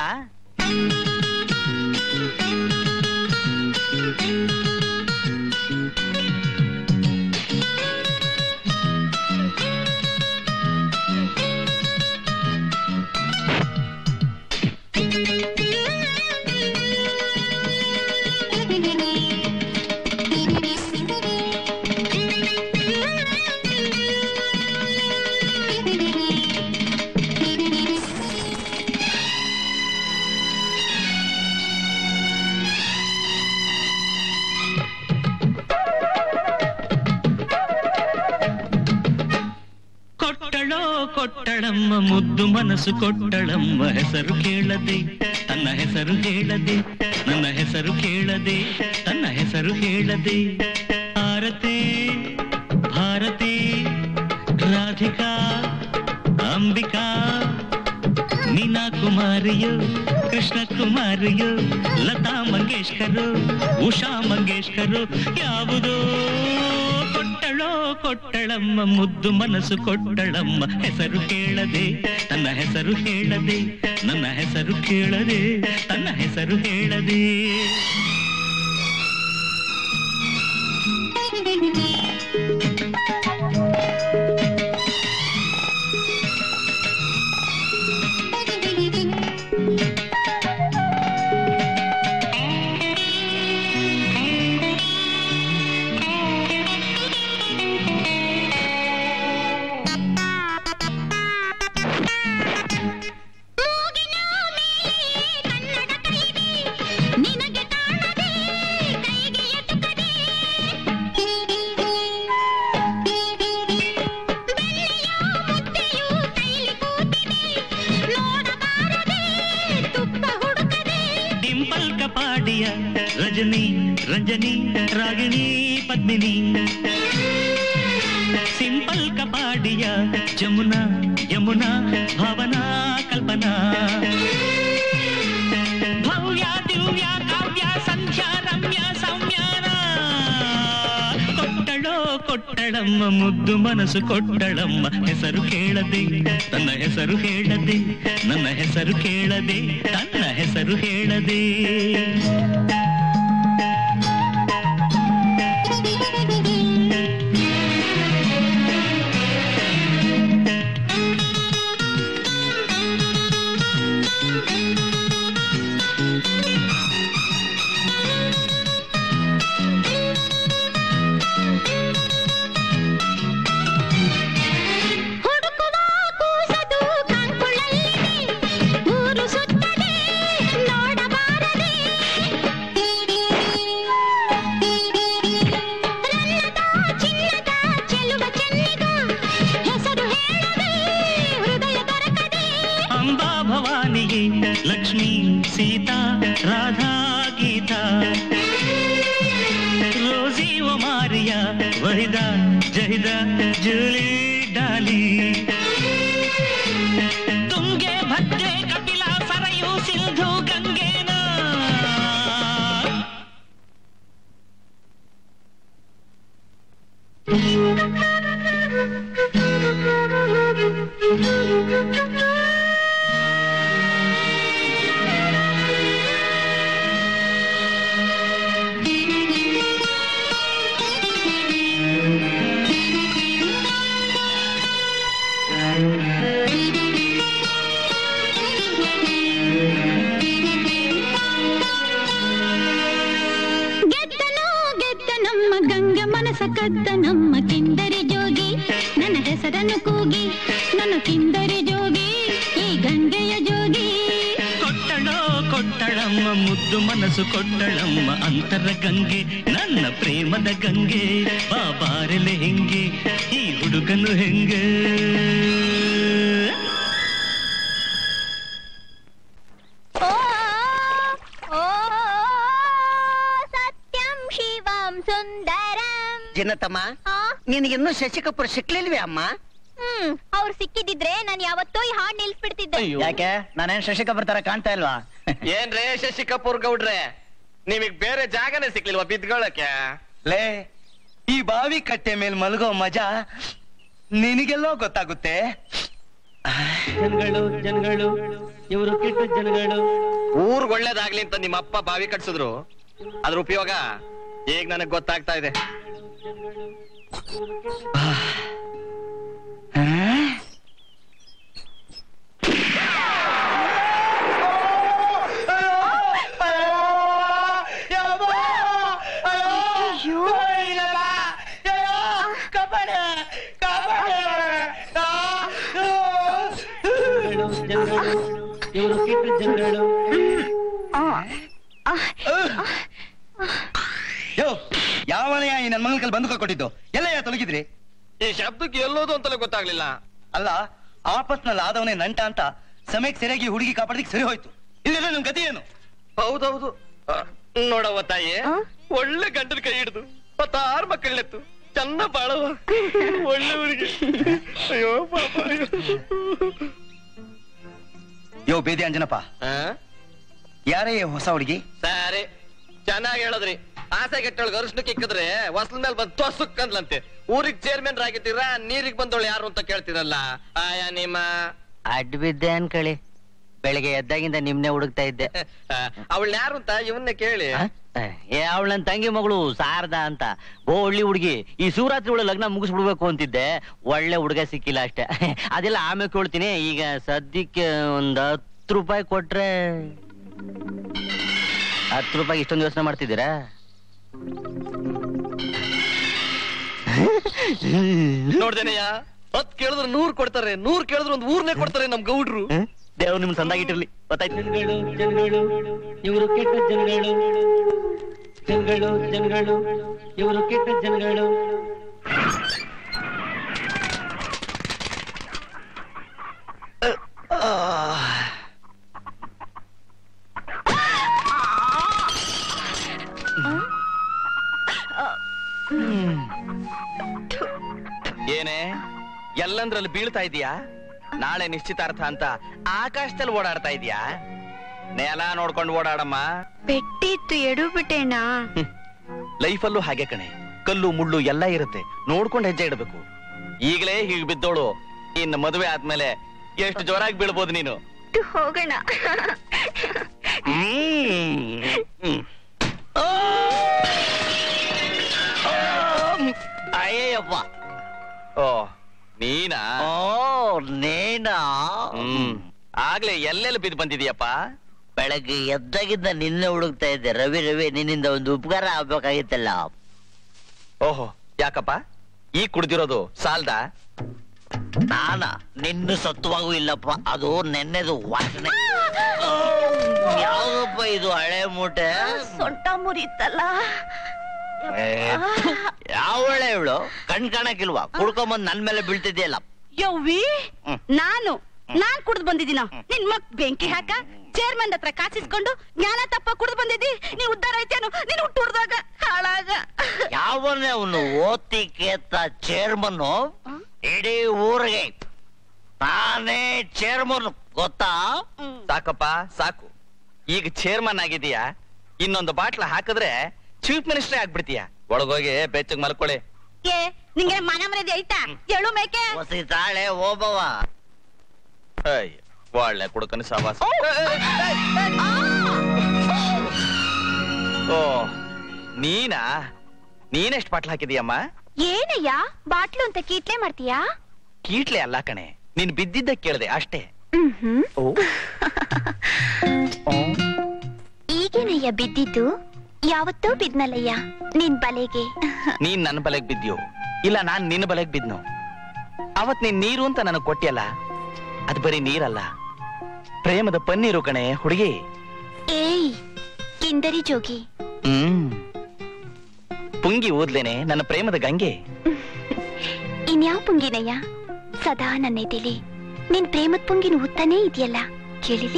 ಕೊಟ್ಟಳೋ ಕೊಟ್ಟಳಮ್ಮ ಮುದ್ದು ಮನಸ್ಸು ಕೊಟ್ಟಳಮ್ಮ ಹೆಸರು ಕೇಳದೆ ತನ್ನ ಹೆಸರು ಹೇಳದೆ ನನ್ನ ಹೆಸರು ಕೇಳದೆ ತನ್ನ ಹೆಸರು ಹೇಳದೆ ಆರತಿ ಭಾರತಿ ರಾಧಿಕಾ ಅಂಬಿಕಾ ಮೀನಾ ಕುಮಾರಿಯು ಕೃಷ್ಣ ಕುಮಾರಿಯು ಲತಾ ಮಂಗೇಶ್ಕರು ಉಷಾ ಮಂಗೇಶ್ಕರು ಯಾವುದೋ ಕೊಟ್ಟಳೋ ಕೊಟ್ಟಳಮ್ಮ ಮುದ್ದು ಮನಸ್ಸು ಕೊಟ್ಟಳಮ್ಮ ಹೆಸರು ಕೇಳದೆ ತನ್ನ ಹೆಸರು ಹೇಳದೆ ನನ್ನ ಹೆಸರು ಕೇಳದೆ ತನ್ನ ಹೆಸರು ಹೇಳದೆ ಡಿಂಪಲ್ ಕಪಾಡಿಯ ರಜನಿ ರಂಜನಿ ರಾಗಿಣಿ ಪದ್ಮಿನಿ ಸಿಂಪಲ್ ಕಪಾಡಿಯ ಜಮುನಾ ಯಮುನಾ ಭಾವನಾ ಕಲ್ಪನಾ ಭವ್ಯ ದಿವ್ಯ ಕಾವ್ಯ ಸಂಧ್ಯಾ ರಮ್ಯ ಸೌಮ್ಯಾನ ಕೊಟ್ಟಳೋ ಕೊಟ್ಟಳಮ್ಮ ಮುದ್ದು ಮನಸ್ಸು ಕೊಟ್ಟಳಮ್ಮ ಹೆಸರು ಕೇಳದೆ ತನ್ನ ಹೆಸರು ಹೇಳದೆ ನನ್ನ ಹೆಸರು ಕೇಳದೆ ತನ್ನ ಹೆಸರು ಹೇಳದೆ ಹುಡುಕುವ ಕೂಸದು ಕಂಕುಳಲ್ಲಿದೆ ಊರು ಸುತ್ತದೆ ನೋಡಬಾರದೆ ರನ್ನದ ಚಿನ್ನದ ಚೆಲುವ ಚೆನ್ನಿಗ ಹೆಸರು ಹೇಳದೆ ಹೃದಯ ದೊರಕದೆ ಅಂಬಾ ಭವಾನಿಗೆ ಲಕ್ಷ್ಮೀ ಸೀತಾ ರಾಧಾ ಗೀತಾ ರೋಸಿ ಒಮಾರಿಯ ವಹಿದ ಜಹಿದ ಜೂಲಿ ಡಾಲಿ ತುಂಗೆ ಭದ್ರೆ ಕಪಿಲ ಸರಯು ಸಿಂಧು ಗಂಗೇನ ಗೆದ್ದನೋ ಗೆದ್ದ ನಮ್ಮ ಗಂಗ ಮನಸ ಕದ್ದ ನಮ್ಮ ಕಿಂದರಿ ಜೋಗಿ ನನ್ನ ಹೆಸರನ್ನು ಕೂಗಿ ನನ್ನ ಕಿಂದರಿ ಜೋಗಿ ಈ ಗಂಗೆಯ ಜೋಗಿ ಕೊಟ್ಟಳೋ ಕೊಟ್ಟಳಮ್ಮ ಮುದ್ದು ಮನಸ್ಸು ಕೊಟ್ಟಳಮ್ಮ ಅಂತರ ಗಂಗೆ ನನ್ನ ಪ್ರೇಮದ ಗಂಗೆ ಬಾಬಾರೆಲೆ ಹೆಂಗೆ ಈ ಹುಡುಗನು ಹೆಂಗೆ ಓ ಓ ಸತ್ಯಂ ಶಿವಂ ಸುಂದರಂ ಜಿನ್ನತಮ್ಮ ಆ? ನಿನಗಿನ್ನೂ ಶಶಿಕಪುರ ಸಿಕ್ಲಿಲ್ವೇ ಅಮ್ಮ ಹ್ಮ್ ಅವ್ರು ಸಿಕ್ಕಿದಿದ್ರೆ ನಾನು ಯಾವತ್ತೋ ಈ ಹಾಡ್ ನಿಲ್ಸ್ಬಿಡ್ತಿದ್ದೆ ಯಾಕೆ ನಾನೇನ್ ಶಶಿಕಪುರ ತರ ಕಾಣ್ತಾ ಇಲ್ವಾ ಏನ್ರೇ ಶಶಿ ಕಪೂರ್ ಗೌಡ್ರೆ ನಿಮಗ್ ಬೇರೆ ಜಾಗನೇ ಸಿಕ್ಲಿಲ್ವಾ ಬಿದ್ಕೊಳ್ಳಕ್ಕೆ ಲೇ ಈ ಬಾವಿ ಕಟ್ಟೆ ಮೇಲೆ ಮಲಗೋ ಮಜಾ ನಿನಗೆಲ್ಲೋ ಗೊತ್ತಾಗುತ್ತೆ ಜನಗಳು ಜನಗಳು ಇವರು ಕೆಟ್ಟ ಜನಗಳು ಊರ್ಗ್ ಒಳ್ಳೇದಾಗ್ಲಿ ಅಂತ ನಿಮ್ಮ ಅಪ್ಪ ಬಾವಿ ಕಟ್ಸಿದ್ರು ಅದ್ರ ಉಪಯೋಗ ಈಗ ನನಗ್ ಗೊತ್ತಾಗ್ತಾ ಇದೆ ಜನಗಳು ಇವರು ಕೆಟ್ಟ ಜನಗಳು ಯೋ ಯಾವನೆಯ ಈ ನನ್ ಮಗನ ಕಲ್ ಬಂದು ಕೊಟ್ಟಿದ್ದು ಎಲ್ಲ ಯಾ ತೊಲಗಿದ್ರಿ ಈ ಶಬ್ದಕ್ಕೆ ಎಲ್ಲೋದು ಅಂತಲೇ ಗೊತ್ತಾಗ್ಲಿಲ್ಲ ಅಲ್ಲ ಆಪಸ್ನಲ್ಲಿ ಆದವನೇ ನಂಟ ಅಂತ ಸಮಯಕ್ಕೆ ಸರಿಯಾಗಿ ಹುಡುಗಿ ಕಾಪಾಡದಿಕ್ ಸರಿ ಹೋಯ್ತು ಇಲ್ಲೆಲ್ಲ ನಮ್ ಗತಿ ಏನು ಹೌದೌದು ಆ, ನೋಡವ್ವ ತಾಯಿ ಒಳ್ಳೆ ಗಂಡನ ಕೈ ಹಿಡಿದು ಮತ್ತಾರು ಮಕ್ಕಳನ್ನೆತ್ತು ಚೆನ್ನ ಬಾಳವ ಒಳ್ಳೆ ಊರಿಗೆ ಅಯ್ಯೋ ಪಾಪ ಅಯ್ಯೋ. ಯೋ ಬೇದಿ ಅಂಜನಪ್ಪ ಯಾರೇ ಈ ಹೊಸ ಹುಡುಗಿ ಸರಿ ಚೆನ್ನಾಗಿ ಹೇಳಿದ್ರಿ ಆಸೆ ಕೆಟ್ಟೊಳಗೆ ಅರಿಶಿನಕ್ಕೆ ಇಕ್ಕಿದ್ರೆ ಹೊಸ್ಲ ಮೇಲೆ ಬಂದು ತೊಸುಕ್ ಅಂದ್ಲಂತೆ ಊರಿಗೆ ಚೇರ್ಮನ್ ಆಗಿದ್ದೀರಾ ನೀರಿಗೆ ಬಂದವಳು ಯಾರು ಅಂತ ಕೇಳ್ತೀರಲ್ಲ ಆಯ ನಿಮ್ಮ ಅಡ್ ಬಿದ್ದೆ ಅನ್ಕಳಿ ಬೆಳಿಗ್ಗೆ ಎದ್ದಾಗಿಂದ ನಿಮ್ನೆ ಹುಡುಕ್ತಾ ಇದ್ದೆ ಅವಳು ಯಾರು ಅಂತ ಇವನ್ನೇ ಕೇಳಿ ಏ ಅವಳ ನನ್ ತಂಗಿ ಮಗಳು ಶಾರದಾ ಅಂತ ಓ ಒಳ್ಳೆ ಹುಡುಗಿ ಈ ಶಿವರಾತ್ರಿ ಒಳಗೆ ಲಗ್ನ ಮುಗಿಸ್ಬಿಡ್ಬೇಕು ಅಂತಿದ್ದೆ ಒಳ್ಳೆ ಹುಡುಗ ಸಿಕ್ಕಿಲ್ಲ ಅಷ್ಟೇ ಅದೆಲ್ಲ ಆಮೇಲೆ ಕೇಳ್ತೀನಿ ಈಗ ಸದ್ಯಕ್ಕೆ ಒಂದ್ ಹತ್ತು ರೂಪಾಯಿ ಕೊಟ್ರೆ ಹತ್ತು ರೂಪಾಯಿ ಇಷ್ಟೊಂದು ಯೋಚನೆ ಮಾಡ್ತಿದ್ದೀರಾ ನೋಡ್ದೇನಯ್ಯ ಹತ್ ಕೇಳಿದ್ರೆ ನೂರ್ ಕೊಡ್ತಾರೆ ನೂರ್ ಕೇಳಿದ್ರೆ ಒಂದ್ ಊರ್ನೇ ಕೊಡ್ತಾರೆ ನಮ್ ಗೌಡ್ರು ದೇವ್ ನಿಮ್ ಸಂದಾಗಿಟ್ಟಿರ್ಲಿ ಗೊತ್ತಾಯ್ತು ಜನಗಳು ಜನಗಳು ಇವರು ಕೆಟ್ಟ ಜನಗಳು ಜನಗಳು ಜನಗಳು ಇವರು ಕೆಟ್ಟ ಜನಗಳು ಏನೇ ಎಲ್ಲಂದ್ರಲ್ಲಿ ಬೀಳ್ತಾ ಇದೀಯಾ ನಾಳೆ ನಿಶ್ಚಿತಾರ್ಥ ಅಂತ ಆಕಾಶದಲ್ಲಿ ಓಡಾಡ್ತಾ ಇದೀಯಾ ನೆಲ ನೋಡ್ಕೊಂಡು ಓಡಾಡಮ್ಮ ಪೆಟ್ಟಿತ್ತು ಎಡು ಬಿಟ್ಟೇನಾ ಲೈಫಲ್ಲೂ ಹಾಗೆ ಕಣೆ ಕಲ್ಲು ಮುಳ್ಳು ಎಲ್ಲ ಇರುತ್ತೆ ನೋಡ್ಕೊಂಡು ಹೆಜ್ಜೆ ಇಡಬೇಕು ಈಗಲೇ ಹೀಗೆ ಬಿದ್ದೋಳು ಇನ್ನು ಮದುವೆ ಆದ್ಮೇಲೆ ಎಷ್ಟು ಜೋರಾಗಿ ಬೀಳ್ಬೋದು ನೀನು ಹೋಗೋಣ ಅಯ್ಯಪ್ಪ ಓ ನೀನಾ ಓ ನೇನಾ ಹ್ಮ್ ಆಗ್ಲೇ ಎಲ್ಲೆಲ್ಲಿ ಬಿದ್ದು ಬಂದಿದೀಯಪ್ಪ ಬೆಳಗ್ಗೆ ಎದ್ದಾಗಿದ್ದ ನಿನ್ನೆ ಹುಡುಕ್ತಾ ಇದ್ದೆ ರವಿ ರವಿ ನಿನ್ನಿಂದ ಒಂದು ಉಪಕಾರ ಆಗ್ಬೇಕಾಗಿತ್ತಲ್ಲ ಓಹೋ ಯಾಕಪ್ಪ ಈಗ ಕುಡ್ದಿರೋದು ಸಾಲ್ದಾ ನಾನ ನಿನ್ನ ಸತ್ವಾಗೂ ಇಲ್ಲಪ್ಪ ಅದು ನೆನ್ನೆದು ವಾಸನೆ ಯಾವ್ದಪ್ಪ ಇದು ಹಳೆ ಮೂಟೆ ಸೊಂಟ ಮುರಿತಲ್ಲ ಯಾವಳೆ ಇವಳು ಕಣ್ ಕಾಣಕ್ಕಿಲ್ವಾ ಕುಡ್ಕೊಂಬಂದ್ ನನ್ ಮೇಲೆ ಬೀಳ್ತಿದ್ಯಲ್ಲ ಯವ್ವಿ ನಾನು ನಾನ್ ಕುಡ್ದು ಬಂದಿದ್ದೀನ ನಿನ್ ಮಕ್ ಬೆಂಕಿ ಹಾಕ ಚೇರ್ಮನ್ ಹತ್ರ ಕಾಸಿಸ್ಕೊಂಡು ಜ್ಞಾನ ತಪ್ಪ ಕುಡ್ದು ಬಂದಿದ್ದಿ ನೀ ಉದ್ದಾರ ಐತೇನು ನೀನ್ ಹುಟ್ಟುಡ್ದಾಗ ಹಾಳಾಗ ಯಾವನೇ ಅವನು ಓತಿ ಕೇತ ಚೇರ್ಮನ್ ಇಡೀ ಊರಿಗೆ ನಾನೇ ಚೇರ್ಮನ್ ಗೊತ್ತಾ ಸಾಕಪ್ಪ ಸಾಕು ಈಗ ಚೇರ್ಮನ್ ಆಗಿದೀಯಾ ಇನ್ನೊಂದು ಬಾಟ್ಲ ಹಾಕಿದ್ರೆ ಚೀಫ್ ಮಿನಿಸ್ಟರ್ ಆಗ್ಬಿಡ್ತೀಯ ಒಳಗೋಗಿ ಬೆಚ್ಚಗ್ ಮಲ್ಕೊಳ್ಳಿ ಏ ನಿಂಗೆ ಮನ ಮರ್ಯಾದೆ ಐತಾ ಎಳು ಮೇಕೆ ಹೊಸಿ ತಾಳೆ ಓಬವ ಅಯ್ಯ ಒಳ್ಳೆ ಕುಡುಕನ ಸವಾಸ ಓ ನೀನಾ ನೀನೆಷ್ಟ್ ಬಾಟ್ಲ್ ಹಾಕಿದೀಯಮ್ಮ ಏನಯ್ಯ ಬಾಟ್ಲು ಅಂತ ಕೀಟ್ಲೆ ಮಾಡ್ತೀಯಾ ಕೀಟ್ಲೆ ಅಲ್ಲ ಕಣೆ ನೀನ್ ಬಿದ್ದಿದ್ದ ಕೇಳ್ದೆ ಅಷ್ಟೇ ಹ್ಮ್ ಓ ಈಗೇನಯ್ಯ ಬಿದ್ದಿದ್ದು ಯಾವತ್ತೋ ಬಿದ್ನಲ್ಲಯ್ಯ ನಿನ್ ಬಲೆಗೆ ನೀನ್ ನನ್ನ ಬಲೆಗ್ ಬಿದ್ಯೋ ಇಲ್ಲ ನಾನ್ ನಿನ್ನ ಬಲೆಗ್ ಬಿದ್ನೋ ಅವತ್ ನೀನ್ ನೀರು ಅಂತ ನನಗ್ ಕೊಟ್ಟಿಯಲ್ಲ ಅದು ಬರೀ ನೀರಲ್ಲ ಪ್ರೇಮದ ಪನ್ನೀರು ಕಣೆ ಹುಡುಗಿ ಏಯ್ ಕಿಂದರಿ ಜೋಗಿ ಹ್ಮ್ ಪುಂಗಿ ಓದ್ಲೇನೆ ನನ್ನ ಪ್ರೇಮದ ಗಂಗೆ ಇನ್ಯಾವ ಪುಂಗಿನಯ್ಯ ಸದಾ ನನ್ನ ಎದೆಲಿ ನಿನ್ ಪ್ರೇಮದ ಪುಂಗಿನ ಊತಾನೇ ಇದೆಯಲ್ಲ ಕೇಳಿಲಿ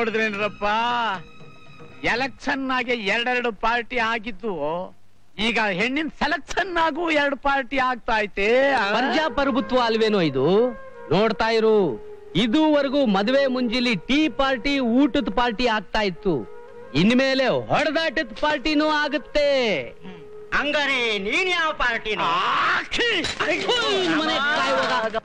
ನೋಡಿದ್ರೇನ್ರಪ್ಪ ಎಲೆಕ್ಷನ್ ಆಗಿ ಎರಡೆರಡು ಪಾರ್ಟಿ ಆಗಿದ್ದು ಈಗ ಹೆಣ್ಣಿನ ಸೆಲೆಕ್ಷನ್ ಆಗು ಎರಡು ಪಾರ್ಟಿ ಆಗ್ತಾ ಐತೆ ಪ್ರಜಾಪ್ರಭುತ್ವ ಅಲ್ವೇನೋ ಇದು ನೋಡ್ತಾ ಇರು ಇದುವರೆಗೂ ಮದುವೆ ಮುಂಜಿಲಿ ಟೀ ಪಾರ್ಟಿ ಊಟದ ಪಾರ್ಟಿ ಆಗ್ತಾ ಇತ್ತು ಇನ್ಮೇಲೆ ಹೊಡೆದಾಟದ ಪಾರ್ಟಿನೂ ಆಗುತ್ತೆ ಹಂಗಾರೆ ನೀನ್ ಯಾವ ಪಾರ್ಟಿನೋ ಮನೆ ಕಾಯುವಾಗ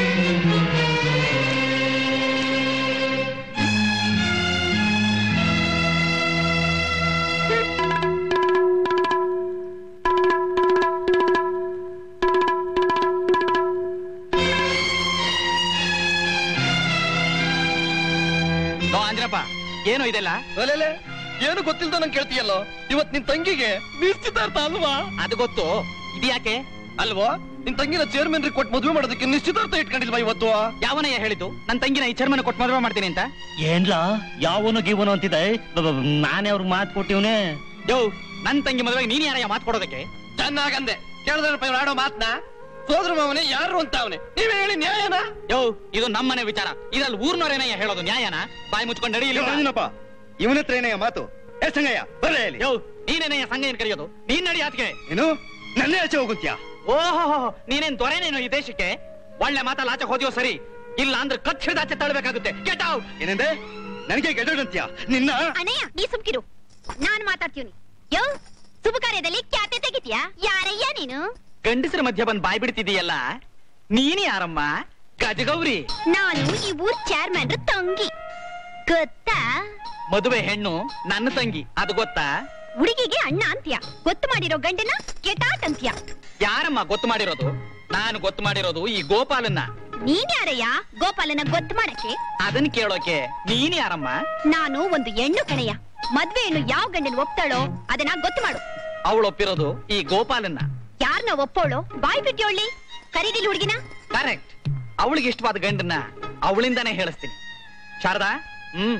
ನೋ ಅಂದ್ರಪ್ಪ ಏನು ಇದೆಲ್ಲ ಅಲೆಲೆ ಏನು ಗೊತ್ತಿಲ್ದ ನಂಗೆ ಕೇಳ್ತೀಯಲ್ಲೋ ಇವತ್ ನಿನ್ ತಂಗಿಗೆ ನಿಶ್ಚಿತಾರ್ಥ ಅಲ್ವಾ ಅದು ಗೊತ್ತು ಇದ್ಯಾಕೆ ಅಲ್ವಾ ನಿನ್ ತಂಗಿನ ಚೇರ್ಮನ್ ಕೊಟ್ಟು ಮದುವೆ ಮಾಡೋದಕ್ಕೆ ನಿಶ್ಚಿತಾರ್ಥ ಇಟ್ಕೊಂಡಿಲ್ವಾ ಇವತ್ತು ಯಾವನಯ್ಯ ಹೇಳಿದ್ದು ನನ್ನ ತಂಗಿನ ಈ ಚರ್ಮನ ಕೊಟ್ಟು ಮದುವೆ ಮಾಡ್ತೀನಿ ಅಂತ ಏನ್ಲ ಯಾವನು ಗೀವನು ಅಂತಿದೆ ನಾನೇ ಅವ್ರಿಗೆ ಮಾತು ಕೊಟ್ಟಿವ್ನೆ ಯೋ ನನ್ ತಂಗಿ ಮದುವೆಗೆ ನೀನ್ ಯಾರಯ್ಯ ಮಾತು ಕೊಡೋದಕ್ಕೆ ಚೆನ್ನಾಗಂದೆ ಕೇಳಿದ್ರಪ್ಪ ಇವ್ರು ಆಡೋ ಮಾತ್ನ ಸೋದ್ರ ಮಾವನೆ ಯಾರು ಅಂತ ಅವನೇ ನೀವೇ ಹೇಳಿ ನ್ಯಾಯನ ಯೋ ಇದು ನಮ್ಮನೆ ವಿಚಾರ ಇದ್ರಲ್ಲಿ ಊರ್ನವ್ರೇನಯ್ಯ ಹೇಳೋದು ನ್ಯಾಯನ ಬಾಯಿ ಮುಚ್ಕೊಂಡು ನಡೀಲಿ ಇವನ ಹತ್ರ ಏನಯ್ಯ ಮಾತು ಏ ಸಂಗಯ್ಯ ಬರ್ರೆ ಇಲ್ಲಿ ಯೋ ನೀನೇನಯ್ಯ ಸಂಘ ಏನ್ ಕರೆಯೋದು ನೀನ್ ನಡಿ ಆಚೆಗೆ ಏನು ನನ್ನೇ ಆಚೆ ಹೋಗುತ್ತ್ಯಾ ಓಹೋ ನೀನೇನ್ ದೊರೆನೇನು ಈ ದೇಶಕ್ಕೆ ಒಳ್ಳೆ ಮಾತಲ್ಲ ಆಚೆ ಹೋದ್ಯೋ ಸರಿ ಇಲ್ಲ ಅಂದ್ರೆ ಕಚ್ಚಿದ ಆಚೆ ತಳ್ಬೇಕಾಗುತ್ತೆ ಗೆಟ್ ಔಟ್ ಏನಂದೆ ನನಗೆ ಗೆಡೋಡಂತ್ಯಾ ನಿನ್ನ ಅಣ್ಣಯ್ಯ ನೀ ಸುಮ್ಕಿರು ನಾನ್ ಮಾತಾಡ್ತೀನಿ ಯೋ ಶುಭ ಕಾರ್ಯದಲ್ಲಿ ಖ್ಯಾತೆ ತೆಗಿತೀಯಾ ಯಾರಯ್ಯ ನೀನು ಗಂಡಸರ ಮಧ್ಯ ಬಂದ್ ಬಾಯ್ ಬಿಡ್ತಿದೀಯಲ್ಲ ನೀನ್ ಯಾರಮ್ಮ ಗಜಗೌರಿ ನಾನು ಈ ಊರ್ ಚೇರ್ಮನ್ ತಂಗಿ ಗೊತ್ತಾ ಮದುವೆ ಹೆಣ್ಣು ನನ್ನ ತಂಗಿ ಅದು ಗೊತ್ತಾ ಹುಡುಗಿಗೆ ಅಣ್ಣ ಅಂತ್ಯ ಗೊತ್ತು ಮಾಡಿರೋ ಗಂಡನ ಕೆಟಾಟ್ ಅಂತ್ಯ ಯಾರಮ್ಮ ಗೊತ್ತು ಮಾಡಿರೋದು ನಾನು ಗೊತ್ತು ಮಾಡಿರೋದು ಈ ಗೋಪಾಲನ್ನ ನೀನ್ ಯಾರಯ್ಯ ಗೋಪಾಲನ ಗೊತ್ತು ಮಾಡಕ್ಕೆ ಅದನ್ ಕೇಳೋಕೆ ನೀನ್ ಯಾರಮ್ಮ ನಾನು ಒಂದು ಹೆಣ್ಣು ಕಣಯ್ಯ ಮದ್ವೆ ಹೆಣ್ಣು ಯಾವ ಗಂಡನ ಒಪ್ತಾಳೋ ಅದನ್ನ ಗೊತ್ತು ಮಾಡು ಅವಳು ಒಪ್ಪಿರೋದು ಈ ಗೋಪಾಲನ್ನ ಯಾರನ್ನ ಒಪ್ಪೋಳು ಬಾಯ್ ಬಿಟ್ಟಿಯೋಳ್ಳಿ ಕರೀದಿಲ್ ಹುಡುಗಿನ ಕರೆಕ್ಟ್ ಅವಳಿಗೆ ಇಷ್ಟವಾದ ಗಂಡನ್ನ ಅವಳಿಂದಾನೇ ಹೇಳಿಸ್ತೀನಿ ಶಾರದಾ ಹ್ಮ್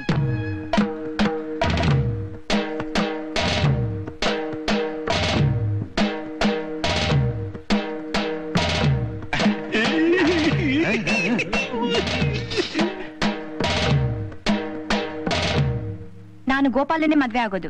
ನಾನು ಗೋಪಾಲನೇ ಮದ್ವೆ ಆಗೋದು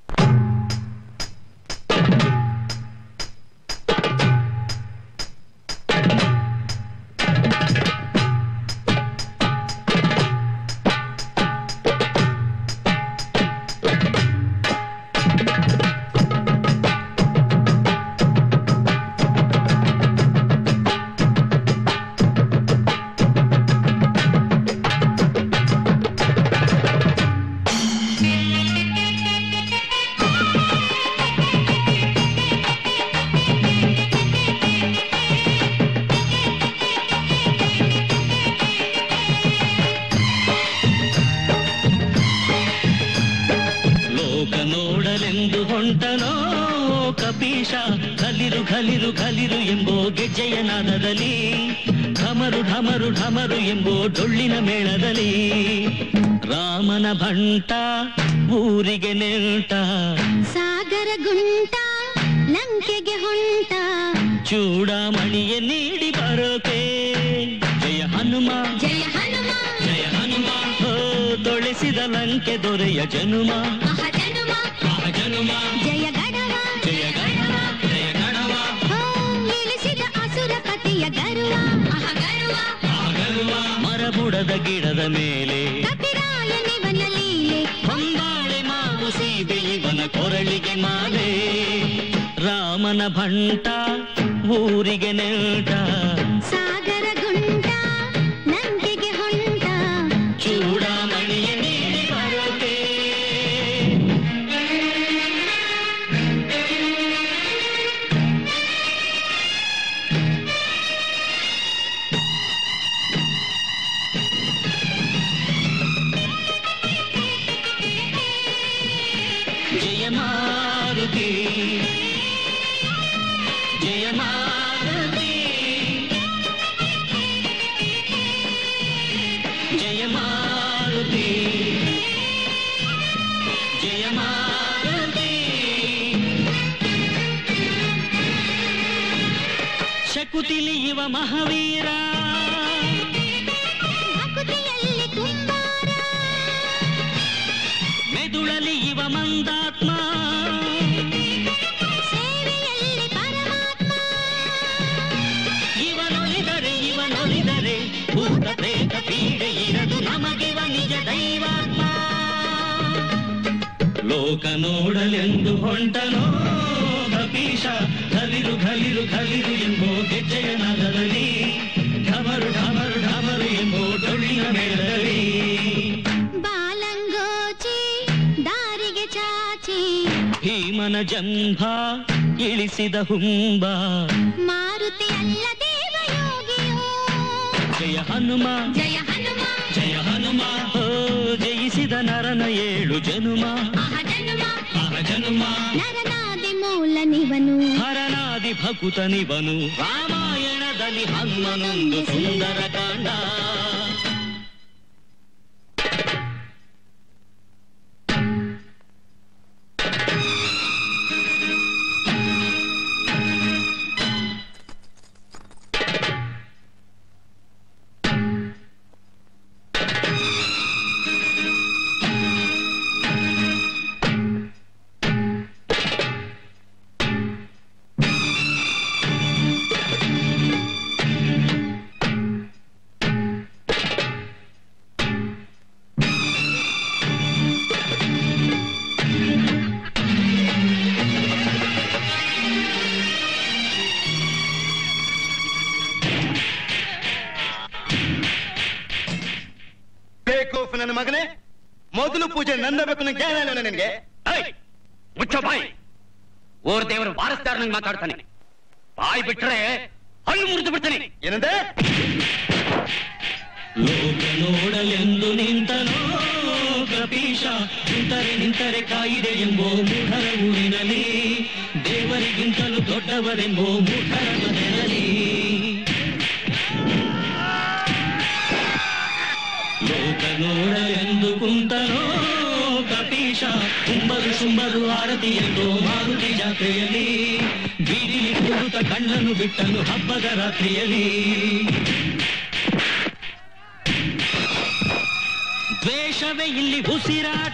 ಲೋಕ ನೋಡಲೆಂದು ಹೊಂಟನೋ ಕಪೀಶ ಘಲಿರು ಘಲಿರು ಘಲಿರು ಎಂಬೋ ಗೆಜ್ಜೆಯ ನಾದದಲ್ಲಿ ಢಮರು ಢಮರು ಢಮರು ಎಂಬೋ ಡೊಳ್ಳಿನ ಮೇಳದಲ್ಲಿ ರಾಮನ ಭಂಟ ಊರಿಗೆ ನೆಂಟ ಸಾಗರ ಗುಂಟ ಲಂಕೆಗೆ ಹೊಂಟ ಚೂಡಾಮಣಿಯ ನೀಡಿ ಬರೋಕೆ ಜಯ ಹನುಮ ಜಯ ಹನುಮ ಜಯ ಹನುಮ ಹೋ ತೊಳೆಸಿದ ಲಂಕೆ ದೊರೆಯ ಜನುಮ ಮಹಾಜನುಮ ಜನುಮ ಜಯ ಗಣವ ಜಯ ಗಣವ ಜಯ ಗಣವ ಓ, ಇಳಿಸಿದ ಅಸುರ ಪತಿಯ ಗರುವ ಮಹಾಗರುವ ಆಗರುವ ಮರಬುಡದ ಗಿಡದ ಮೇಲೆ ಕಪಿರಾಯನಿವನ ಲೀಲೆ ಹೊಂಬಾಳೆ ಮಾವು ಸೀಬೆ ಇವನ ಕೊರಳಿಗೆ ಮಾಲೆ ರಾಮನ ಭಂಟ ಊರಿಗೆ ನೆಂಟ ಸಾಗರ ಗುಂಟ ಲಂಕೆಗೆ ಹೊಂಟ ಚೂಡಾಮಣಿಯ ನೀಡಿ ಬರೋಕೆ ಜಯ ಮಾರುತಿ ಜಯ ಮಾರುತಿ ಜಯ ಮಾರುತಿ ಜಯ ಮಾರುತಿ ಶಕುತಿಲಿ ಇವ ಮಹಾವೀರ ಭಕುತಿಯಲ್ಲಿ ಕುಂಬಾರ ದೈವಾತ್ಮ ಲೋಕ ನೋಡಲೆಂದು ಹೊಂಟನೋ ಕಪೀಶ ಘಲಿರು ಘಲಿರು ಘಲಿರು ಎಂಬೋ ಗೆಜ್ಜೆಯ ನಗರದಲ್ಲಿ ಢಮರು ಢಮರು ಢಮರು ಎಂಬೋ ಡೊಳ್ಳಿನ ಮೇಳದಲ್ಲಿ ಬಾಲಂಗೋಚಿ ದಾರಿಗೆ ಚಾಚಿ ಭೀಮನ ಜಂಭ ಇಳಿಸಿದ ಹುಂಬ ಮಾರುತಿ ಅಲ್ಲ ದೇವಯೋಗಿಯೋ ಜಯ ಹನುಮ ಜಯ ಹನುಮ ಜಯ ಹನುಮ ಓ ಜಯಿಸಿದ ನರನ ಏಳು ಜನುಮ ಆಹ ಜನುಮ ಆಹ ಜನುಮ ನರನಾದಿ ಮೂಲ ನಿವನು ಹರನಾದಿ ಭಕುತನಿವನು ರಾಮಾಯಣದಲ್ಲಿ ಹನುಮನೊಂದು ಸುಂದರ ಕಾಂಡ ಬೇಕೂಫ್ ನನ್ನ ಮಗನೇ ಮೊದಲು ಪೂಜೆ ನಂದ ಬೇಕು ನಂಗೆ ಜ್ಞಾನ ಇಲ್ಲ ನಿನಗೆ ಮುಚ್ಚೋ ಬಾಯಿ ಓರ್ ದೇವರು ವಾರಸ್ದಾರನಂಗ್ ಮಾತಾಡ್ತಾನೆ ಬಾಯಿ ಬಿಟ್ರೆ ಹಲ್ಲು ಮುರಿದು ಬಿಡ್ತಾನೆ ಏನಂದೆ ಲೋಕ ನೋಡಲೆಂದು ನಿಂತನೋ ಕಪೀಶ ನಿಂತರೆ ನಿಂತರೆ ಕಾಯಿದೆ ಎಂಬೋ ಮೂಢರ ಊರಿನಲ್ಲಿ ದೇವರಿಗಿಂತಲೂ ದೊಡ್ಡವರೆಂಬೋ ಮೂಢರ ಮನೆಯಲ್ಲಿ ಲೋಕ ನೋಡಲೆಂದು ಕುಂತನೋ ಕಪೀಶ ಕುಂಬರು ಶುಂಬರು ಆರತಿ ಎಂದೋ ಮಾರುತಿ ಜಾತ್ರೆಯಲ್ಲಿ ಬೀದಿಲಿ ಕೂಡುತ್ತ ಕಣ್ಣನ್ನು ಬಿಟ್ಟನು ಹಬ್ಬದ ರಾತ್ರಿಯಲ್ಲಿ ದ್ವೇಷವೇ ಇಲ್ಲಿ ಉಸಿರಾಟ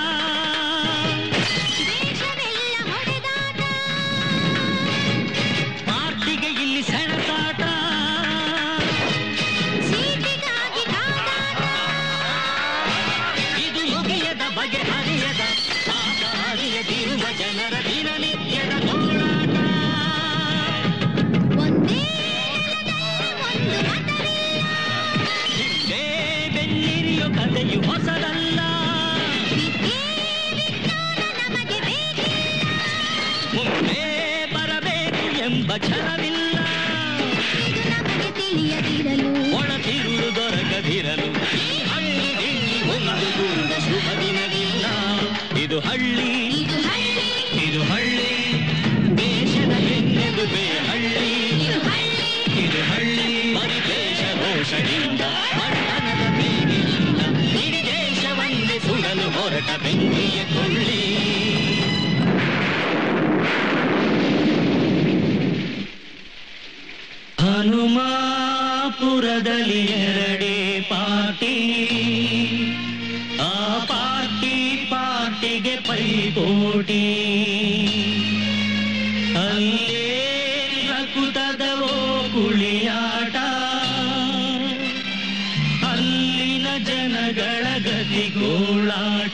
ಪಾರ್ಟಿಗೆ ಇಲ್ಲಿ ಸೆಣಸಾಟ ಇದು ಮುಗಿಯದ ಬಗೆ ಹರಿಯದ ಆಗ ಹರಿಯದಿರುವ ಜನರ ದಿನನಿತ್ಯದ ಗೋಳಾಟ ಹಿಂದೆ ಬೆನ್ನಿರಿಯೋ ಕಥೆಯು ಹೊಸದಲ್ಲ ಮುಂದೆ ಬರಬೇಕು ಎಂಬ ಛಲವಿಲ್ಲ ಒಳತಿರುಳು ದೊರಕದಿರಲು ಈ ಹಳ್ಳಿ ದಿಣ್ಣಿ ಒಂದು ದೂರದ ಶುಭ ದಿನವಿಲ್ಲ ಇದು ಹಳ್ಳಿ ಇದು ಹಳ್ಳಿ ದೇಶದ ಬೆನ್ನೆಲುಬೆ ಹಳ್ಳಿ ಇದು ಹಳ್ಳಿ ಪರಿದೇಶ ರೋಷದಿಂದ ಮಣ್ಣನದ ಬೇಗಿನಿಂದ ಇಡೀ ದೇಶವನ್ನೇ ಸುಡಲು ಹೊರಟ ಬೆಂಕಿಯ ಕೊಳ್ಳಿ ಹನುಮಾಪುರದಲ್ಲಿ ಎರಡೇ ಪಾರ್ಟಿ ಆ ಪಾರ್ಟಿ ಪಾರ್ಟಿಗೆ ಪೈಪೋಟಿ ಅಲ್ಲೇ ರಕುತದವೋ ಕುಳಿಯಾಟ ಅಲ್ಲಿನ ಜನಗಳ ಗತಿಗೋಳಾಟ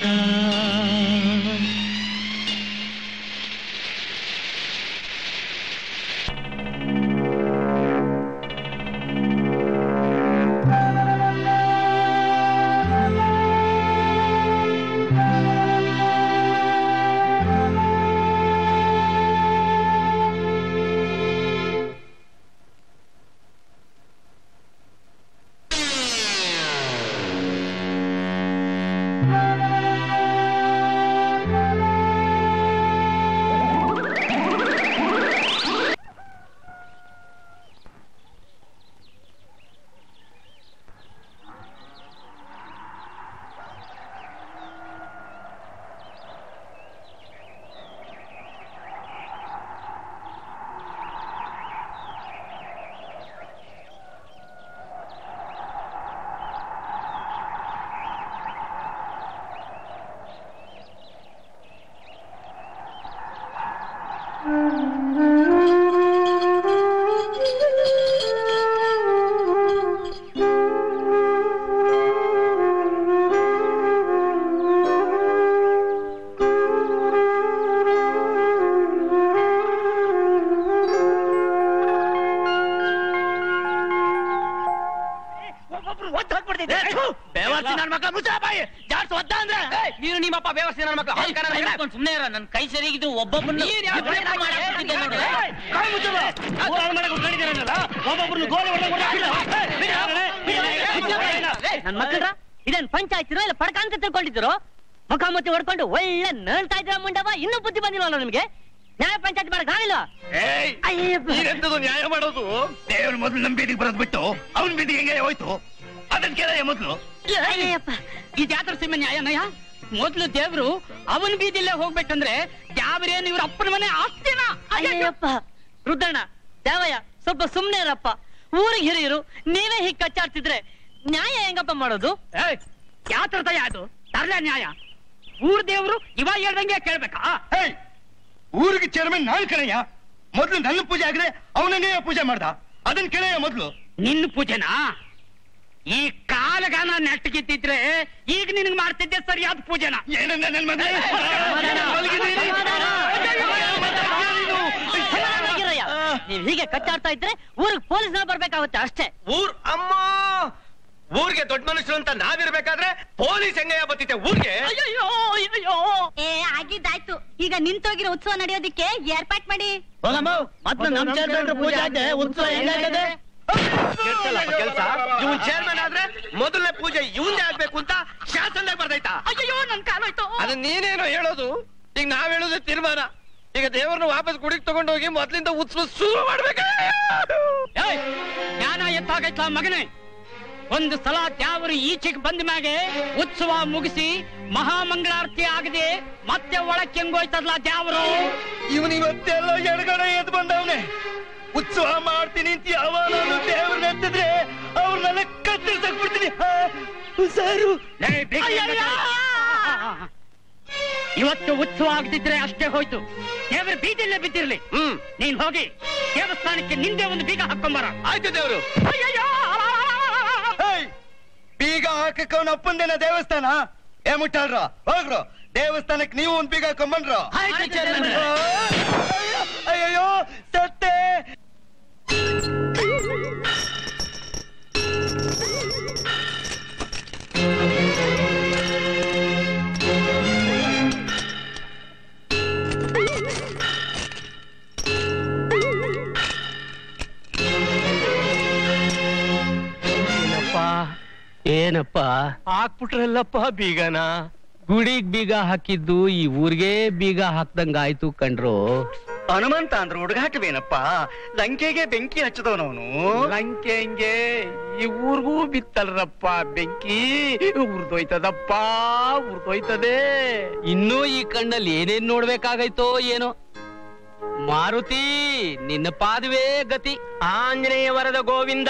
ಬೇವರ್ಸಿ ನನ್ ಮಕ್ಳ ಮುಚ್ಚ ಬಾಯಿ ಜಾಡ್ಸ್ ಒದ್ದ ಅಂದ್ರೆ ನೀನು ನಿಮ್ಮಪ್ಪ ಬೇವರ್ಸಿ ನನ್ನ ಮಕ್ಳು ಸುಮ್ಮನೆ ಇರ ನನ್ನ ಕೈ ಸರಿಗಿದ್ರು ಒಬ್ಬೊಬ್ಬರನ್ನ ಒಬ್ಬೊಬ್ಬರನ್ನ ಗೋಲಿ ನನ್ ಮಕ್ಕಳ್ರ ಇದೇನ್ ಪಂಚಾಯತ್ ಇಲ್ಲ ಪಡ್ಕ ಅಂತ ತಿಳ್ಕೊಂಡಿದ್ರು ಮುಖಾಮುಖಿ ಹೊಡ್ಕೊಂಡು ಒಳ್ಳೆ ನಳ್ತಾ ಇದ್ರ ಮುಂಡವ ಇನ್ನೂ ಬುದ್ಧಿ ಬಂದಿಲ್ವಲ್ಲ ನಿಮ್ಗೆ ನ್ಯಾಯ ಪಂಚಾಯತ್ ಮಾಡಕ್ ಆಗಿಲ್ಲ ನೀರೆಂತದು ನ್ಯಾಯ ಮಾಡೋದು ದೇವ್ರ ಮೊದಲು ನಮ್ ಬೀದಿಗೆ ಬರೋದ್ ಬಿಟ್ಟು ಅವನ್ ಬೀದಿಗೆ ಹೆಂಗೆ ಹೋಯ್ತು ಅದನ್ನ ಕೇಳ ಮೊದ್ಲು ಈ ಜಾತ್ರೆ ಸಿಂಹ ನ್ಯಾಯ ನಯ ಮೊದ್ಲು ದೇವ್ರು ಅವನ್ ಬೀದಿಲ್ಲೇ ಹೋಗ್ಬೇಕಂದ್ರೆ ಯಾವ್ರೇನು ಇವ್ರ ಅಪ್ಪನ ಮನೆ ಆಸ್ತಿನ ಅಯ್ಯಪ್ಪ ರುದ್ರಣ್ಣ ದೇವಯ್ಯ ಸ್ವಲ್ಪ ಸುಮ್ನೆ ಇರಪ್ಪ ಊರಿಗೆ ಹಿರಿಯರು ನೀವೇ ಹೀಗ್ ಕಚ್ಚಾಡ್ತಿದ್ರೆ ನ್ಯಾಯ ಹೆಂಗಪ್ಪ ಮಾಡೋದು ಯಾತ್ರ ದಯ ಅದು ತರ್ಲೆ ನ್ಯಾಯ ಊರ್ ದೇವ್ರು ಇವಾಗ ಹೇಳ್ದಂಗೆ ಕೇಳ್ಬೇಕಾ ಊರಿಗೆ ಚೇರ್ಮನ್ ನಾನ್ ಕಣಯ್ಯ ಮೊದ್ಲು ನನ್ನ ಪೂಜೆ ಆಗಿದೆ ಅವನಂಗೆ ಪೂಜೆ ಮಾಡ್ದ ಅದನ್ನ ಕೇಳಯ್ಯ ಮೊದ್ಲು ನಿನ್ನ ಪೂಜೆನಾ ಈ ಕಾಲಗಾನ ನೆಟ್ಟಗಿದ್ದಿದ್ರೆ ಈಗ ನಿನಗ್ ಮಾಡ್ತಿದ್ದೆ ಸರಿಯಾದ ಪೂಜೆನ ಏನಂದ ನನ್ ಮಗ ಸಮಾಧಾನವಾಗಿರಯ್ಯ. ನೀವ್ ಹೀಗೆ ಕಚ್ಚಾಡ್ತಾ ಇದ್ರೆ ಊರಿಗೆ ಪೊಲೀಸ್ನ ಬರ್ಬೇಕಾಗುತ್ತೆ ಅಷ್ಟೇ ಊರ್ ಅಮ್ಮ ಊರ್ಗೆ ದೊಡ್ಡ ಮನುಷ್ಯರು ಅಂತ ನಾವಿರ್ಬೇಕಾದ್ರೆ ಪೊಲೀಸ್ ಹೆಂಗಯ್ಯ ಬತ್ತಿತ್ತೆ ಊರ್ಗೆ ಏ ಆಗಿದ್ದಾಯ್ತು ಈಗ ನಿಂತೋಗಿರೋ ಉತ್ಸವ ನಡೆಯೋದಿಕ್ಕೆ ಏರ್ಪಾಟ್ ಮಾಡಿ ಹೋಗಮ್ಮ ಮತ್ತೆ ನಮ್ ಚೇರ್ಮನ್ ಪೂಜೆ ಆಗಿದೆ ಉತ್ಸವ ಹೆಂಗಾಗದೆ ಕೆಲಸ ಇವನ್ ಚೇರ್ಮನ್ ಆದ್ರೆ ಮೊದಲನೇ ಪೂಜೆ ಇವಂದೇ ಆಗ್ಬೇಕು ಅಂತ ಶಾಸನದಾಗ ಬರ್ದೈತಾ ಅಯ್ಯೋ ನನ್ ಕಾಲೋಯ್ತು ಅದು ನೀನೇನೋ ಹೇಳೋದು ಈಗ ನಾವ್ ಹೇಳೋದು ತೀರ್ಮಾನ ಈಗ ದೇವ್ರನ್ನ ವಾಪಸ್ ಗುಡಿಗೆ ತಗೊಂಡೋಗಿ ಮೊದ್ಲಿಂದ ಉತ್ಸವ ಶುರು ಮಾಡ್ಬೇಕ ಏಯ್, ಜ್ಞಾನ ಎತ್ತಾಗೈತ ಮಗನೇ ಒಂದು ಸಲ ತ್ಯಾವರು ಈಚೆಗೆ ಬಂದ ಮ್ಯಾಗೆ ಉತ್ಸವ ಮುಗಿಸಿ ಮಹಾಮಂಗಳಾರತಿ ಆಗದೆ ಮತ್ತೆ ಒಳಕ್ಕೆ ಹೆಂಗೋಯ್ತದ್ಲ ತ್ಯಾವರು ಇವನ್ ಇವತ್ತೆಲ್ಲ ಎಡಗಡೆ ಎದ್ ಬಂದವನೆ ಉತ್ಸವ ಮಾಡ್ತೀನಿ ಅಂತ ಯಾವನಾದ್ರು ದೇವ್ರನ್ನ ಎತ್ತಿದ್ರೆ ಅವ್ರನ್ನೆಲ್ಲ ಕತ್ತರಿಸಕ್ ಬಿಡ್ತೀನಿ ಸಾರು ಇವತ್ತು ಉತ್ಸವ ಆಗದಿದ್ರೆ ಅಷ್ಟೇ ಹೋಯ್ತು ದೇವರ ಬೀದಿಲ್ಲೇ ಬಿದ್ದಿರ್ಲಿ ಹ್ಮ್ ನೀನ್ ಹೋಗಿ ದೇವಸ್ಥಾನಕ್ಕೆ ನಿಂದೆ ಒಂದು ಬೀಗ ಹಾಕೊಂಬರ ಆಯ್ತು ದೇವ್ರು ಬೀಗ ಹಾಕಕ್ ಅವನ ಅಪ್ಪಂದೇನ ದೇವಸ್ಥಾನ ಏ ಮುಟ್ಟಾಳ್ರ ಹೋಗ್ರು ದೇವಸ್ಥಾನಕ್ ನೀವು ಒಂದ್ ಬೀಗ ಹಾಕೊಂಬನ್ರ ಅಯ್ಯಯ್ಯೋ ಸತ್ತೆ ಏನಪ್ಪ ಏನಪ್ಪ ಹಾಕ್ಬಿಟ್ರಲ್ಲಪ್ಪ ಬೀಗನ ಗುಡಿಗ್ ಬೀಗ ಹಾಕಿದ್ದು ಈ ಊರಿಗೆ ಬೀಗ ಹಾಕ್ದಂಗ ಆಯ್ತು ಕಣ್ರು ಹನುಮಂತ ಅಂದ್ರೆ ಹುಡುಗಾಟವೇನಪ್ಪ ಲಂಕೆಗೆ ಬೆಂಕಿ ಹಚ್ಚದವನವನು ಲಂಕೆ ಹಂಗೆ ಈ ಊರ್ಗೂ ಬಿತ್ತಲ್ರಪ್ಪ ಬೆಂಕಿ ಉರ್ದೋಯ್ತದಪ್ಪ ಉರ್ದೋಯ್ತದೆ ಇನ್ನೂ ಈ ಕಣ್ಣಲ್ಲಿ ಏನೇನ್ ನೋಡ್ಬೇಕಾಗೈತೋ ಏನೋ ಮಾರುತಿ ನಿನ್ನ ಪಾದವೇ ಗತಿ ಆಂಜನೇಯ ವರದ ಗೋವಿಂದ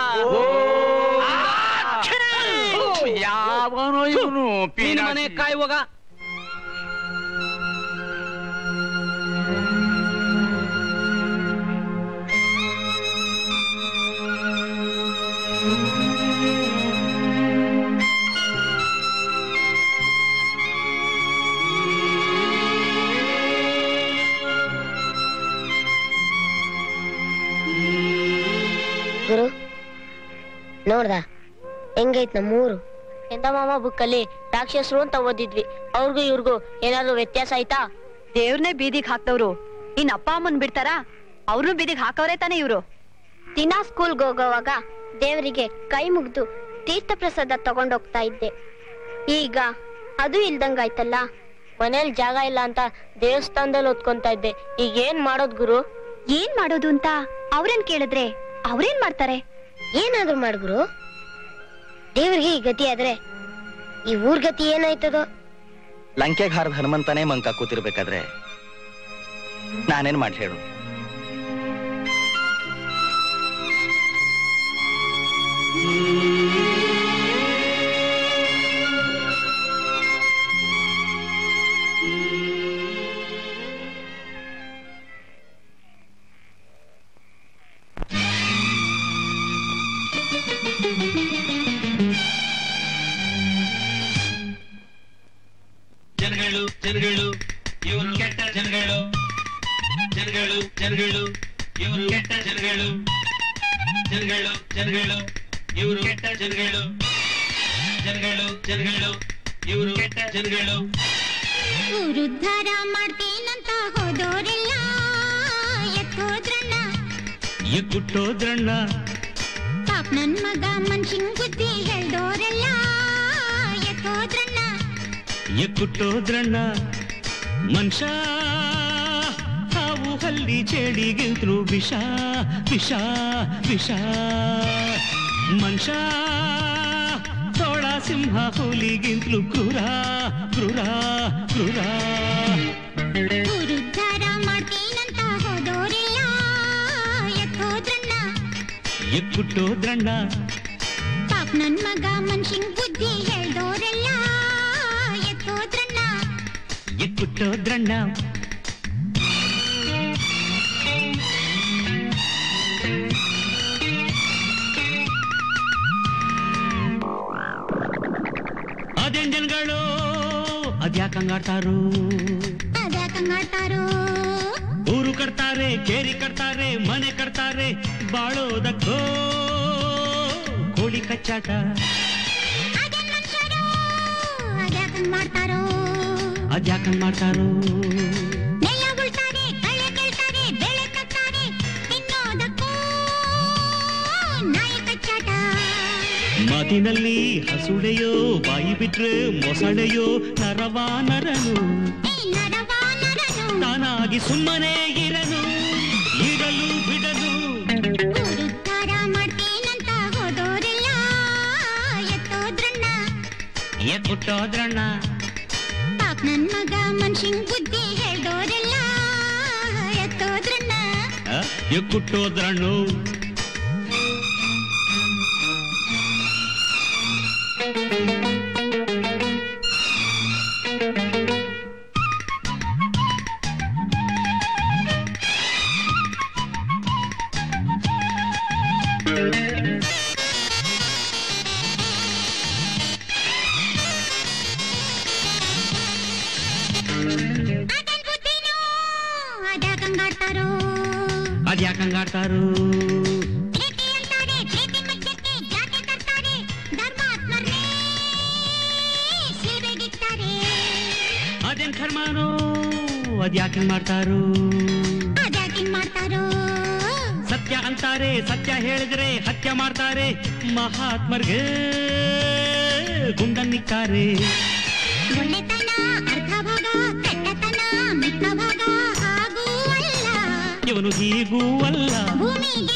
ಯಾವನೋ ಇವನು ನಿನ್ನ ಮನೆ ಕಾಯುವಾಗ ಗುರು ನೋಡ್ದ ಹೆಂಗೈತ್ ನಮ್ಮೂರು ಎಂತ ಮಾಮ ಬುಕ್ಕಲ್ಲಿ ರಾಕ್ಷಸರು ಅಂತ ಓದಿದ್ವಿ ಅವ್ರಿಗೂ ಇವ್ರಿಗೂ ಏನಾದ್ರು ವ್ಯತ್ಯಾಸ ಆಯ್ತಾ ದೇವ್ರನ್ನೇ ಬೀದಿಗೆ ಹಾಕ್ದವ್ರು ಇನ್ ಅಪ್ಪ ಅಮ್ಮನ್ ಬಿಡ್ತಾರಾ ಅವ್ರನ್ನೂ ಬೀದಿಗೆ ಹಾಕವ್ರೆ ತಾನೇ ಇವ್ರು ದಿನಾ ಸ್ಕೂಲ್ಗೆ ಹೋಗೋವಾಗ ದೇವರಿಗೆ ಕೈ ಮುಗ್ದು ತೀರ್ಥ ಪ್ರಸಾದ ತಗೊಂಡೋಗ್ತಾ ಇದ್ದೆ ಈಗ ಅದು ಇಲ್ದಂಗಾಯ್ತಲ್ಲ ಮನೇಲಿ ಜಾಗ ಇಲ್ಲ ಅಂತ ದೇವಸ್ಥಾನದಲ್ಲಿ ಓದ್ಕೊಂತ ಇದ್ದೆ ಈಗ ಏನ್ ಮಾಡೋದ್ ಗುರು ಏನ್ ಮಾಡೋದು ಅಂತ ಅವ್ರೇನ್ ಕೇಳಿದ್ರೆ ಅವ್ರೇನ್ ಮಾಡ್ತಾರೆ ಏನಾದ್ರು ಮಾಡ್ ಗುರು ದೇವ್ರಿಗೆ ಈ ಗತಿ ಆದ್ರೆ ಈ ಊರ್ ಗತಿ ಏನಾಯ್ತದೋ ಲಂಕೆಗೆ ಹಾರದ ಹನುಮಂತನೇ ಮಂಕ ಕೂತಿರ್ಬೇಕಾದ್ರೆ ನಾನೇನ್ ಮಾಡಿ ಹೇಳು ಜನಗಳು ಜನಗಳು ಇವರು ಕೆಟ್ಟ ಜನಗಳು ಜನಗಳು ಜನಗಳು ಇವರು ಕೆಟ್ಟ ಜನಗಳು ಜನಗಳು ಜನಗಳು ಇವರು ಕೆಟ್ಟ ಜನಗಳು ಜನಗಳು ಜನಗಳು ಇವರು ಕೆಟ್ಟ ಜನಗಳು ಊರುದ್ಧಾರ ಮಾಡ್ತೀನಂತ ಹೋದೋರೆಲ್ಲ ಎತ್ತೋದ್ರಣ್ಣ ಎಕ್ಕುಟ್ಟೋದ್ರಣ್ಣ ಪಾಪ ನನ್ ಮಗ ಮನ್ಸಿಂಗ್ ಬುದ್ಧಿ ಹೇಳ್ದೋರೆಲ್ಲ ಎತ್ತೋದ್ರಣ್ಣ ಎಕ್ಕುಟ್ಟೋದ್ರಣ್ಣ ಮನುಷ್ಯ ಹಾವು ಹಲ್ಲಿ ಚೇಡಿಗಿಂತಲೂ ವಿಷ ವಿಷ ವಿಷ ಮನುಷ್ಯ ತೋಳ ಸಿಂಹ ಹುಲಿಗಿಂತಲೂ ಕ್ರೂರ ಕ್ರೂರ ಕ್ರೂರ ಊರುದ್ಧಾರ ಮಾಡ್ತೀನಂತ ಹೋದೋರೆಲ್ಲ ಎತ್ತೋದ್ರಣ್ಣ ಎಕ್ಕುಟ್ಟೋದ್ರಣ್ಣ ಪಾಪ ನನ್ ಮಗ ಮನ್ಸಿಂಗ್ ಬುದ್ಧಿ ಹೇಳ್ದೋರೆಲ್ಲ ಎತ್ತೋದ್ರಣ್ಣ ಎಕ್ಕುಟ್ಟೋದ್ರಣ್ಣ ಅದೇನ್ ಜನಗಳು ಅದ್ಯಾಕಂಗಾಡ್ತಾರು ಅದ್ಯಾಕಂಗಾಡ್ತಾರೋ ಊರು ಕಟ್ತಾರೆ ಕೇರಿ ಕಟ್ತಾರೆ ಮನೆ ಕಟ್ತಾರೆ ಬಾಳೋದಕ್ಕೋ ಕೋಳಿ ಕಚ್ಚಾಟ ಅದ್ಯಾಕಂಗ್ ಮಾಡ್ತಾರೋ ಅದ್ಯಾಕಂಗ್ ಮಾಡ್ತಾರೋ ನೆಲ ಉಳ್ತಾರೆ ಕಳೆ ಕೇಳ್ತಾರೆ ಬೆಳೆ ಕಟ್ತಾರೆ ತಿನ್ನೋದಕ್ಕೂ ನಾಯಿ ಕಚ್ಚಾಟ ಮಾತಿನಲ್ಲಿ ಹಸುಳೆಯೋ ಬಾಯಿ ಬಿಟ್ರೆ ಮೊಸಳೆಯೋ ನರವಾ ನರನು ತಾನಾಗಿ ಸುಮ್ಮನೆ ಇರನು ಇರಲು ಬಿಡನು ಉದ್ಧಾರ ಮಾಡ್ತೀನಂತ ಹೋದೋರೆಲ್ಲ ಎತ್ತೋದ್ರಣ್ಣ ಎಕ್ಕುಟ್ಟೋದ್ರಣ್ಣ ಪಾಪ ನನ್ ಮಗ ಮನ್ಸಿಂಗ್ ಬುದ್ಧಿ ಹೇಳ್ದೋರೆಲ್ಲ ಎತ್ತೋದ್ರಣ್ಣ ಆ, ಎಕ್ಕುಟ್ಟೋದ್ರಣ್ಣು ಅದ್ಯಾಕಂಗಾಡ್ತಾರೋ ಅದ್ಯಾಕಂಗಾಡ್ತಾರು ಪ್ರೀತಿ ಅಂತಾರೆ ಪ್ರೀತಿ ಮಧ್ಯಕ್ಕೆ ಜಾತಿ ತರ್ತಾರೆ ಧರ್ಮಾತ್ಮರೇ ಸೀರೆಗಿತ್ತಾರೆ ಅದೇನ್ ಕರ್ಮಾನೋ ಅದ್ಯಾಕಂಗ್ ಮಾಡ್ತಾರು ಅದ್ಯಾಕಿಂಗ್ ಮಾಡ್ತಾರೋ ಸತ್ಯ ಅಂತಾರೆ ಸತ್ಯ ಹೇಳಿದ್ರೆ ಹತ್ಯೆ ಮಾಡ್ತಾರೆ ಮಹಾತ್ಮರ್ಗೆ ಗುಂಡನ್ನಿಕ್ತಾರೆ ಒಳ್ಳೆತನ ಅರ್ಧ ಭಾಗ ಕೆಟ್ಟತನ ಮಿಕ್ಕ ಭಾಗ ಹಾಗೂ ಅಲ್ಲ ಇವನು ಹೀಗೂ ಅಲ್ಲ ಭೂಮಿಗೆ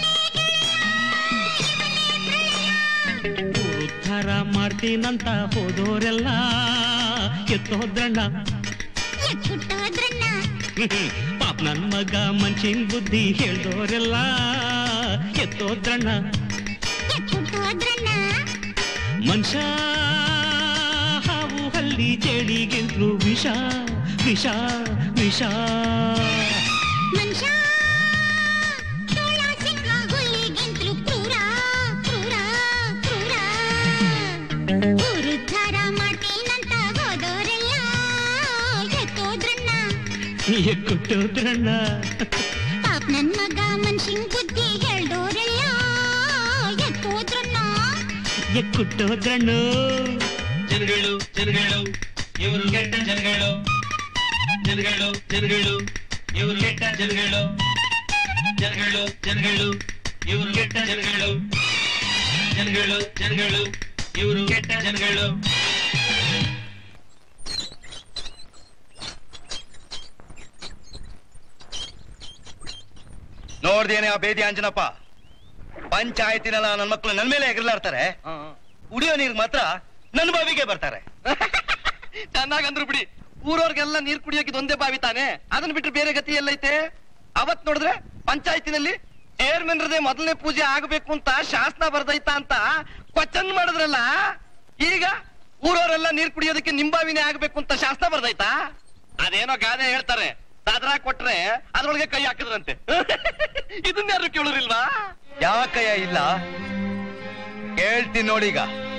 ಉದ್ಧಾರ ಮಾಡ್ತೀನಂತ ಹೋದೋರೆಲ್ಲ ಎತ್ತೋದ್ರಣ್ಣ ಎಕ್ಕುಟ್ಟೋದ್ರಣ್ಣ ಪಾಪ ನನ್ ಮಗ ಮನ್ಸಿನ್ ಬುದ್ಧಿ ಹೇಳ್ದೋರೆಲ್ಲ ಎತ್ತೋದ್ರಣ್ಣ ಎಕ್ಕುಟ್ಟೋದ್ರಣ್ಣ ಮನುಷ್ಯ ಹಾವು ಹಲ್ಲಿ ಚೇಡಿಗಿಂತಲೂ ವಿಷ ವಿಷ ವಿಷ ಮನುಷ್ಯ ತೋಳ ಸಿಂಹ ಹುಲಿಗಿಂತಲೂ ಕ್ರೂರ ಕ್ರೂರ ಕ್ರೂರ ಉರುದ್ಧಾರ ಮಾಡ್ತೀನಂತ ಹೋದೋರೆಲ್ಲ ಎತ್ತೋದ್ರಣ್ಣ ಎಕ್ಕುಟ್ಟೋದ್ರಣ್ಣ ಪಾಪ ನನ್ ಮಗ ಮನ್ಸಿಂಗ್ ಬುದ್ಧಿ ಹೇಳ್ದೋರೆಲ್ಲ ಎತ್ತೋದ್ರಣ್ಣ ಎಕ್ಕುಟ್ಟೋದ್ರಣ್ಣ ಜನಗಳು ಜನಗಳು ಇವರು ಕೆಟ್ಟ ಜನಗಳು ಜನಗಳು ಜನಗಳು ಇವರು ಕೆಟ್ಟ ಜನಗಳು ಜನಗಳು ಜನಗಳು ಇವರು ಕೆಟ್ಟ ಜನಗಳು ಜನಗಳು ಜನಗಳು ಇವರು ಕೆಟ್ಟ ಜನಗಳು ನೋಡ್ದೇನೆ ಆ ಬೇದಿ ಆಂಜನಪ್ಪ ಪಂಚಾಯತಿನೆಲ್ಲ ನನ್ನ ಮಕ್ಕಳು ನನ್ನ ಮೇಲೆ ಎಗರ್ಲಾಡ್ತಾರೆ ಕುಡಿಯೋ ನೀರ್ ಮಾತ್ರ ನನ್ನ ಬಾವಿಗೆ ಬರ್ತಾರೆ ಚೆನ್ನಾಗಂದ್ರು ಬಿಡಿ ಊರವ್ರಿಗೆಲ್ಲ ನೀರ್ ಕುಡಿಯೋಕೆ ಒಂದೇ ಬಾವಿ ತಾನೆ ಅದನ್ನ ಬಿಟ್ರೆ ಬೇರೆ ಗತಿ ಎಲ್ಲೈತೆ ಅವತ್ ನೋಡಿದ್ರೆ ಪಂಚಾಯತಿನಲ್ಲಿ ಚೇರ್ಮನ್ರದೇ ಮೊದಲನೇ ಪೂಜೆ ಆಗಬೇಕು ಅಂತ ಶಾಸನ ಬರ್ದೈತಾ ಅಂತ ಕ್ವಶನ್ ಮಾಡಿದ್ರಲ್ಲ ಈಗ ಊರವರೆಲ್ಲ ನೀರ್ ಕುಡಿಯೋದಕ್ಕೆ ನಿಂಬಾವಿನೇ ಆಗ್ಬೇಕು ಅಂತ ಶಾಸನ ಬರ್ದೈತಾ ಅದೇನೋ ಗಾದೆ ಹೇಳ್ತಾರೆ ಸದ್ರ ಕೊಟ್ರೆ ಅದ್ರೊಳಗೆ ಕೈ ಹಾಕಿದ್ರಂತೆ ಇದನ್ನ ಯಾರು ಕೇಳೋರಿಲ್ವಾ ಯಾಕಯ್ಯ ಇಲ್ಲ ಕೇಳ್ತೀನಿ ನೋಡೀಗ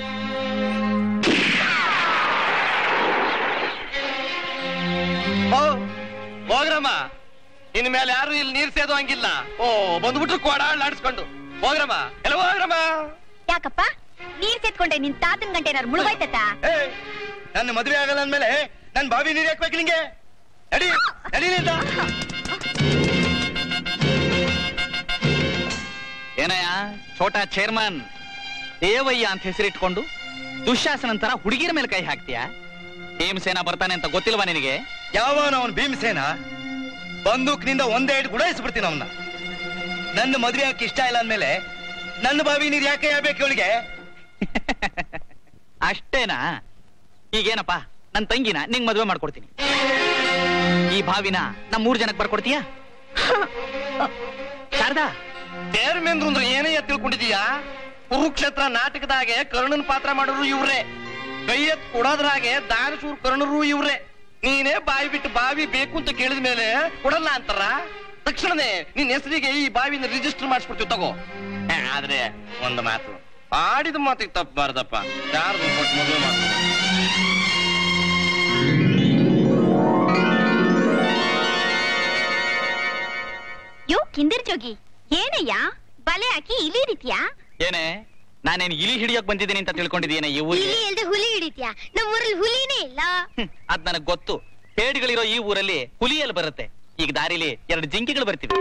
ಓ ಹೋಗ್ರಮ್ಮ ಇನ್ ಮೇಲೆ ಯಾರು ಇಲ್ಲಿ ನೀರ್ ಸೇದೋ ಹಂಗಿಲ್ಲ ಓ ಬಂದ್ಬಿಟ್ರು ಕೊಡಾಳ್ ಆಡಿಸ್ಕೊಂಡು ಹೋಗ್ರಮ್ಮ ಎಲ್ಲ ಹೋಗ್ರಮ್ಮ ಯಾಕಪ್ಪ ನೀರ್ ಸೇತ್ಕೊಂಡೆ ನಿನ್ ತಾತನ್ ಗಂಟೆ ಏನಾರು ಮುಳುಗೋಯ್ತತ ಏ, ನನ್ನ ಮದುವೆ ಆಗಲ್ಲ ಅಂದ್ಮೇಲೆ ನನ್ ಬಾವಿ ನೀರ್ ಹಾಕ್ಬೇಕು ನಿಂಗೆ ನಡಿ ನಡೀಲಿಂದ ಏನಯ್ಯ ಛೋಟಾ ಚೇರ್ಮನ್ ದೇವಯ್ಯ ಅಂತ ಹೆಸರಿಟ್ಕೊಂಡು ದುಶ್ಯಾಸನನ್ ತರ ಹುಡುಗಿರ ಮೇಲೆ ಕೈ ಹಾಕ್ತೀಯ ಭೀಮಸೇನ ಬರ್ತಾನೆ ಅಂತ ಗೊತ್ತಿಲ್ವಾ ನಿನಗೆ ಯಾವನ ಅವನ್ ಭೀಮಸೇನ ಬಂದೂಕ್ನಿಂದ ಒಂದೇ ಹಿಡ್ ಗುಡಾಯಿಸ್ಬಿಡ್ತೀನಿ ಅವನ್ನ ನನ್ನ ಮದುವೆ ಹಾಕಿ ಇಷ್ಟ ಇಲ್ಲ ಅಂದ್ಮೇಲೆ ನನ್ನ ಬಾವಿ ನೀರ್ ಯಾಕೆ ಹೇಳ್ಬೇಕು ಇವಳಿಗೆ ಅಷ್ಟೇನಾ ಈಗೇನಪ್ಪ ನನ್ ತಂಗಿನ ನಿಂಗ್ ಮದುವೆ ಮಾಡ್ಕೊಡ್ತೀನಿ ಈ ಭಾವಿನ ನಮ್ ಮೂರ್ ಜನಕ್ ಬರ್ಕೊಡ್ತೀಯಾ ಶಾರದಾ ಚೇರ್ಮನ್ ಅಂದ್ರೆ ಏನಯ್ಯ ತಿಳ್ಕೊಂಡಿದೀಯಾ ಕುರುಕ್ಷೇತ್ರ ನಾಟಕದಾಗೆ ಕರ್ಣನ್ ಪಾತ್ರ ಮಾಡೋರು ಇವ್ರೆ ಕೈ ಎತ್ ಕೊಡೋದ್ರಾಗೆ ದಾನಶೂರ್ ಕರ್ಣರು ಇವ್ರೆ ನೀನೇ ಬಾಯಿ ಬಿಟ್ಟು ಬಾವಿ ಬೇಕು ಅಂತ ಕೇಳಿದ ಮೇಲೆ ಕೊಡಲ್ಲ ಅಂತಾರ ತಕ್ಷಣನೇ ನಿನ್ ಹೆಸರಿಗೆ ಈ ಬಾವಿನ ರಿಜಿಸ್ಟರ್ ಮಾಡಿಸ್ಬಿಡ್ತೀವಿ ತಗೋ ಏ, ಆದ್ರೆ ಒಂದು ಮಾತು ಆಡಿದ ಮಾತಿಗೆ ತಪ್ಪಬಾರ್ದಪ್ಪ ಯಾರ್ದು ಕೊಟ್ಟು ಮದುವೆ ಮಾಡ್ತಾರೆ ಯೋ ಕಿಂದಿರ್ ಜೋಗಿ ಏನಯ್ಯ ಬಲೆ ಹಾಕಿ ಇಲಿ ಹಿಡಿತ್ಯಾ ಏನೇ ನಾನೇನ್ ಇಲಿ ಹಿಡಿಯೋಕ್ ಬಂದಿದ್ದೀನಿ ಅಂತ ತಿಳ್ಕೊಂಡಿದ್ದೀನಿ ಈ ಊರಿಗೆ ಇಲಿ ಇಲ್ದೆ ಹುಲಿ ಹಿಡಿತ್ಯಾ ನಮ್ಮೂರಲ್ಲಿ ಹುಲಿನೇ ಇಲ್ಲ ಅದ್ ನನಗ್ ಗೊತ್ತು ಹೇಡಿಗಳಿರೋ ಈ ಊರಲ್ಲಿ ಹುಲಿಯಲ್ಲಿ ಬರುತ್ತೆ ಈಗ ದಾರಿಲಿ ಎರಡು ಜಿಂಕೆಗಳು ಬರ್ತಿವೆ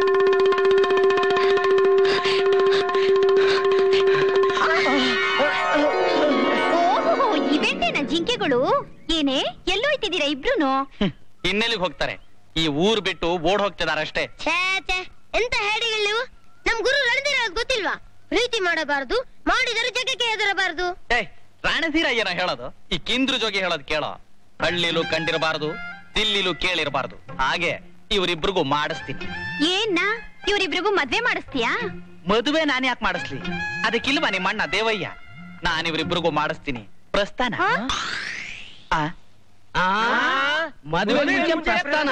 ಓಹೋ ಇವೆಂಟೇನ ಜಿಂಕೆಗಳು ಏನೇ ಎಲ್ಲೋಯ್ತಿದ್ದೀರಾ ಇಬ್ರುನು ಇನ್ನೆಲ್ಲಿಗೆ ಹೋಗ್ತಾರೆ ಈ ಊರ್ ಬಿಟ್ಟು ಓಡ್ ಹೋಗ್ತಿದಾರಷ್ಟೇ ಛೇ ಛೇ ಎಂತ ಹೇಡಿಗಳು ನೀವು ನಮ್ ಗುರು ರಣದಿರೋದು ಗೊತ್ತಿಲ್ವಾ ಪ್ರೀತಿ ಮಾಡಬಾರದು ಮಾಡಿದರೆ ಜಗಕ್ಕೆ ಹೆದರಬಾರದು ಏ ರಾಣಧೀರ ಏನೋ ಹೇಳೋದು ಈ ಕಿಂದ್ರು ಜೋಗಿ ಹೇಳೋದು ಕೇಳೋ ಹಳ್ಳಿಲು ಕಂಡಿರಬಾರದು ದಿಲ್ಲಿಲು ಕೇಳಿರಬಾರದು ಹಾಗೆ ಇವರಿಬ್ರಿಗೂ ಮಾಡಿಸ್ತೀನಿ ಏನ್ನ ಇವ್ರಿಬ್ರಿಗೂ ಮದ್ವೆ ಮಾಡಿಸ್ತೀಯಾ ಮದುವೆ ನಾನ್ ಯಾಕೆ ಮಾಡಿಸ್ಲಿ ಅದಕ್ಕಿಲ್ವಾ ನಿಮ್ಮ ಅಣ್ಣ ದೇವಯ್ಯ ನಾನ್ ಇವ್ರಿಬ್ರಿಗೂ ಮಾಡಿಸ್ತೀನಿ ಪ್ರಸ್ಥಾನ ಆ? ಆ ಮದುವೆ ಮುಂಚೆ ಪ್ರಸ್ಥಾನ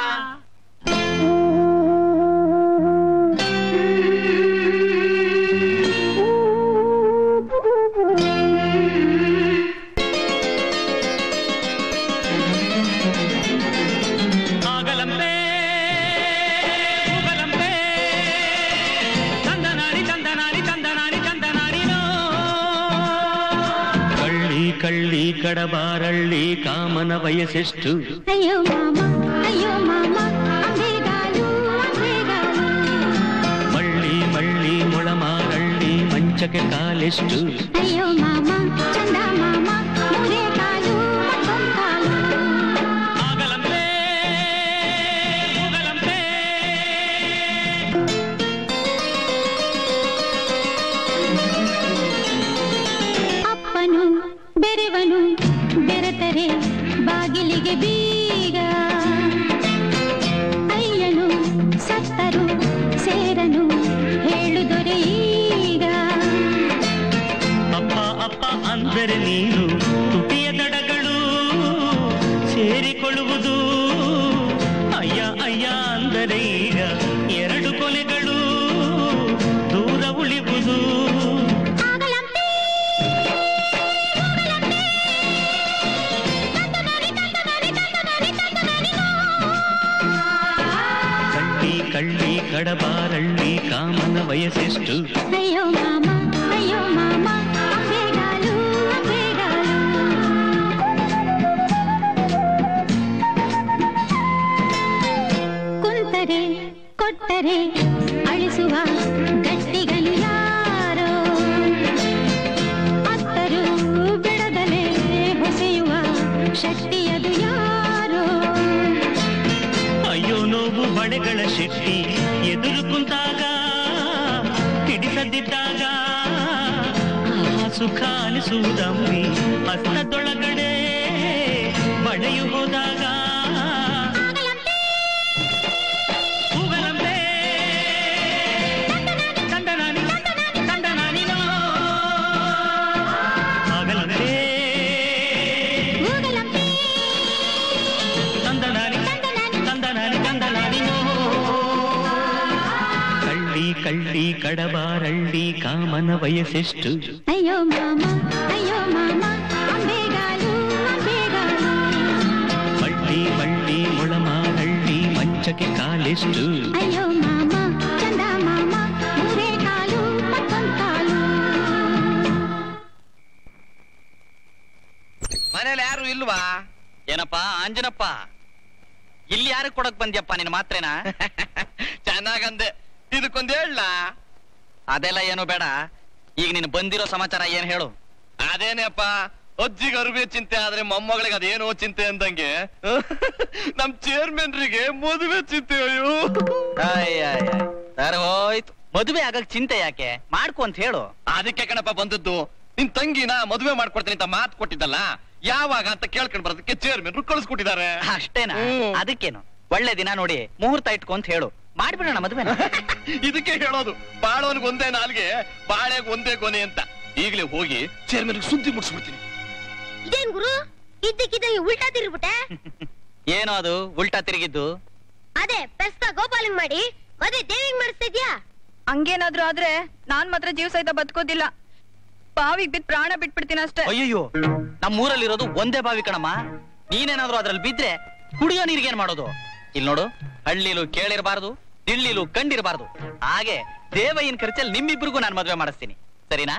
ಆಗಲಂಬೆ ಹೋಗಲಂಬೆ ಚಂದನಾಡಿ ಚಂದನಾಡಿ ಚಂದನಾಡಿ ಚಂದನಾಡಿನೋ ಕಳ್ಳಿ ಕಳ್ಳಿ ಕಡಬಾರಳ್ಳಿ ಕಾಮನ ವಯಸ್ಸೆಷ್ಟು ಅಯ್ಯೋ ಮಾಮ ಅಯ್ಯೋ ಮಾಮ ಅಂಬೆಗಾಲು ಅಂಬೆಗಾಲು ಮಳ್ಳಿ ಮಳ್ಳಿ ಮೊಳಮಾರಳ್ಳಿ ಮಂಚಕ್ಕೆ ಕಾಲೆಷ್ಟು ಅಯ್ಯೋ ಮಾಮ ಚಂದ ಮಾಮ ಮೂರೇ ಕಾಲು ಮತ್ತೊಂದ್ ಕಾಲು ಆಗಲಂಬೆ ಹೋಗಲಂಬೆ ಅಪ್ಪನು ಬೆರೆವನು ಬೆರೆತರೆ ಬಾಗಿಲಿಗೆ ಬೀಗ ಅಯ್ಯನು ಸತ್ತರು ಸೇರನು ಹೇಳುದೊರೆ ಈಗ ಅಪ್ಪ ಅಪ್ಪ ಅಂದರೆ ನೀನು ತುಟಿಯ ದಡಗಳು ಸೇರಿಕೊಳ್ಳುವುದು ಅಯ್ಯ ಅಯ್ಯ ಅಂದರೆ ಈಗ ಎರಡು ಕೊನೆಗಳು ದೂರ ಉಳಿವುದು ಕಳ್ಳಿ ಕಳ್ಳಿ ಕಡಬಾರಳ್ಳಿ ಕಾಮನ ವಯಸ್ಸೆಷ್ಟು ಅಯ್ಯೋ ಮಾಮ ಅಯ್ಯೋ ಮಾಮ ಅಂಬೆಗಾಲು ಅಂಬೆಗಾಲು ಕುಂತರೆ ಕೊಟ್ಟರೆ ಅಳಿಸುವ ಗಟ್ಟಿಗಲು ಯಾರೋ ಅತ್ತರು ಬಿಡದಲೆ ಹೊಸೆಯುವ ಶಕ್ತಿಯದು ಯಾರೋ ಅಯ್ಯೋ ನೋವು ಬಳೆಗಳ ಶಕ್ತಿ ಎದುರು ಕುಂತಾಗ ಹಿಡಿಸದಿದ್ದಾಗ ಆ ಸುಖ ಅನಿಸುವುದಮ್ಮಿ ಹಸ್ತದೊಳಗಡೆ ಮಳೆಯು ಹೋದಾಗ ಹೂಗಳಂತೆ ಚಂದನಾನಿ ಚಂದನಾನಿನೋ ಆಗಲಂತೆ ಚಂದನಾನಿ ಚಂದನಾನಿ ಚಂದನಾನಿನೋ ಕಳ್ಳಿ ಕಳ್ಳಿ ಕಡಬಾರಳ್ಳಿ ಕಾಮನ ವಯಸ್ಸೆಷ್ಟು ಅಯ್ಯೋ ಮಾಮ ಅಯ್ಯೋ ಮಾಮ ಅಂಬೆಗಾಲು ಅಂಬೆಗಾಲು ಮಳ್ಳಿ ಮಳ್ಳಿ ಮೊಳಮಾರಳ್ಳಿ ಮಂಚಕ್ಕೆ ಕಾಲೆಷ್ಟು ಅಯ್ಯೋ ಮಾಮ ಚಂದ ಮಾಮ ಮೂರೇ ಕಾಲು ಮತ್ತೊಂದ್ ಕಾಲು ಮನೇಲಿ ಯಾರು ಇಲ್ವಾ ಏನಪ್ಪ ಅಂಜನಪ್ಪ ಇಲ್ಲಿ ಯಾರು ಕೊಡಕ್ ಬಂದ್ಯಪ್ಪ ನಿನ್ ಮಾತ್ರೇನಾ ಚೆನ್ನಾಗಂದೆ ಇದಕ್ಕೊಂದ್ ಹೇಳ ಅದೆಲ್ಲ ಏನು ಬೇಡ ಈಗ ನೀನು ಬಂದಿರೋ ಸಮಾಚಾರ ಏನ್ ಹೇಳು ಅದೇನೇಪ್ಪ ಅಜ್ಜಿಗೆ ಅರುವೆ ಚಿಂತೆ ಆದ್ರೆ ಮೊಮ್ಮಗಳಿಗೆ ಅದೇನೋ ಚಿಂತೆ ಅಂದಂಗೆ ನಮ್ ಚೇರ್ಮನ್ರಿಗೆ ಮದುವೆ ಚಿಂತೆ ಅಯ್ಯೋ ಸರ್ ಹೋಯ್ತು ಮದುವೆ ಆಗಕ್ ಚಿಂತೆ ಯಾಕೆ ಮಾಡ್ಕೊ ಅಂತ ಹೇಳು ಅದಕ್ಕೆ ಕಣಪ್ಪ ಬಂದದ್ದು ನಿನ್ ತಂಗಿನ ಮದುವೆ ಮಾಡ್ಕೊಡ್ತೀನಿ ಅಂತ ಮಾತು ಕೊಟ್ಟಿದ್ದಲ್ಲ ಯಾವಾಗ ಅಂತ ಕೇಳ್ಕೊಂಡ್ ಬರೋದಕ್ಕೆ ಚೇರ್ಮನ್ ಕಳಿಸ್ಕೊಟ್ಟಿದ್ದಾರೆ ಅಷ್ಟೇನಾ ಅದಕ್ಕೇನು ಒಳ್ಳೆ ದಿನ ನೋಡಿ ಮುಹೂರ್ತ ಇಟ್ಕೊಂತ ಹೇಳು ಮಾಡ್ಬಿಡೋಣ ಮದುವೆ ಇದಕ್ಕೆ ಹೇಳೋದು ಬಾಳೋನ್ಗೆ ಒಂದೇ ನಾಲ್ಗೆ ಬಾಳೆಗ್ ಒಂದೇ ಕೊನೆ ಅಂತ ಈಗಲೇ ಹೋಗಿ ಚೇರ್ಮನ್ ಸುದ್ದಿ ಮುಟ್ಸ್ಬಿಡ್ತೀನಿ ಇದೇನ್ ಗುರು ಇದ್ದಕ್ಕಿದ್ದಂಗೆ ಉಲ್ಟಾ ತಿರ್ಬಿಟ್ಟೆ ಏನೋ ಅದು ಉಲ್ಟಾ ತಿರುಗಿದ್ದು ಅದೇ ಪೆಸ್ಕ ಗೋಪಾಲಿಂಗ್ ಮಾಡಿ ಮದ್ವೆ ದೇವಿಂಗ್ ಮಾಡಿಸ್ತಾ ಇದ್ಯಾ ಹಂಗೇನಾದ್ರೂ ಆದ್ರೆ ನಾನ್ ಮಾತ್ರ ಜೀವ ಸಹಿತ ಬದುಕೋದಿಲ್ಲ ಬಾವಿಗ್ ಬಿದ್ ಪ್ರಾಣ ಬಿಟ್ಬಿಡ್ತೀನಿ ಅಷ್ಟೇ ಅಯ್ಯಯ್ಯೋ ನಮ್ಮೂರಲ್ಲಿರೋದು ಒಂದೇ ಬಾವಿ ಕಣಮ್ಮ ನೀನೇನಾದ್ರೂ ಅದ್ರಲ್ಲಿ ಬಿದ್ರೆ ಕುಡಿಯೋ ನೀರಿಗೇನ್ ಮಾಡೋದು ಇಲ್ಲಿ ನೋಡು ಹಳ್ಳಿಲು ಕೇಳಿರಬಾರ್ದು ದಿಳ್ಳಿಲು ಕಂಡಿರಬಾರ್ದು ಹಾಗೆ ದೇವಯ್ಯನ ಖರ್ಚಲ್ಲಿ ನಿಮ್ಮಿಬ್ರಿಗೂ ನಾನು ಮದ್ವೆ ಮಾಡಿಸ್ತೀನಿ ಸರಿನಾ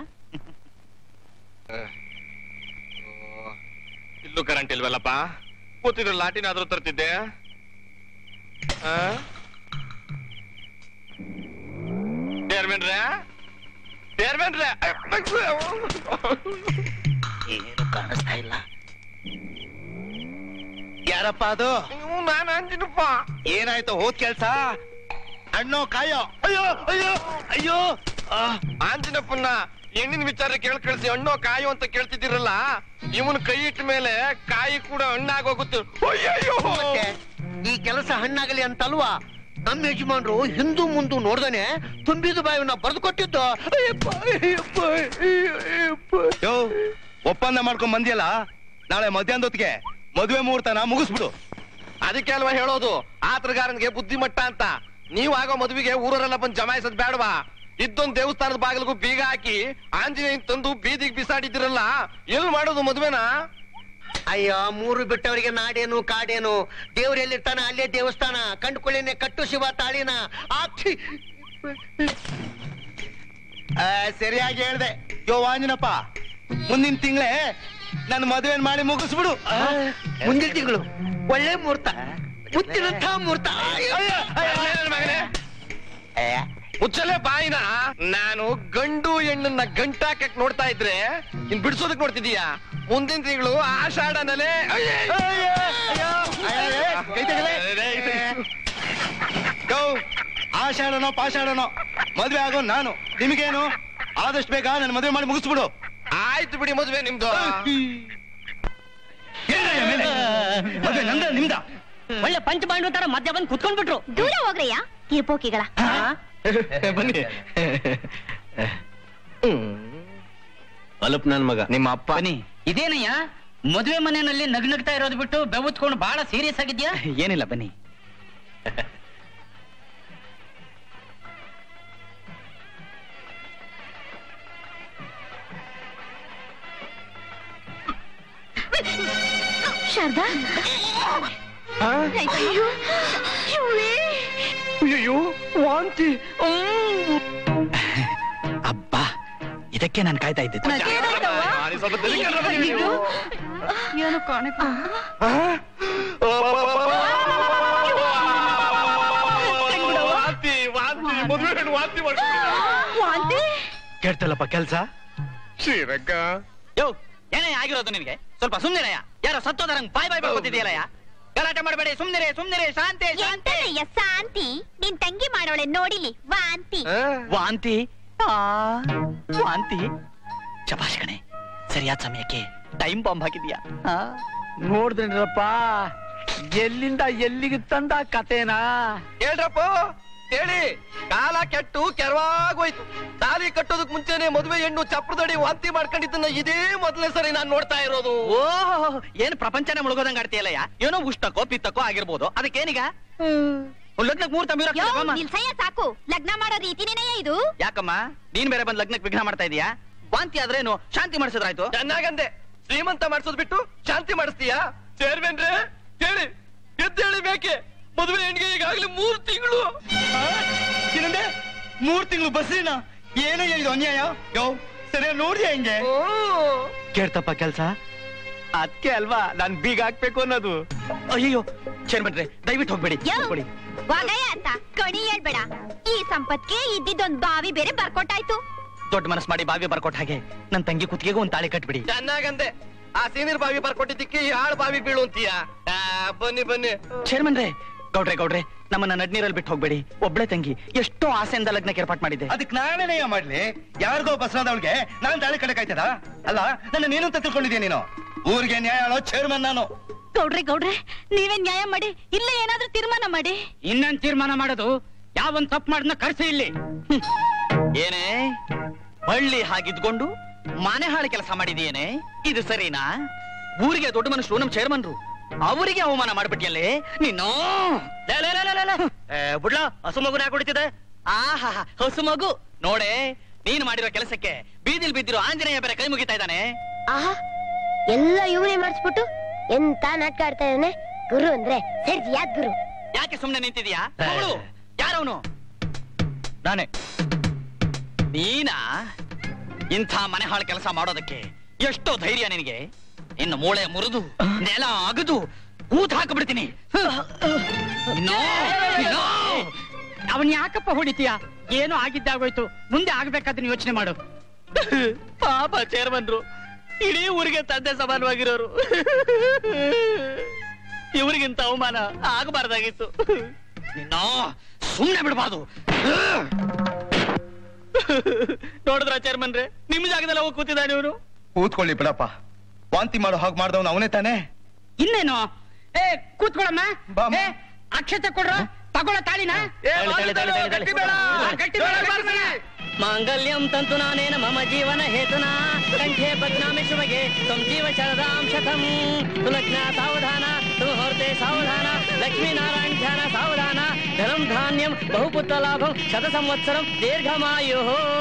ಇಲ್ಲೂ ಕರೆಂಟ್ ಇಲ್ವಲ್ಲಪ್ಪ ಕೂತಿದ್ರೆ ಲಾಟಿನಾದ್ರೂ ತರ್ತಿದ್ದೆ ಆ? ಚೇರ್ಮನ್ರೇ ಚೇರ್ಮನ್ರೇ ಏನು ಕಾಣಿಸ್ತಾ ಇಲ್ಲ ಯಾರಪ್ಪ ಅದು ನಾನು ಅಂಜಿನಪ್ಪ ಏನಾಯ್ತು ಹೋದ್ ಕೆಲ್ಸ ಹಣ್ಣು ಕಾಯೋ ಅಯ್ಯೋ ಅಯ್ಯೋ ಅಯ್ಯೋ ಆ, ಆಂಜನಪ್ಪನ್ನ ಹೆಣ್ಣಿನ ವಿಚಾರ ಕೇಳ್ ಕಳ್ಸಿ ಹಣ್ಣು ಕಾಯು ಅಂತ ಕೇಳ್ತಿದ್ದೀರಲ್ಲ ಇವನ್ ಕೈ ಇಟ್ಟ ಮೇಲೆ ಕಾಯಿ ಕೂಡ ಹಣ್ಣಾಗೋಗುತ್ತೆ ಅಯ್ಯಯ್ಯೋ ಮತ್ತೆ ಈ ಕೆಲಸ ಹಣ್ಣಾಗಲಿ ಅಂತಲ್ವಾ ನಮ್ಮ ಯಜಮಾನ್ರು ಹಿಂದೂ ಮುಂದು ನೋಡ್ದಾನೆ ತುಂಬಿದ ಬಾಯಿನ ಬರೆದು ಕೊಟ್ಟಿದ್ದು ಅಯ್ಯಪ್ಪ, ಅಯ್ಯಪ್ಪ, ಅಯ್ಯಪ್ಪ. ಯೋ ಒಪ್ಪಂದ ಮಾಡ್ಕೊಂಡ್ ಬಂದಿಯಲ್ಲ ನಾಳೆ ಮಧ್ಯಾಹ್ನ ಹೊತ್ತಿಗೆ ಮದುವೆ ಮುಹೂರ್ತನ ಮುಗಿಸ್ಬಿಡು ಅದಕ್ಕೆ ಅಲ್ವಾ ಹೇಳೋದು ಆತ್ರಗಾರನ್ಗೆ ಬುದ್ಧಿಮಟ್ಟ ಅಂತ ನೀವ್ ಆಗೋ ಮದುವೆಗೆ ಊರರೆಲ್ಲ ಬಂದು ಜಮಾಯಿಸೋದ್ ಬೇಡವಾ ಇದ್ದೊಂದ್ ದೇವಸ್ಥಾನದ ಬಾಗಿಲಿಗೂ ಬೀಗ ಹಾಕಿ ಆಂಜನೇಯನ್ ತಂದು ಬೀದಿಗೆ ಬಿಸಾಡಿದಿರಲ್ಲ ಎಲ್ ಮಾಡೋದು ಮದ್ವೆನ ಅಯ್ಯೋ ಮೂರು ಬಿಟ್ಟವರಿಗೆ ನಾಡೇನು ಕಾಡೇನು ದೇವ್ರು ಎಲ್ಲಿರ್ತಾನ ಅಲ್ಲೇ ದೇವಸ್ಥಾನ ಕಂಡುಕೊಳ್ಳೇನೆ ಕಟ್ಟು ಶಿವ ತಾಳಿನ ಆಕ್ಷಿ ಆ, ಸರಿಯಾಗಿ ಹೇಳ್ದೆ ಯೋ ಆಂಜನಪ್ಪ ಮುಂದಿನ ತಿಂಗಳೇ ನನ್ನ ಮದುವೆನ್ ಮಾಡಿ ಮುಗಿಸ್ಬಿಡು ಮುಂದಿನ ತಿಂಗಳು ಒಳ್ಳೆ ಮುಹೂರ್ತ ಮುತ್ತಿನಂಥ ಮುಹೂರ್ತ ಮಗನೇ ಮುಚ್ಚಲೆ ಬಾಯಿನ ನಾನು ಗಂಡು ಹೆಣ್ಣನ್ನ ಗಂಟಾಕಕ್ ನೋಡ್ತಾ ಇದ್ರೆ ಇನ್ ಬಿಡ್ಸೋದಕ್ ನೋಡ್ತಿದೀಯಾ ಮುಂದಿನ ತಿಂಗಳು ಆಷಾಢನಲ್ಲೇ ಯೋ ಆಷಾಢನೋ ಪಾಷಾಢನೋ ಮದ್ವೆ ಆಗೋ ನಾನು ನಿಮಗೇನು ಆದಷ್ಟು ಬೇಗ ನನ್ನ ಮದುವೆ ಮಾಡಿ ಮುಗಿಸ್ಬಿಡು ಆಯ್ತು ಬಿಡಿ ಮದುವೆ ನಿಮ್ದು ಮದುವೆ ನಂದ ನಿಮ್ದ ಒಳ್ಳೆ ಪಂಚಪಾಂಡು ತರ ಮಧ್ಯ ಬಂದು ಕುತ್ಕೊಂಡ್ಬಿಟ್ರು ದೂರ ಹೋಗ್ರಯ್ಯ ಕಿರ್ಪೋಕಿಗಳ ಬನ್ನಿ ಅಲಪ್ ನನ್ ಮಗ ನಿಮ್ಮ ಅಪ್ಪ ಬನ್ನಿ ಇದೇನಯ್ಯ ಮದುವೆ ಮನೆಯಲ್ಲಿ ನಗ್ನಗ್ತಾ ಇರೋದು ಬಿಟ್ಟು ಬೆವತ್ಕೊಂಡು ಬಹಳ ಸೀರಿಯಸ್ ಆಗಿದ್ಯಾ ಏನಿಲ್ಲ ಬನ್ನಿ ಶಾರದಾ ಅಯ್ಯೋ ಶಿವನೇ. ಅಯ್ಯೋ ವಾಂತಿ ಅಬ್ಬಾ ಇದಕ್ಕೆ ನಾನು ಕಾಯ್ತಾ ಇದ್ದಿದ್ದು ನಾನು ಸ್ವಲ್ಪ ತಲೆಗೆ ಬಂದಿದ್ದೀನಿ. ಏನು ಕಾಣಕ್ ವಾಂತಿ ವಾಂತಿ ಮದುವೆ ಹೆಣ್ಣು ವಾಂತಿ ಮಾಡ್ಕೊಂಡಿದ್ದೀರಾ? ವಾಂತಿ ಕೇಳ್ತಲ್ಲಪ್ಪ ಕೆಲ್ಸ ಶ್ರೀರಂಗ ಯೋ ಏನೇ ಆಗಿರೋದು ನಿನಗೆ ಸ್ವಲ್ಪ ಸುಮ್ನಿರಯ್ಯ ಯಾರೋ ಸತ್ತೋದರಂಗ್ ಬಾಯ್ ಬಾಯ್ ಬರ್ಕೊತಿದೆಯಲ್ಲ ಗಲಾಟೆ ಮಾಡಬೇಡಿ ಸುಮ್ನಿರೆ ಸುಮ್ನಿರೆ ಶಾಂತಿ ಶಾಂತಿ ಎಂತದಯ್ಯ ಶಾಂತಿ ನಿನ್ ತಂಗಿ ಮಾಡೋಳೆ ನೋಡಿಲಿ ವಾಂತಿ ವಾಂತಿ ಆ, ವಾಂತಿ ಶಬಾಷ್ ಕಣೆ ಸರಿಯಾದ ಸಮಯಕ್ಕೆ ಟೈಮ್ ಬಾಂಬ್ ಹಾಕಿದ್ಯಾ ನೋಡಿದ್ರಪ್ಪ ಎಲ್ಲಿಂದ ಎಲ್ಲಿಗೆ ತಂದ ಕತೆನಾ ಹೇಳ್ರಪ್ಪ ಹೇಳಿ ಕಾಲ ಕೆಟ್ಟು ಕೆರವಾಗೋಯ್ತು ತಾಲಿ ಕಟ್ಟೋದಕ್ ಮುಂಚೆನೆ ಮದುವೆ ಹೆಣ್ಣು ಚಪ್ರದಡಿ ವಾಂತಿ ಮಾಡ್ಕೊಂಡಿದ್ದನ್ನ ಇದೇ ಮೊದಲನೇ ಸರಿ ನಾನ್ ನೋಡ್ತಾ ಇರೋದು ಓಹೋ ಏನ್ ಪ್ರಪಂಚನೇ ಮುಳುಗೋದಂಗ್ ಆಡ್ತೀಯಲ್ಲಯ್ಯ ಏನೋ ಉಷ್ಟಕ್ಕೋ ಪಿತ್ತಕ್ಕೋ ಆಗಿರ್ಬೋದು ಅದಕ್ಕೇನೀಗ ಲಗ್ನಕ್ ಮೂರ್ ಯೋ, ತಮ್ಮಿರ ನಿಲ್ಸಯ್ಯ ಸಾಕು ಲಗ್ನ ಮಾಡೋ ರೀತಿನೇನಯ್ಯ ಇದು ಯಾಕಮ್ಮ ನೀನ್ ಬೇರೆ ಬಂದ್ ಲಗ್ನಕ್ ವಿಘ್ನ ಮಾಡ್ತಾ ಇದೀಯಾ ವಾಂತಿ ಆದ್ರೇನು ಶಾಂತಿ ಮಾಡಿಸಿದ್ರಾಯ್ತು ಚೆನ್ನಾಗಂದೆ ಶ್ರೀಮಂತ ಮಾಡಿಸೋದ್ ಬಿಟ್ಟು ಶಾಂತಿ ಮಾಡಿಸ್ತೀಯಾ ಚೇರ್ಮನ್ರೆ ಹೇಳಿ ಎದ್ದೇಳಿ ಬೇಕೆ ಮದುವೆ ಹೆಣ್ಣಿಗೆ ಈಗಾಗ್ಲೇ ಮೂರ್ ತಿಂಗಳು ಏನಂದೆ ಮೂರ್ ತಿಂಗಳು ಬಸ್ರಿನ ಏನೋ ಇದು ಅನ್ಯಾಯ ಯೋ ಸರಿಯಾಗಿ ನೋಡಿದ್ಯಾ ಹಿಂಗೆ ಕೇಳ್ತಪ್ಪ ಕೆಲ್ಸ ಅದಕ್ಕೆ ಅಲ್ವಾ ನಾನ್ ಬೀಗ ಹಾಕ್ಬೇಕು ಅನ್ನೋದು ಅಯ್ಯೋ ಚೇರ್ಮನ್ರೆ ದಯವಿಟ್ಟು ಹೋಗ್ಬೇಡಿ ಕೂತ್ಕೊಳ್ಳಿ. ವಾಗಯ್ಯ ಅಂತ ಕಣಿ ಹೇಳ್ಬೇಡ ಈ ಸಂಪತ್ಗೆ ಇದ್ದಿದ್ದೊಂದ್ ಬಾವಿ ಬೇರೆ ಬರ್ಕೊಟ್ಟಾಯ್ತು ದೊಡ್ಡ ಮನಸ್ ಮಾಡಿ ಬಾವಿ ಬರ್ಕೊಟ್ಟ ಹಾಗೆ ನನ್ ತಂಗಿ ಕುತ್ತಿಗೆಗೂ ಒಂದ್ ತಾಳಿ ಕಟ್ಬಿಡಿ ಚೆನ್ನಾಗಂದೆ ಆ ಸೀನಿಯರ್ ಬಾವಿ ಬರ್ಕೊಟ್ಟಿದ್ದಕ್ಕೆ ಈ ಹಾಳು ಬಾವಿ ಬೀಳು ಅಂತೀಯ ಆ, ಬನ್ನಿ ಬನ್ನಿ ಚೇರ್ಮನ್ರೆ ಗೌಡ್ರೆ ಗೌಡ್ರೆ ನಮ್ಮನ್ನ ನಡ್ನೀರಲ್ಲಿ ಬಿಟ್ಟು ಹೋಗ್ಬೇಡಿ ಒಬ್ಳೆ ತಂಗಿ ಎಷ್ಟೋ ಆಸೆಯಿಂದ ಲಗ್ನಕ್ಕೆ ಏರ್ಪಾಟ್ ಮಾಡಿದ್ದೆ ಅದಕ್ಕೆ ನಾನೇನಯ್ಯ ಮಾಡ್ಲಿ ಯಾರಿಗೋ ಬಸವದವಳಿಗೆ ನಾನ್ ತಾಳಿ ಕಡಕಾಯ್ತದ ಅಲ್ಲ ನನ್ನ ನೀನು ಅಂತ ತಿಳ್ಕೊಂಡಿದ್ಯಾ ನೀನು ಊರಿಗೆ ನ್ಯಾಯ ಹೇಳೋ ಚೇರ್ಮನ್ ನಾನು ಗೌಡ್ರೆ ಗೌಡ್ರೆ ನೀವೇ ನ್ಯಾಯ ಮಾಡಿ ಇಲ್ಲ ಏನಾದ್ರೂ ತೀರ್ಮಾನ ಮಾಡಿ ಇನ್ನೊಂದ್ ತೀರ್ಮಾನ ಮಾಡೋದು ಯಾವನ್ ತಪ್ಪು ಮಾಡನ್ನ ಕರ್ಸಿ ಇಲ್ಲಿ ಏನೇ ಹಳ್ಳಿ ಹಾಗಿದ್ಕೊಂಡು ಮನೆ ಹಾಳು ಕೆಲಸ ಮಾಡಿದೀಯೇನೆ ಇದು ಸರಿನಾ ಊರಿಗೆ ದೊಡ್ಡ ಮನುಷ್ಯರು ನಮ್ ಚೇರ್ಮನ್ರು ಅವರಿಗೆ ಅವಮಾನ ಮಾಡ್ಬಿಟ್ಟಿಯಲ್ಲೇ ನೀನು ಲೇ, ಲೇ, ಲೇ, ಲೇ, ಲೇ, ಲೇ. ಏ, ಬುಡ್ಲ ಹಸು ಮಗುನ ಯಾಕೆ ಹೊಡಿತಿದೆ ಆಹಾ ಹಸು ಮಗು ನೋಡೆ ನೀನ್ ಮಾಡಿರೋ ಕೆಲಸಕ್ಕೆ ಬೀದಿಲ್ ಬಿದ್ದಿರೋ ಆಂಜನೇಯ ಬೇರೆ ಕೈ ಮುಗಿತಾ ಇದ್ದಾನೆ ಆಹಾ ಎಲ್ಲ ಇವನೇ ಮಾಡಿಸ್ಬಿಟ್ಟು ಎಂತ ನಾಟಕ ಆಡ್ತಾ ಇದ್ದಾನೆ ಗುರು ಅಂದ್ರೆ ಸರಿ ಯಾದ್ ಗುರು ಯಾಕೆ ಸುಮ್ನೆ ನಿಂತಿದ್ಯಾ ಅವಳು ಯಾರವನು ನಾನೇ ನೀನಾ ಇಂಥ ಮನೆ ಹಾಳು ಕೆಲಸ ಮಾಡೋದಕ್ಕೆ ಎಷ್ಟೋ ಧೈರ್ಯ ನಿನಗೆ ಇನ್ನು ಮೂಳೆ ಮುರಿದು ನೆಲ ಅಗದು ಊತ ಹಾಕಿಬಿಡ್ತೀನಿ ಅವನ್ ಯಾಕಪ್ಪ ಹೊಡಿತೀಯ ಏನೋ ಆಗಿದ್ದಾಗೋಯ್ತು ಮುಂದೆ ಆಗ್ಬೇಕಾದ್ರೆ ಯೋಚನೆ ಮಾಡು ಪಾಪ ಚೇರ್ಮನ್ರು ಇಡೀ ಊರಿಗೆ ತಂದೆ ಸಮಾನವಾಗಿರೋರು ಇವರಿಗಿಂತ ಅವಮಾನ ಆಗಬಾರ್ದಾಗಿತ್ತು ನಿನ್ನ ಸುಮ್ನೆ ಬಿಡಬಾರ್ದು ನೋಡಿದ್ರ ಚೇರ್ಮನ್ರೆ ನಿಮ್ ಜಾಗದಲ್ಲಿ ಹೋಗಿ ಕೂತಿದ್ದಾನೆ ಇವನು ಕೂತ್ಕೊಳ್ಳಿ ಬಿಡಪ್ಪ ವಾಂತಿ ಮಾಡೋ ಹಾಗೆ ಮಾಡ್ದವನು ಅವನೇ ತಾನೇ ಇನ್ನೇನು ಏ ಕೂತ್ಕೊಳಮ್ಮ ಏ ಅಕ್ಷತೆ ಕೊಡ್ರ ತಗೊಳ ತಾಳಿನ ತಾಳಿ, ತಾಳಿ, ತಾಳಿ, ತಾಳಿ, ತಾಳಿ. ಆ, ಗಟ್ಟಿ ಬೇಡ, ಬರ್ತಾನೆ. ಮಾಂಗಲ್ಯಂ ತಂತು ನಾನೇನ ಮಮ ಜೀವನ ಹೇತುನಾ ಕಂಠೆ ಬದ್ನಾಮಿ ಶುಭಗೆ ತ್ವಂ ಜೀವ ಶರದಾಂ ಶತಂ ಸುಲಗ್ನ ಸಾವಧಾನ ಸುಮುಹೂರ್ತೆ ಸಾವಧಾನ ಲಕ್ಷ್ಮೀನಾರಾಯಣ ಧ್ಯಾನ ಸಾವಧಾನ ಧನಂ ಧಾನ್ಯಂ ಬಹುಪುತ್ರ ಲಾಭಂ ಶತ ಸಂವತ್ಸರಂ ದೀರ್ಘಮಾಯು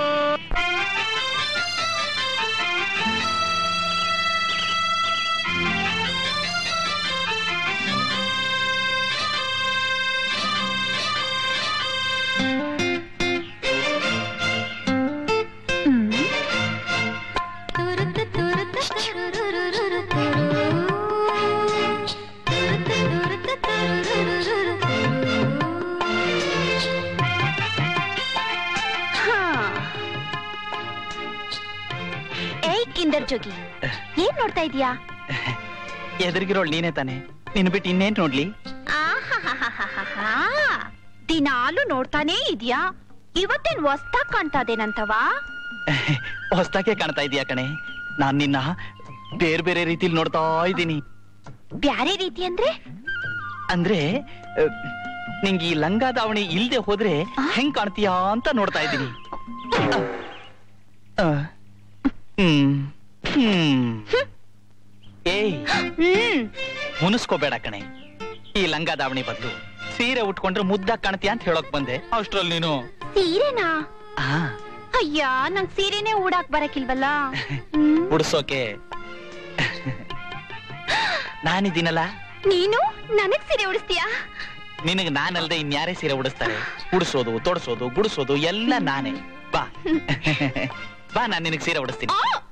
ಏಯ್ ಕಿಂಡರ್ ಜೋಗಿ ಏನ್ ನೋಡ್ತಾ ಇದೀಯಾ ಎದುರಿಗಿರೋಳು ನೀನೇ ತಾನೆ ನಿನ್ ಬಿಟ್ಟು ಇನ್ನೇನ್ ನೋಡ್ಲಿ ಆಹಾಹಾಹಾಹಾಹಾ. ದಿನಾಲು ನೋಡ್ತಾನೇ ಇದ್ಯಾ ಇವತ್ತೇನ್ ಹೊಸ್ದಾಗ್ ಕಾಣ್ತಾ ಇದೇನಂತವಾ ಹೊಸ್ದಾಗೆ ಕಾಣ್ತಾ ಇದೀಯ ಕಣೆ ನಾನ್ ನಿನ್ನ ಬೇರೆ ಬೇರೆ ರೀತಿಲಿ ನೋಡ್ತಾ ಇದ್ದೀನಿ ಬ್ಯಾರೆ ರೀತಿ ಅಂದ್ರೆ ಅಂದ್ರೆ ಅಹ್, ನಿಂಗೆ ಈ ಲಂಗ ದಾವಣಿ ಇಲ್ದೆ ಹೋದ್ರೆ ಹೆಂಗ್ ಕಾಣ್ತೀಯಾ ಅಂತ ನೋಡ್ತಾ ಇದ್ದೀನಿ ಅಹ್. ಹ್ಮ್ ಹ್ಮ್ ಏಯ್ ಮುನಿಸ್ಕೋಬೇಡ ಕಣೆ ಈ ಲಂಗ ದಾವಣಿ ಬದಲು ಸೀರೆ ಉಟ್ಕೊಂಡ್ರೆ ಮುದ್ದಾಗ್ ಕಾಣ್ತೀಯ ಅಂತ ಹೇಳೋಕ್ ಬಂದೆ ಅಷ್ಟ್ರಲ್ಲಿ ನೀನು ಸೀರೆನಾ ಆ ಅಯ್ಯ ನಂಗ್ ಸೀರೆನೇ ಊಡಾಕ್ ಬರಕಿಲ್ವಲ್ಲ ಉಡ್ಸೋಕೆ ನಾನಿದ್ದೀನಲ್ಲ ನೀನು ನನಗ್ ಸೀರೆ ಉಡಿಸ್ತೀಯಾ ನಿನಗೆ ನಾನಲ್ದೆ ಇನ್ಯಾರೇ ಸೀರೆ ಉಡಿಸ್ತಾರೆ ಉಡಿಸೋದು ತೊಡಸೋದು ಗುಡಿಸೋದು ಎಲ್ಲ ನಾನೇ ಬಾ ಬಾ ನಾನ್ ನಿನಗೆ ಸೀರೆ ಉಡಿಸ್ತೀನಿ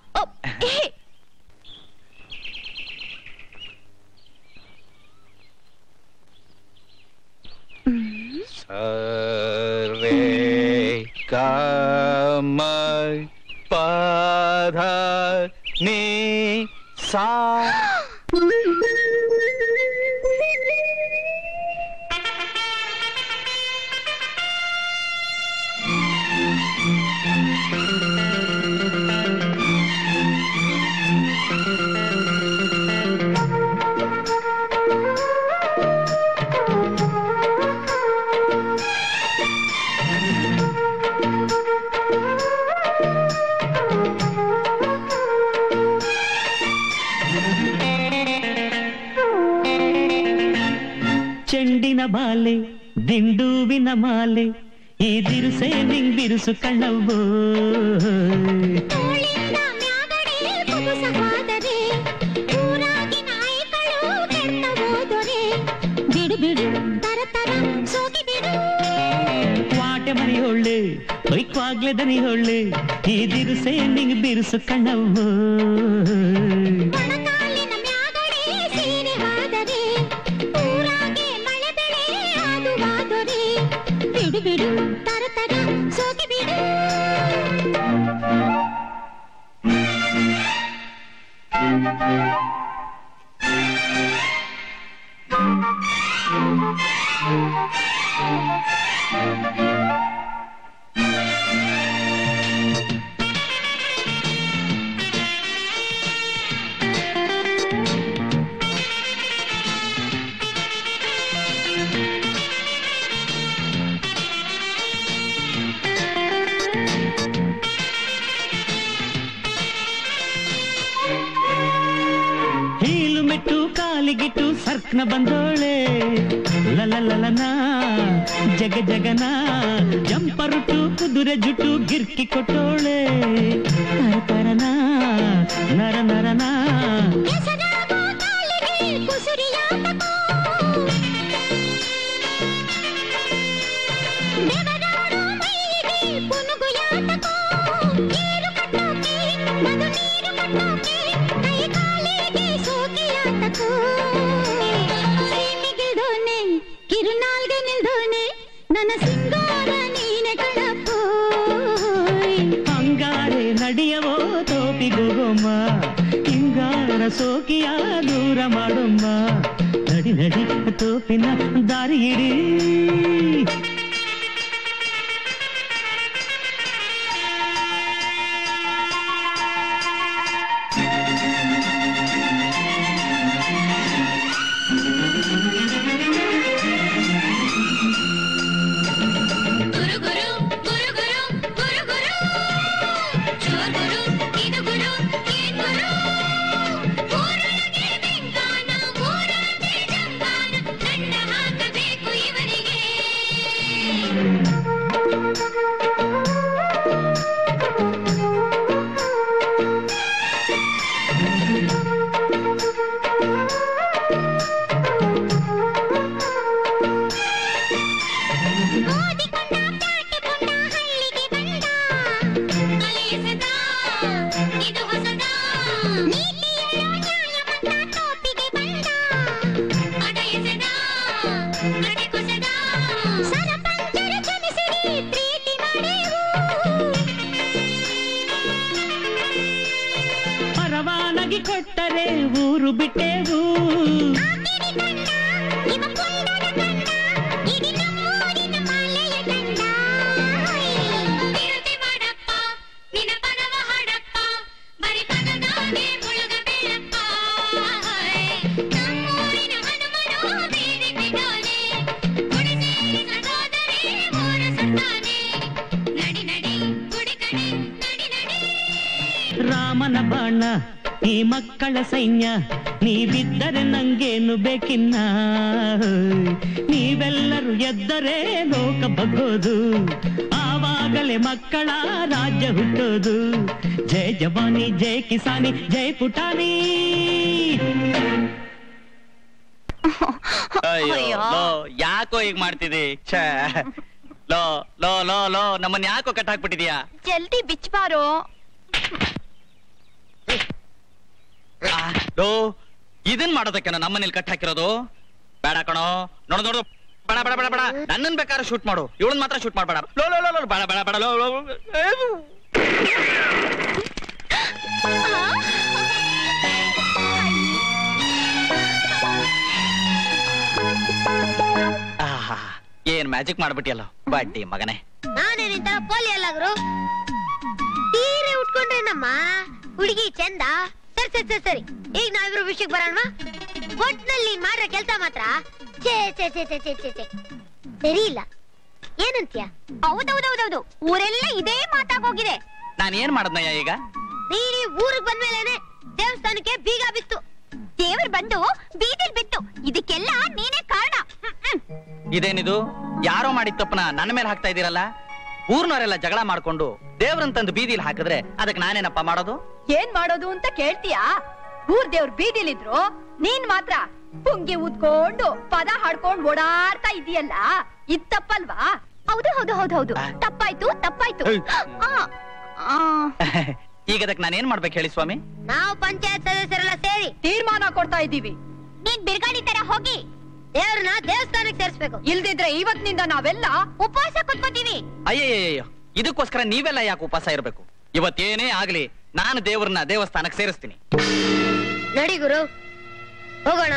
ಸರೇ ಕಮ ಪಧ ನೀ ಸಾ ಚೆಂಡಿನ ಬಾಲೆ ದಿಂಡುವಿನ ಮಾಲೆ ಈ ದಿರುಸೆ ನಿಂಗ್ ಬಿರುಸು ಕಣ್ಣವ್ವೋ ಬಿಡು ಬಿಡು ತರ ತರ ಸೋಗಿ ಬಿಡು ವಾಟೆ ಮರಿ ಹೊಳ್ಳೆ ಬೈಕ್ವಾಗ್ಲೆ ದನಿ ಹೊಳ್ಳೆ ಈ ದಿರುಸೆ ನಿಂಗ್ ಬಿರುಸು ಕಣ್ಣವ್ವೋ ಮೊಣಕಾಲಿನ ಮ್ಯಾಗ ಹೀಲು ಮೆಟ್ಟು ಕಾಲಿಗಿಟ್ಟು ಸರ್ಕ್ನ ಬಂದೋಳೆ ಲಲಲಲನ ಜಗ ಜಗನ ಜಂಪರುಟು ಕುದುರೆ ಜುಟು ಗಿರ್ಕಿ ಕೊಟ್ಟೋಳೆ ತರತರನ ನರ ನರನ ಕಿರುನಾಲ್ಗೆ ನಿಲ್ದೋನೆ ನನ್ನ ಸಿಂಗಾರ ನೀನೆ ಕಣಪ್ಪೋ ಅಂಗಾರೆ ನಡಿಯವೋ ತೋಪಿಗೋಗೊಮ್ಮ ಹಿಂಗಾರ ಸೋಕಿಯ ದೂರ ಮಾಡೊಮ್ಮ ನಡಿ ನಡಿ ತೋಪಿನ ದಾರಿ ಇಡಿ ಗುರು ಗುರು ಗುರು ಗುರು ಗುರು ಗುರು ಚೋರ್ ಗುರು ಇದು ಗುರು ಏನ್ ಗುರು ಊರೊಳಗೆ ಬೆಂಗಾನ ಊರಾಚೆ ಜಂಗಾನ ದಂಡ ಹಾಕಬೇಕು ಇವನಿಗೆ ಅಲೆಸದ ಇದು ಹೊಸದ ನೀತಿಯಲ್ಲ ನ್ಯಾಯವನ್ನ ಟೋಪಿಗೆ ಬಂದ ಅಡ ಎಸೆದ ಅಡೆ ಕೊಸದ ಸರಪಂಚರ ಕ್ಷಮಿಸಿರಿ ಪ್ರೀತಿ ಮಾಡೆವು ಪರವಾನಗಿ ಕೊಟ್ಟರೆ ಊರು ಬಿಟ್ಟೆವು ಇವ ಕುಂದನ ಕಂಡ ಇಡಿ ನಮ್ಮೂರಿನ ಮಾಲೆಯ ಕಂಡ ವಿರುತಿ ಮಾಡಪ್ಪ ನಿನ್ನ ಪದವ ಹಾಡಪ್ಪ ಬರಿ ಪದದಾಗೆ ಮುಳುಗಬೇಡಪ್ಪ ನಮ್ಮೂರಿನ ಹನುಮನು ಬೀದಿ ಬಿಡೋನೆ ಗುಡಿ ಸೇರಿ ಸಹೋದರಿ ಊರ ಸುತ್ತಾನೆ ನಡಿ ನಡಿ ಗುಡಿ ಕಡೆ ನಡಿ ನಡಿ ರಾಮನ ಬಾಣ ಈ ಮಕ್ಕಳ ಸೈನ್ಯ ನೀವಿದ್ದರೆ ನಂಗೇನು ಬೇಕಿನ್ನ ನೀವೆಲ್ಲರೂ ಎದ್ದರೆ ಲೋಕ ಬಗ್ಗೋದು ಆವಾಗಲೇ ಮಕ್ಕಳ ರಾಜ್ಯ ಹುಟ್ಟೋದು ಜೈ ಜವಾನಿ ಜೈ ಕಿಸಾನಿ ಜೈ ಪುಟಾನಿ ಅಯ್ಯೋ ಲೋ ಯಾಕೋ ಈಗ ಮಾಡ್ತಿದಿ ಛೇ ಲೋ ಲೋ ಲೋ ಲೋ ನಮ್ಮನ್ನ ಯಾಕೋ ಕಟ್ ಹಾಕ್ಬಿಟ್ಟಿದ್ಯಾ ಜಲ್ದಿ ಬಿಚ್ಬಾರೋ ಆ, ಲೋ ಇದನ್ ಮಾಡೋದಕ್ಕೆ ನಮ್ಮನೇಲಿ ಕಟ್ ಹಾಕಿರೋದು ಬೇಡ ಕಣೋ ನೋಡು ನೋಡು ಬೇಡ ಬೇಡ ಬೇಡ ಬೇಡ ನನ್ನನ್ ಬೇಕಾದ್ರೆ ಶೂಟ್ ಮಾಡು ಇವಳನ್ ಮಾತ್ರ ಶೂಟ್ ಮಾಡ್ಬೇಡ ಲೋ ಲೋ ಲೋ ಲೋ ಬೇಡ ಬೇಡ ಬೇಡ ಲೋ ಲೋ ಏ, ಆಹಾ, ಏನ್ ಮ್ಯಾಜಿಕ್ ಮಾಡ್ಬಿಟ್ಟಿಯಲ್ಲ ಬಡ್ಡಿ ಮಗನೇ ನಾನೇನಿಂತ ಪೋಲಿ ಅಲ್ಲ ಗುರು ಸೀರೆ ಉಟ್ಕೊಂಡ್ರೇನಮ್ಮ ಹುಡುಗಿ ಚಂದ ಸರಿ ಸರಿ ಸರಿ ಸರಿ ಈಗ ನಾವಿಬ್ರು ವಿಷಯಕ್ಕೆ ಬರೋಣವಾ ಒಟ್ನಲ್ಲಿ ನೀನ್ ಮಾಡ್ರ ಕೆಲ್ಸ ಮಾತ್ರ ಛೇ ಛೇ ಛೇ ಛೇ ಛೇ ಛೇ ಛೇ ಸರಿ ಇಲ್ಲ ಏನಂತ್ಯ ಹೌದೌದೌದೌದು ಊರೆಲ್ಲ ಇದೇ ಮಾತಾಗೋಗಿದೆ ನಾನ್ ಏನ್ ಮಾಡದ್ನಯ್ಯ ಈಗ ನೀನ್ ಈ ಊರಿಗೆ ಬಂದ್ಮೇಲೆನೆ ದೇವಸ್ಥಾನಕ್ಕೆ ಬೀಗ ಬಿತ್ತು ದೇವ್ರು ಬಂದು ಬೀದಿಲ್ ಬಿತ್ತು ಇದಕ್ಕೆಲ್ಲ ನೀನೇ ಕಾರಣ ಹ್ಮ್, ಹ್ಮ್. ಇದೇನಿದು ಯಾರೋ ಮಾಡಿದ ತಪ್ಪನ ನನ್ನ ಮೇಲೆ ಹಾಕ್ತಾ ಇದೀರಲ್ಲ ಊರ್ನವರೆಲ್ಲ ಜಗಳ ಮಾಡ್ಕೊಂಡು ದೇವ್ರನ್ ತಂದು ಬೀದಿಲಿ ಹಾಕಿದ್ರೆ ಅದಕ್ಕೆ ನಾನೇನಪ್ಪ ಮಾಡೋದು ಏನ್ ಮಾಡೋದು ಅಂತ ಕೇಳ್ತೀಯಾ ಊರ್ ದೇವ್ರ ಬೀದಿಲಿದ್ರು ನೀನ್ ಮಾತ್ರ ಪುಂಗಿ ಊದ್ಕೊಂಡು ಪದ ಹಾಡ್ಕೊಂಡ್ ಓಡಾಡ್ತಾ ಇದೀಯಲ್ಲ ಇದ್ ತಪ್ಪಲ್ವಾ ಹೌದು ಹೌದು ಹೌದು ಹೌದು ತಪ್ಪಾಯ್ತು ತಪ್ಪಾಯ್ತು ಆ, ಆ. ಈಗ ಅದಕ್ಕೆ ನಾನೇನ್ ಮಾಡ್ಬೇಕು ಹೇಳಿ ಸ್ವಾಮಿ ನಾವು ಪಂಚಾಯತ್ ಸದಸ್ಯರೆಲ್ಲ ಸೇರಿ ತೀರ್ಮಾನ ಕೊಡ್ತಾ ಇದ್ದೀವಿ ನೀನ್ ಬಿರ್ಗಾಡಿ ತರ ಹೋಗಿ ದೇವ್ರನ್ನ ದೇವಸ್ಥಾನಕ್ಕೆ ಸೇರಿಸ್ಬೇಕು ಇಲ್ದಿದ್ರೆ ಇವತ್ತಿನಿಂದ ನಾವೆಲ್ಲ ಉಪವಾಸ ಕುತ್ಕೋತೀವಿ ಅಯ್ಯಯ್ಯಯ್ಯೋ ಇದಕ್ಕೋಸ್ಕರ ನೀವೆಲ್ಲ ಯಾಕೆ ಉಪವಾಸ ಇರಬೇಕು ಇವತ್ತೇನೇ ಆಗ್ಲಿ ನಾನು ದೇವ್ರನ್ನ ದೇವಸ್ಥಾನಕ್ಕೆ ಸೇರಿಸ್ತೀನಿ ನಡಿ ಗುರು ಹೋಗೋಣ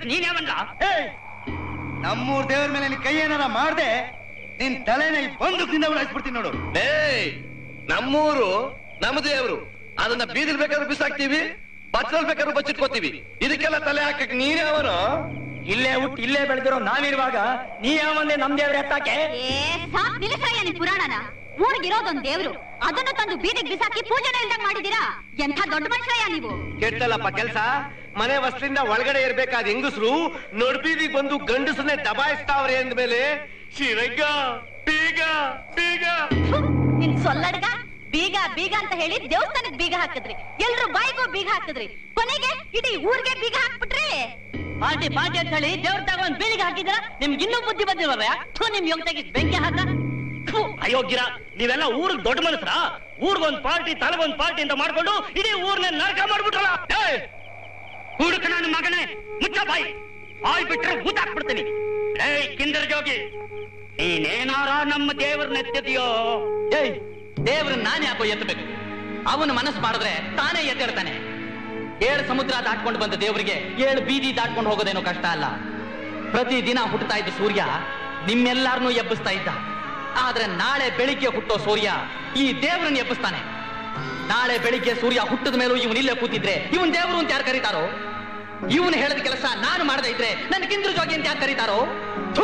ನೀನ್ ಯಾವನ್ಲ ನಮ್ಮೂರ್ ದೇವ್ರ ಮೇಲೆ ನೀನ್ ಕೈ ಏನಾರ ಮಾಡ್ದೆ ನಿನ್ ತಲೆನ ಈ ಬಂದೂಕಿನಿಂದ ಉಡಾಯಿಸ್ಬಿಡ್ತೀನಿ ನೋಡು ಏಯ್ ನಮ್ಮೂರು ನಮ್ಮ ದೇವ್ರು ಅದನ್ನ ಬೀದಿಲ್ ಬೇಕಾದ್ರೂ ಬಿಸಾಕ್ತಿವಿ ಬಚ್ಚಲ್ ಬೇಕಾದ್ರೂ ಬಚ್ಚಿಟ್ಕೋತೀವಿ ಇದಕ್ಕೆಲ್ಲ ತಲೆ ಹಾಕಕ್ ನೀನ್ ಯಾವನು ಇಲ್ಲೇ ಹುಟ್ಟು ಇಲ್ಲೇ ಬೆಳೆದಿರೋ ನಾವಿರುವಾಗ ನೀ ಯಾವಂದೆ ನಮ್ ದೇವ್ರ ಎತ್ತಾಕೆ ಏ ಸಾಕ್ ನಿಲ್ಲಿಸ್ರಯ್ಯ ನಿನ್ ಪುರಾಣನ ಊರಿಗಿರೋದೊಂದ್ ದೇವ್ರು ಅದನ್ನು ತಂದು ಬೀದಿಗೆ ಬಿಸಾಕಿ ಪೂಜೆನ ಇಲ್ದಂಗ್ ಮಾಡಿದೀರಾ ಎಂಥ ದೊಡ್ಡ ಮನುಷ್ಯರಯ್ಯ ನೀವು ಕೆಟ್ಟಲ್ಲಪ್ಪ ಕೆಲ್ಸ ಮನೆ ವಸ್ತ್ರಿಂದ ಒಳಗಡೆ ಇರ್ಬೇಕಾದ ಹೆಂಗಸ್ರು ನಡ್ಬೀದಿಗೆ ಬಂದು ಗಂಡಸನ್ನೇ ದಬಾಯಿಸ್ತಾವ್ರೆ ಅಂದ್ಮೇಲೆ ಶಿರಗ್ಗ ಬೀಗ ಬೀಗ ನಿನ್ ಸೊಲ್ಲಡ್ಗ ಬೀಗ ಬೀಗ ಅಂತ ಹೇಳಿ ದೇವಸ್ಥಾನಕ್ ಬೀಗ ಹಾಕಿದ್ರಿ ಎಲ್ರು ಬಾಯಿಗೂ ಬೀಗ ಹಾಕಿದ್ರಿ ಕೊನೆಗೆ ಇಡೀ ಊರ್ಗೆ ಬೀಗ ಹಾಕ್ಬಿಟ್ರಿ ಪಾರ್ಟಿ ಪಾರ್ಟಿ ಅಂತ ಹೇಳಿ ದೇವ್ರ ತಗೊಂಡ್ ಬೀಳಿಗೆ ಹಾಕಿದ್ರ ನಿಮ್ಗೆ ಇನ್ನೂ ಬುದ್ಧಿ ಬಂದಿಲ್ವಲ್ಲ ಥು ನಿಮ್ ಯೋಗ್ಯತೆಗೆ ಬೆಂಕಿ ಹಾಕ ಥು, ಅಯೋಗ್ಯರ ನೀವೆಲ್ಲ ಊರಿಗೆ ದೊಡ್ಡ ಮನಸ್ರ ಊರ್ಗೊಂದ್ ಪಾರ್ಟಿ ತಲೆಗೊಂದ್ ಪಾರ್ಟಿ ಅಂತ ಮಾಡ್ಕೊಂಡು ಇಡೀ ಊರ್ನ ನರಕ ಮಾಡ್ಬಿಟ್ರಲ್ಲ ಹುಡುಕ ನನ್ನ ಮಗನೇ ಮುಚ್ಚ ಬಾಯಿ ಬಾಯ್ ಬಿಟ್ರೆ ಊತಾಕ್ಬಿಡ್ತೀನಿ ಏಯ್ ಕಿಂದರ್ ಜೋಗಿ ನೀನೇನಾರ ನಮ್ಮ ದೇವ್ರನ್ನ ಎತ್ತಿದೆಯೋ ಏಯ್ ದೇವ್ರನ್ನ ನಾನೇ ಯಾಕೋ ಎತ್ತಬೇಕು ಅವನು ಮನಸ್ಸು ಮಾಡಿದ್ರೆ ತಾನೇ ಎತ್ತಿರ್ತಾನೆ ಏಳು ಸಮುದ್ರ ದಾಟ್ಕೊಂಡು ಬಂದ ದೇವರಿಗೆ ಏಳು ಬೀದಿ ದಾಟ್ಕೊಂಡು ಹೋಗೋದೇನೋ ಕಷ್ಟ ಅಲ್ಲ ಪ್ರತಿ ದಿನ ಹುಟ್ಟುತ್ತಾ ಇದ್ದ ಸೂರ್ಯ ನಿಮ್ಮೆಲ್ಲಾರನ್ನೂ ಎಬ್ಬಿಸ್ತಾ ಇದ್ದ ಆದ್ರೆ ನಾಳೆ ಬೆಳಿಗ್ಗೆ ಹುಟ್ಟೋ ಸೂರ್ಯ ಈ ದೇವ್ರನ್ನ ಎಬ್ಬಿಸ್ತಾನೆ ನಾಳೆ ಬೆಳಿಗ್ಗೆ ಸೂರ್ಯ ಹುಟ್ಟದ ಮೇಲೂ ಇವನ್ ಇಲ್ಲೇ ಕೂತಿದ್ರೆ ಇವನ್ ದೇವ್ರು ಅಂತ ಯಾರು ಕರೀತಾರೋ ಇವನು ಹೇಳಿದ ಕೆಲಸ ನಾನು ಮಾಡದೇ ಇದ್ರೆ ನನ್ನ ಕಿಂದ್ರು ಜೋಗಿ ಅಂತ ಯಾರು ಕರೀತಾರೋ ಥೂ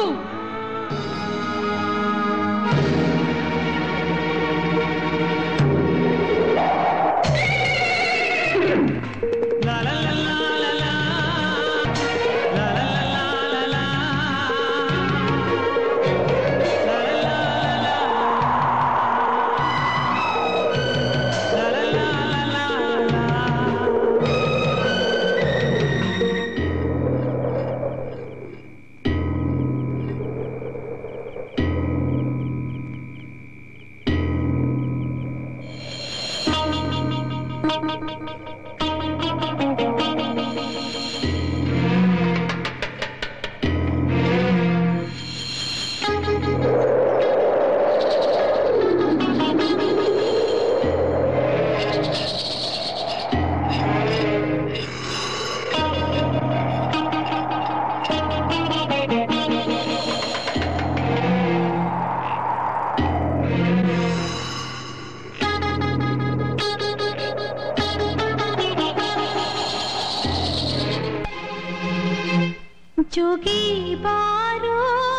जोगी बारो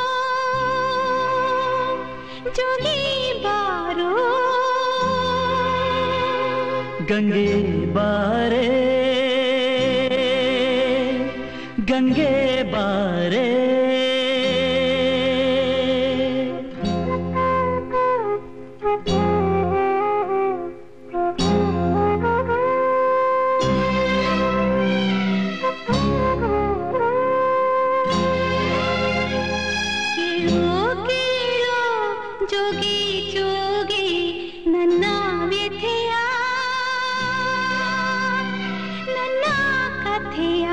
जोगी बारो ಗಂಗೆ ಬಾರೆ ಗಂಗೆ ಬಾರೆ ಕೇಳೋ ಕೇಳೋ ಜೋಗಿ ಜೋಗಿ ನನ್ನ ವ್ಯಥೆಯ ನನ್ನ ಕಥೆಯ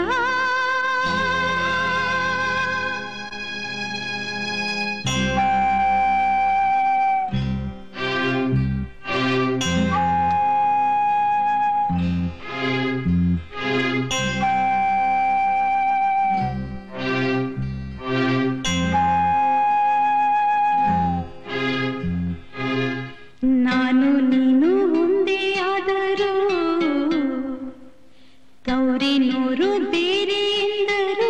ನಾನು ನೀನು ಒಂದೇ ಆದರೂ ಗೌರಿ ನೂರು ಬೇರೆ ಎಂದರು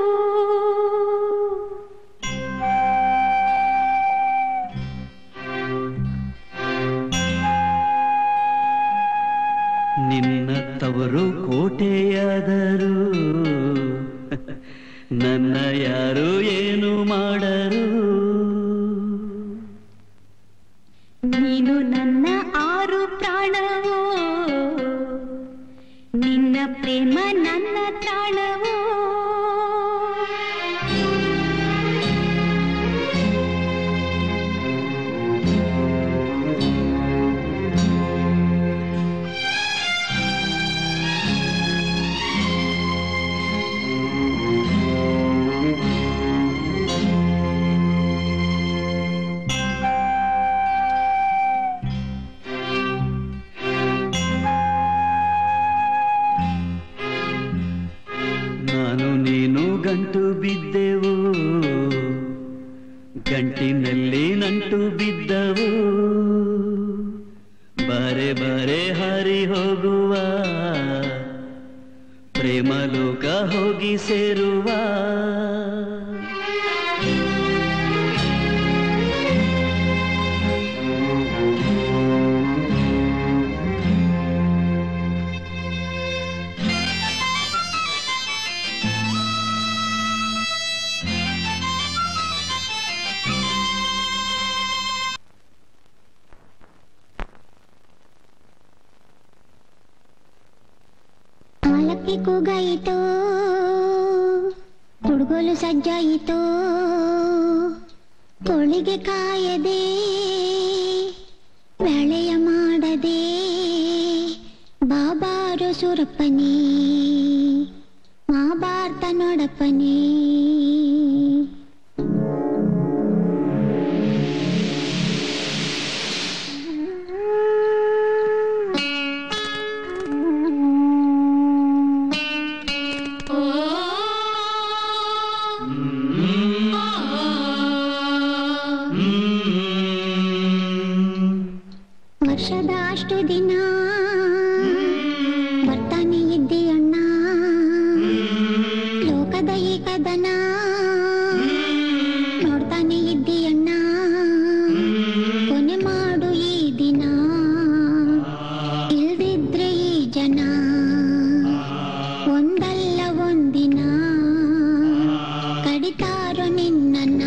ನಿನ್ನ ತವರು ಕೋಟೆಯಾದರು ನನ್ನ ಯಾರು ಏನು ಮಾಡರು ನೀನು ನನ್ನ ಆರು ಪ್ರಾಣವೋ ನಿನ್ನ ಪ್ರೇಮ ನನ್ನ ತ್ರಾಣವೋ ಬಿದ್ದೆವು ಗಂಟಿನಲ್ಲಿ ನಂಟು ಬಿದ್ದವು ಬಾರೆ ಬಾರೆ ಹಾರಿ ಹೋಗುವ ಪ್ರೇಮ ಲೋಕ ಹೋಗಿ ಸೇರುವ ಆಲಕ್ಕಿ ಕೂಗಾಯಿತು ಹುಡುಗಲು ಸಜ್ಜಾಯಿತು ಕೋಳಿಗೆ ಕಾಯದೆ ಬೇಳೆಯ ಮಾಡದೆ ಬಾಬಾರು ಸುರಪ್ಪನೇ ಮಹಾಭಾರತ ನೋಡಪ್ಪನೇ ವರ್ಷದ ಅಷ್ಟು ದಿನ ಬರ್ತಾನೆ ಇದ್ದಿ ಅಣ್ಣ ಲೋಕದ ಈ ಕದನ ನೋಡ್ತಾನೆ ಇದ್ದಿ ಅಣ್ಣ ಕೊನೆ ಮಾಡು ಈ ದಿನ ಇಲ್ದಿದ್ರೆ ಈ ಜನ ಒಂದಲ್ಲ ಒಂದಿನ ಕಡಿತಾರೋ ನಿನ್ನನ್ನ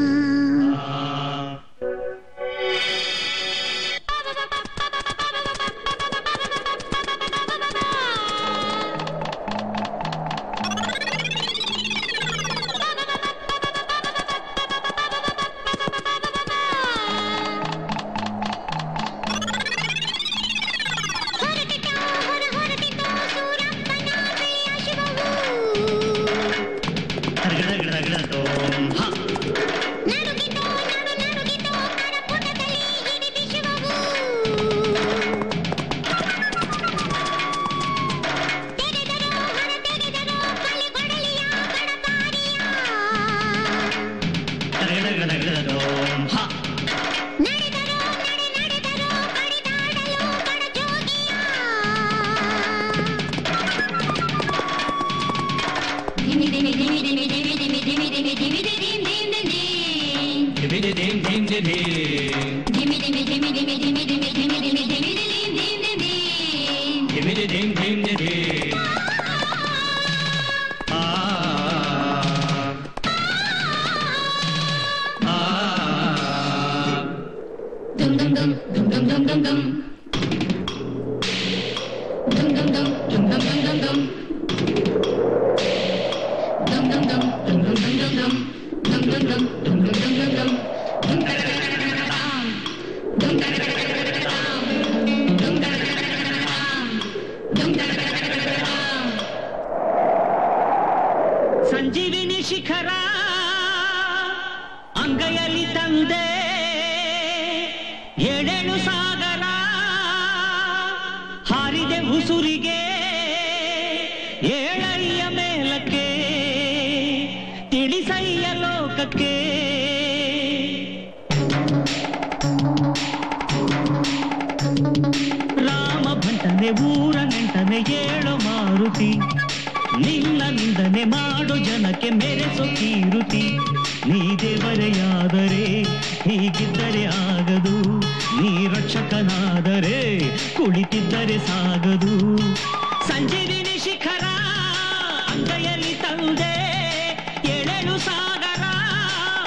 ಸಂಜೀವಿನಿ ಶಿಖರ ಅಂಗೈಯಲ್ಲಿ ತಂದೆ ಏಳೇಳು ಸಾಗರ ಹಾರಿದೆ ಉಸುರಿಗೆ ಏಳಯ್ಯ ಮೇಲಕ್ಕೆ ತಿಳಿಸಯ್ಯ ಲೋಕಕ್ಕೆ ರಾಮ ಭಂಟನೆ ಊರ ನೆಂಟನೆ ಏಳು ಮಾರುತಿ ನಿನ್ನ ನಿಂದನೆ ಮಾಡೋ ಜನಕ್ಕೆ ಮೆರೆಸೋ ಕೀರುತಿ ನೀ ದೇವರೆಯಾದರೆ ಹೀಗಿದ್ದರೆ ಆಗದು ನೀ ರಕ್ಷಕನಾದರೆ ಕುಳಿತಿದ್ದರೆ ಸಾಗದು ಸಂಜೀವಿನಿ ಶಿಖರ ಅಂಗೈಯಲ್ಲಿ ತಂದೆ ಎಳೆಳು ಸಾಗರ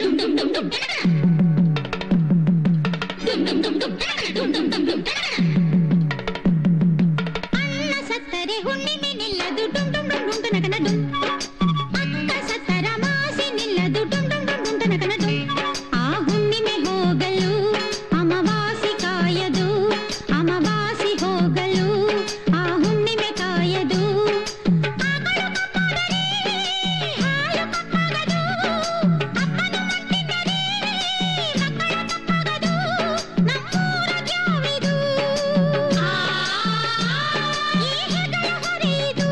ಅಣ್ಣ ಸತ್ತರೆ ಹುಣ್ಣಿಮೆ ನಿಲ್ಲದು ಡುಂ ಡುಂ ಡುಂ ಡುಂ ಟನಕನ ಡುಂ ಅಕ್ಕ ಸತ್ತರ ಮಾಸಿ ನಿಲ್ಲದು ಡುಂ ಡುಂ ಡುಂ ಡುಂ ಟನಕನ ಡುಂ ಆ ಹುಣ್ಣಿಮೆ ಹೋಗಲು ಅಮವಾಸಿ ಕಾಯದು ಅಮವಾಸಿ ಹೋಗಲು ಆ ಹುಣ್ಣಿಮೆ ಕಾಯದು ಆಕಳು ಕಪ್ಪಾದರೆ ಹಾಲು ಕಪ್ಪಾಗದು ಅಪ್ಪನು ಮಣ್ಣಿದ್ದರೆ ಮಕ್ಕಳು ಕಪ್ಪಾಗದು ನಮ್ಮೂರ ದ್ಯಾವಿದು ಈ ಹೆಗಲ ಹರಿದು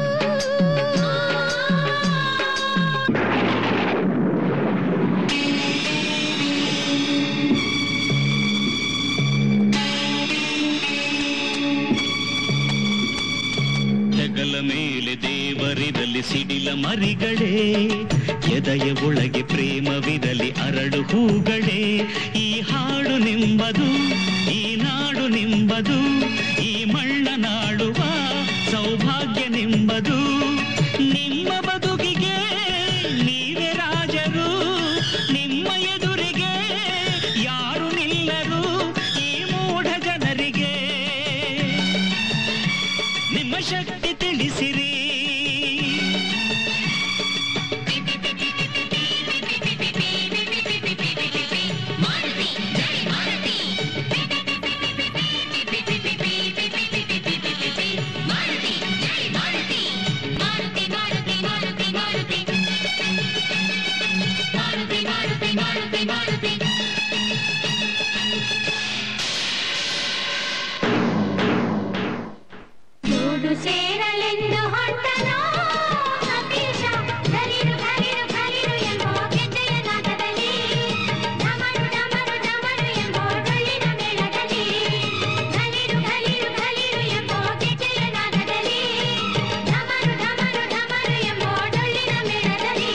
ಹೆಗಲ ಮೇಲೆ ದೇವರಿರಲಿ ಸಿಡಿಲ ಮರಿಗಳೇ ಎದೆಯ ಒಳಗೆ ಪ್ರೇಮವಿರಲಿ ಅರಳು ಹೂಗಳೇ ಈ ಹಾಡು ನಿಂಬದು ಈ ನಾಡು ನಿಂಬದು ಈ ಮಣ್ಣ ನಾಡುವ ಸೌಭಾಗ್ಯ ನಿಂಬದು ನಿಮ್ಮ ಬದುಕಿಗೆ ನೀವೇ ರಾಜರು ನಿಮ್ಮ ಎದುರಿಗೆ ಯಾರು ನಿಲ್ಲರು ಈ ಮೂಢ ಜನರಿಗೆ ನಿಮ್ಮ ಶಕ್ತಿ ತಿಳಿಸಿರಿ ಗೂಡು ಸೇರಲೆಂದು ಹೊಂಟನೋ ಸತೀಶ ಧರಿರು ಧರಿರು ಧರಿರು ಎಂಬೋ ಗೆಜ್ಜೆಯ ನಾದದಲ್ಲಿ ಢಮರು ಢಮರು ಢಮರು ಎಂಬೋ ಡೊಳ್ಳಿನ ಮೇಳದಲ್ಲಿ ಧರಿರು ಧರಿರು ಧರಿರು ಎಂಬೋ ಗೆಜ್ಜೆಯ ನಾದದಲ್ಲಿ ಢಮರು ಢಮರು ಢಮರು ಎಂಬೋ ಡೊಳ್ಳಿನ ಮೇಳದಲ್ಲಿ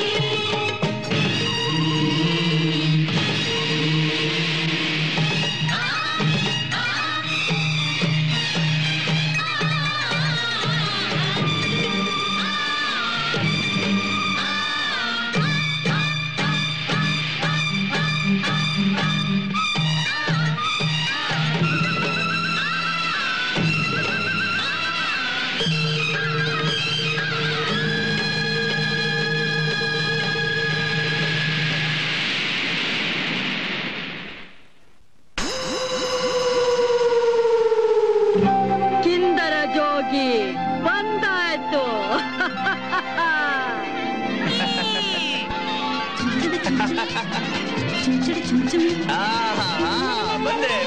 ಕಿಂದರ ಜೋಗಿ ಬಂದಾಯ್ತು ಬಂದೆ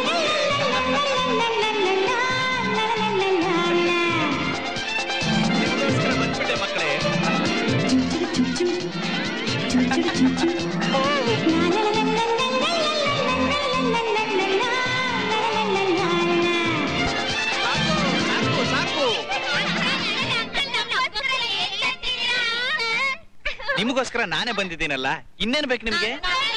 ಬಂದ್ಬಿಟ್ಟೆ ಮಕ್ಕಳೇ ಸಾಕು ನಿಮಗೋಸ್ಕರ ನಾನೇ ಬಂದಿದ್ದೀನಲ್ಲ ಇನ್ನೇನ್ ಬೇಕು ನಿಮ್ಗೆ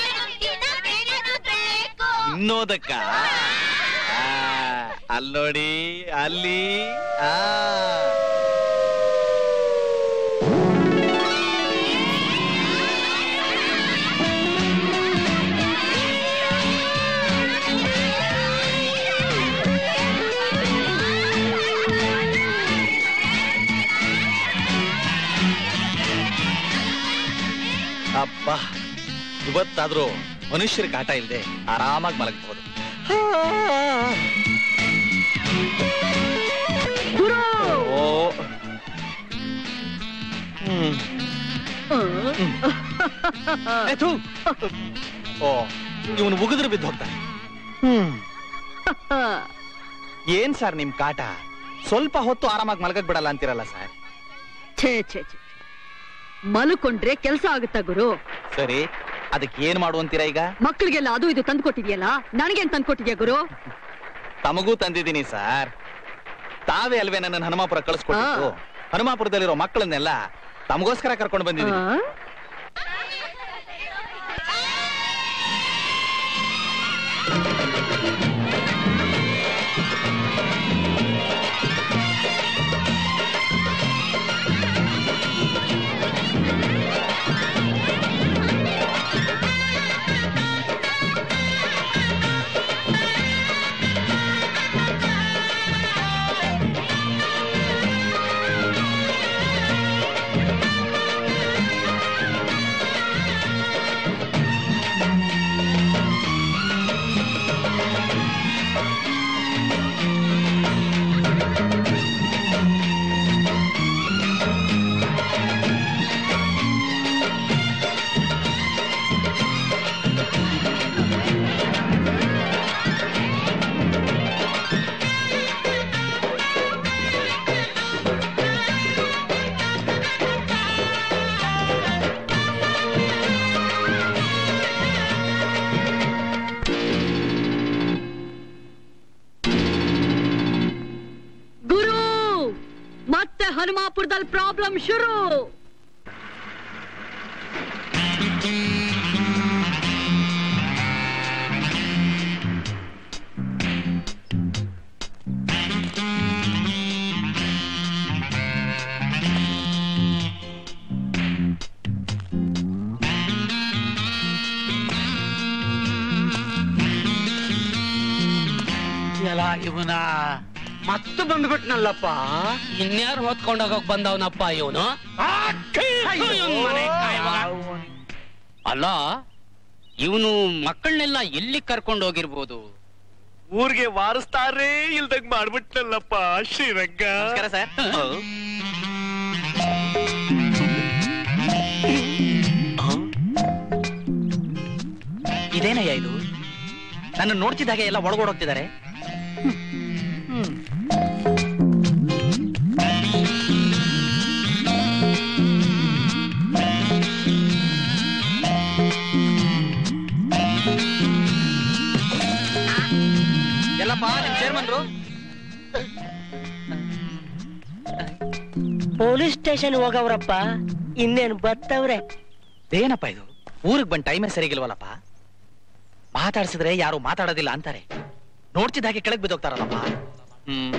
ಇನ್ನೋದಕ್ಕ ಆ, ಅಲ್ಲೋಡಿ ಅಲ್ಲಿ ಆ ಅಬ್ಬಾ ಇವತ್ತಾದ್ರೂ ಮನುಷ್ಯರ ಕಾಟ ಇಲ್ಲದೆ ಆರಾಮಾಗಿ ಮಲಗಬಹುದು ಓ ಹ್ಮ್. ಏ, ಥು. ಓ ಇವನು ಉಗಿದ್ರೆ ಬಿದ್ದು ಹೋಗ್ತಾನೆ ಏನ್ ಸರ್ ನಿಮ್ ಕಾಟ ಸ್ವಲ್ಪ ಹೊತ್ತು ಆರಾಮಾಗಿ ಮಲಗಕ್ ಬಿಡಲ್ಲ ಅಂತಿರಲ್ಲ ಸರ್ ಛೇ ಛೇ ಛೇ ಮಲ್ಕೊಂಡ್ರೆ ಕೆಲ್ಸ ಆಗುತ್ತಾ ಗುರು ಸರಿ ಅದಕ್ಕೆ ಏನ್ ಮಾಡುವಂತೀರಾ ಈಗ ಮಕ್ಕಳಿಗೆಲ್ಲ ಅದು ಇದು ತಂದು ಕೊಟ್ಟಿದ್ಯಲ್ಲ ನನಗೇನ್ ತಂದು ಕೊಟ್ಟಿದ್ಯಾ ಗುರು ತಮಗೂ ತಂದಿದ್ದೀನಿ ಸರ್ ತಾವೇ ಅಲ್ವೇ ನನ್ನ ಹನುಮಾಪುರ ಕಳಿಸ್ಕೊಟ್ಟಿದ್ದು ಹನುಮಾಪುರದಲ್ಲಿರೋ ಮಕ್ಕಳನ್ನೆಲ್ಲ ತಮಗೋಸ್ಕರ ಕರ್ಕೊಂಡು ಬಂದಿದ್ದೀನಿ ಹನುಮಾಪುರದಲ್ಲಿ ಪ್ರಾಬ್ಲಮ್ ಶುರು ಎಲ್ಲ ಇವನ ಮತ್ತೆ ಬಂದ್ಬಿಟ್ನಲ್ಲಪ್ಪ ಇನ್ಯಾರು ಹೊತ್ಕೊಂಡೋಗಕ್ ಬಂದವನಪ್ಪ ಇವನು ಅಲ್ಲ ಇವನು ಮಕ್ಕಳನ್ನೆಲ್ಲ ಎಲ್ಲಿ ಕರ್ಕೊಂಡು ಹೋಗಿರ್ಬೋದು ಊರಿಗೆ ವಾರಿಸ್ತಾರೇ ಇಲ್ದಂಗ್ ಮಾಡ್ಬಿಟ್ನಲ್ಲಪ್ಪ ಶ್ರೀರಂಗ ನಮಸ್ಕಾರ ಸರ್ ಇದೇನಯ್ಯ ಇದು ನನ್ನ ನೋಡ್ತಿದ್ದಾಗೆ ಎಲ್ಲ ಒಳಗೋಡೋಗ್ತಿದ್ದಾರೆ ಎಲ್ಲಪ್ಪ ನಿಮ್ ಚೇರ್ಮನ್ರು ಪೊಲೀಸ್ ಸ್ಟೇಷನ್ ಹೋಗವ್ರಪ್ಪ ಇನ್ನೇನು ಬತ್ತವ್ರೆ ಏನಪ್ಪ ಇದು ಊರಿಗೆ ಬಂದ್ ಟೈಮೇ ಸರಿಗಿಲ್ವಲ್ಲಪ್ಪ ಮಾತಾಡ್ಸಿದ್ರೆ ಯಾರು ಮಾತಾಡೋದಿಲ್ಲ ಅಂತಾರೆ ನೋಡ್ತಿದ್ದ ಹಾಗೆ ಕೆಳಗ್ ಬಿದ್ದೋಗ್ತಾರಲ್ಲಪ್ಪ ಹ್ಮ್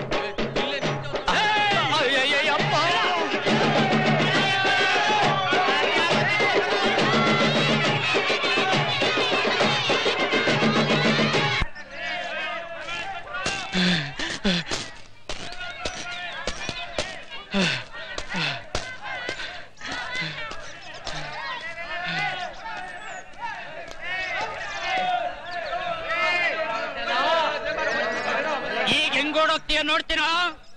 ಈಗ ಹೆಂಗೋಡೋಗ್ತೀಯ ನೋಡ್ತೀನೋ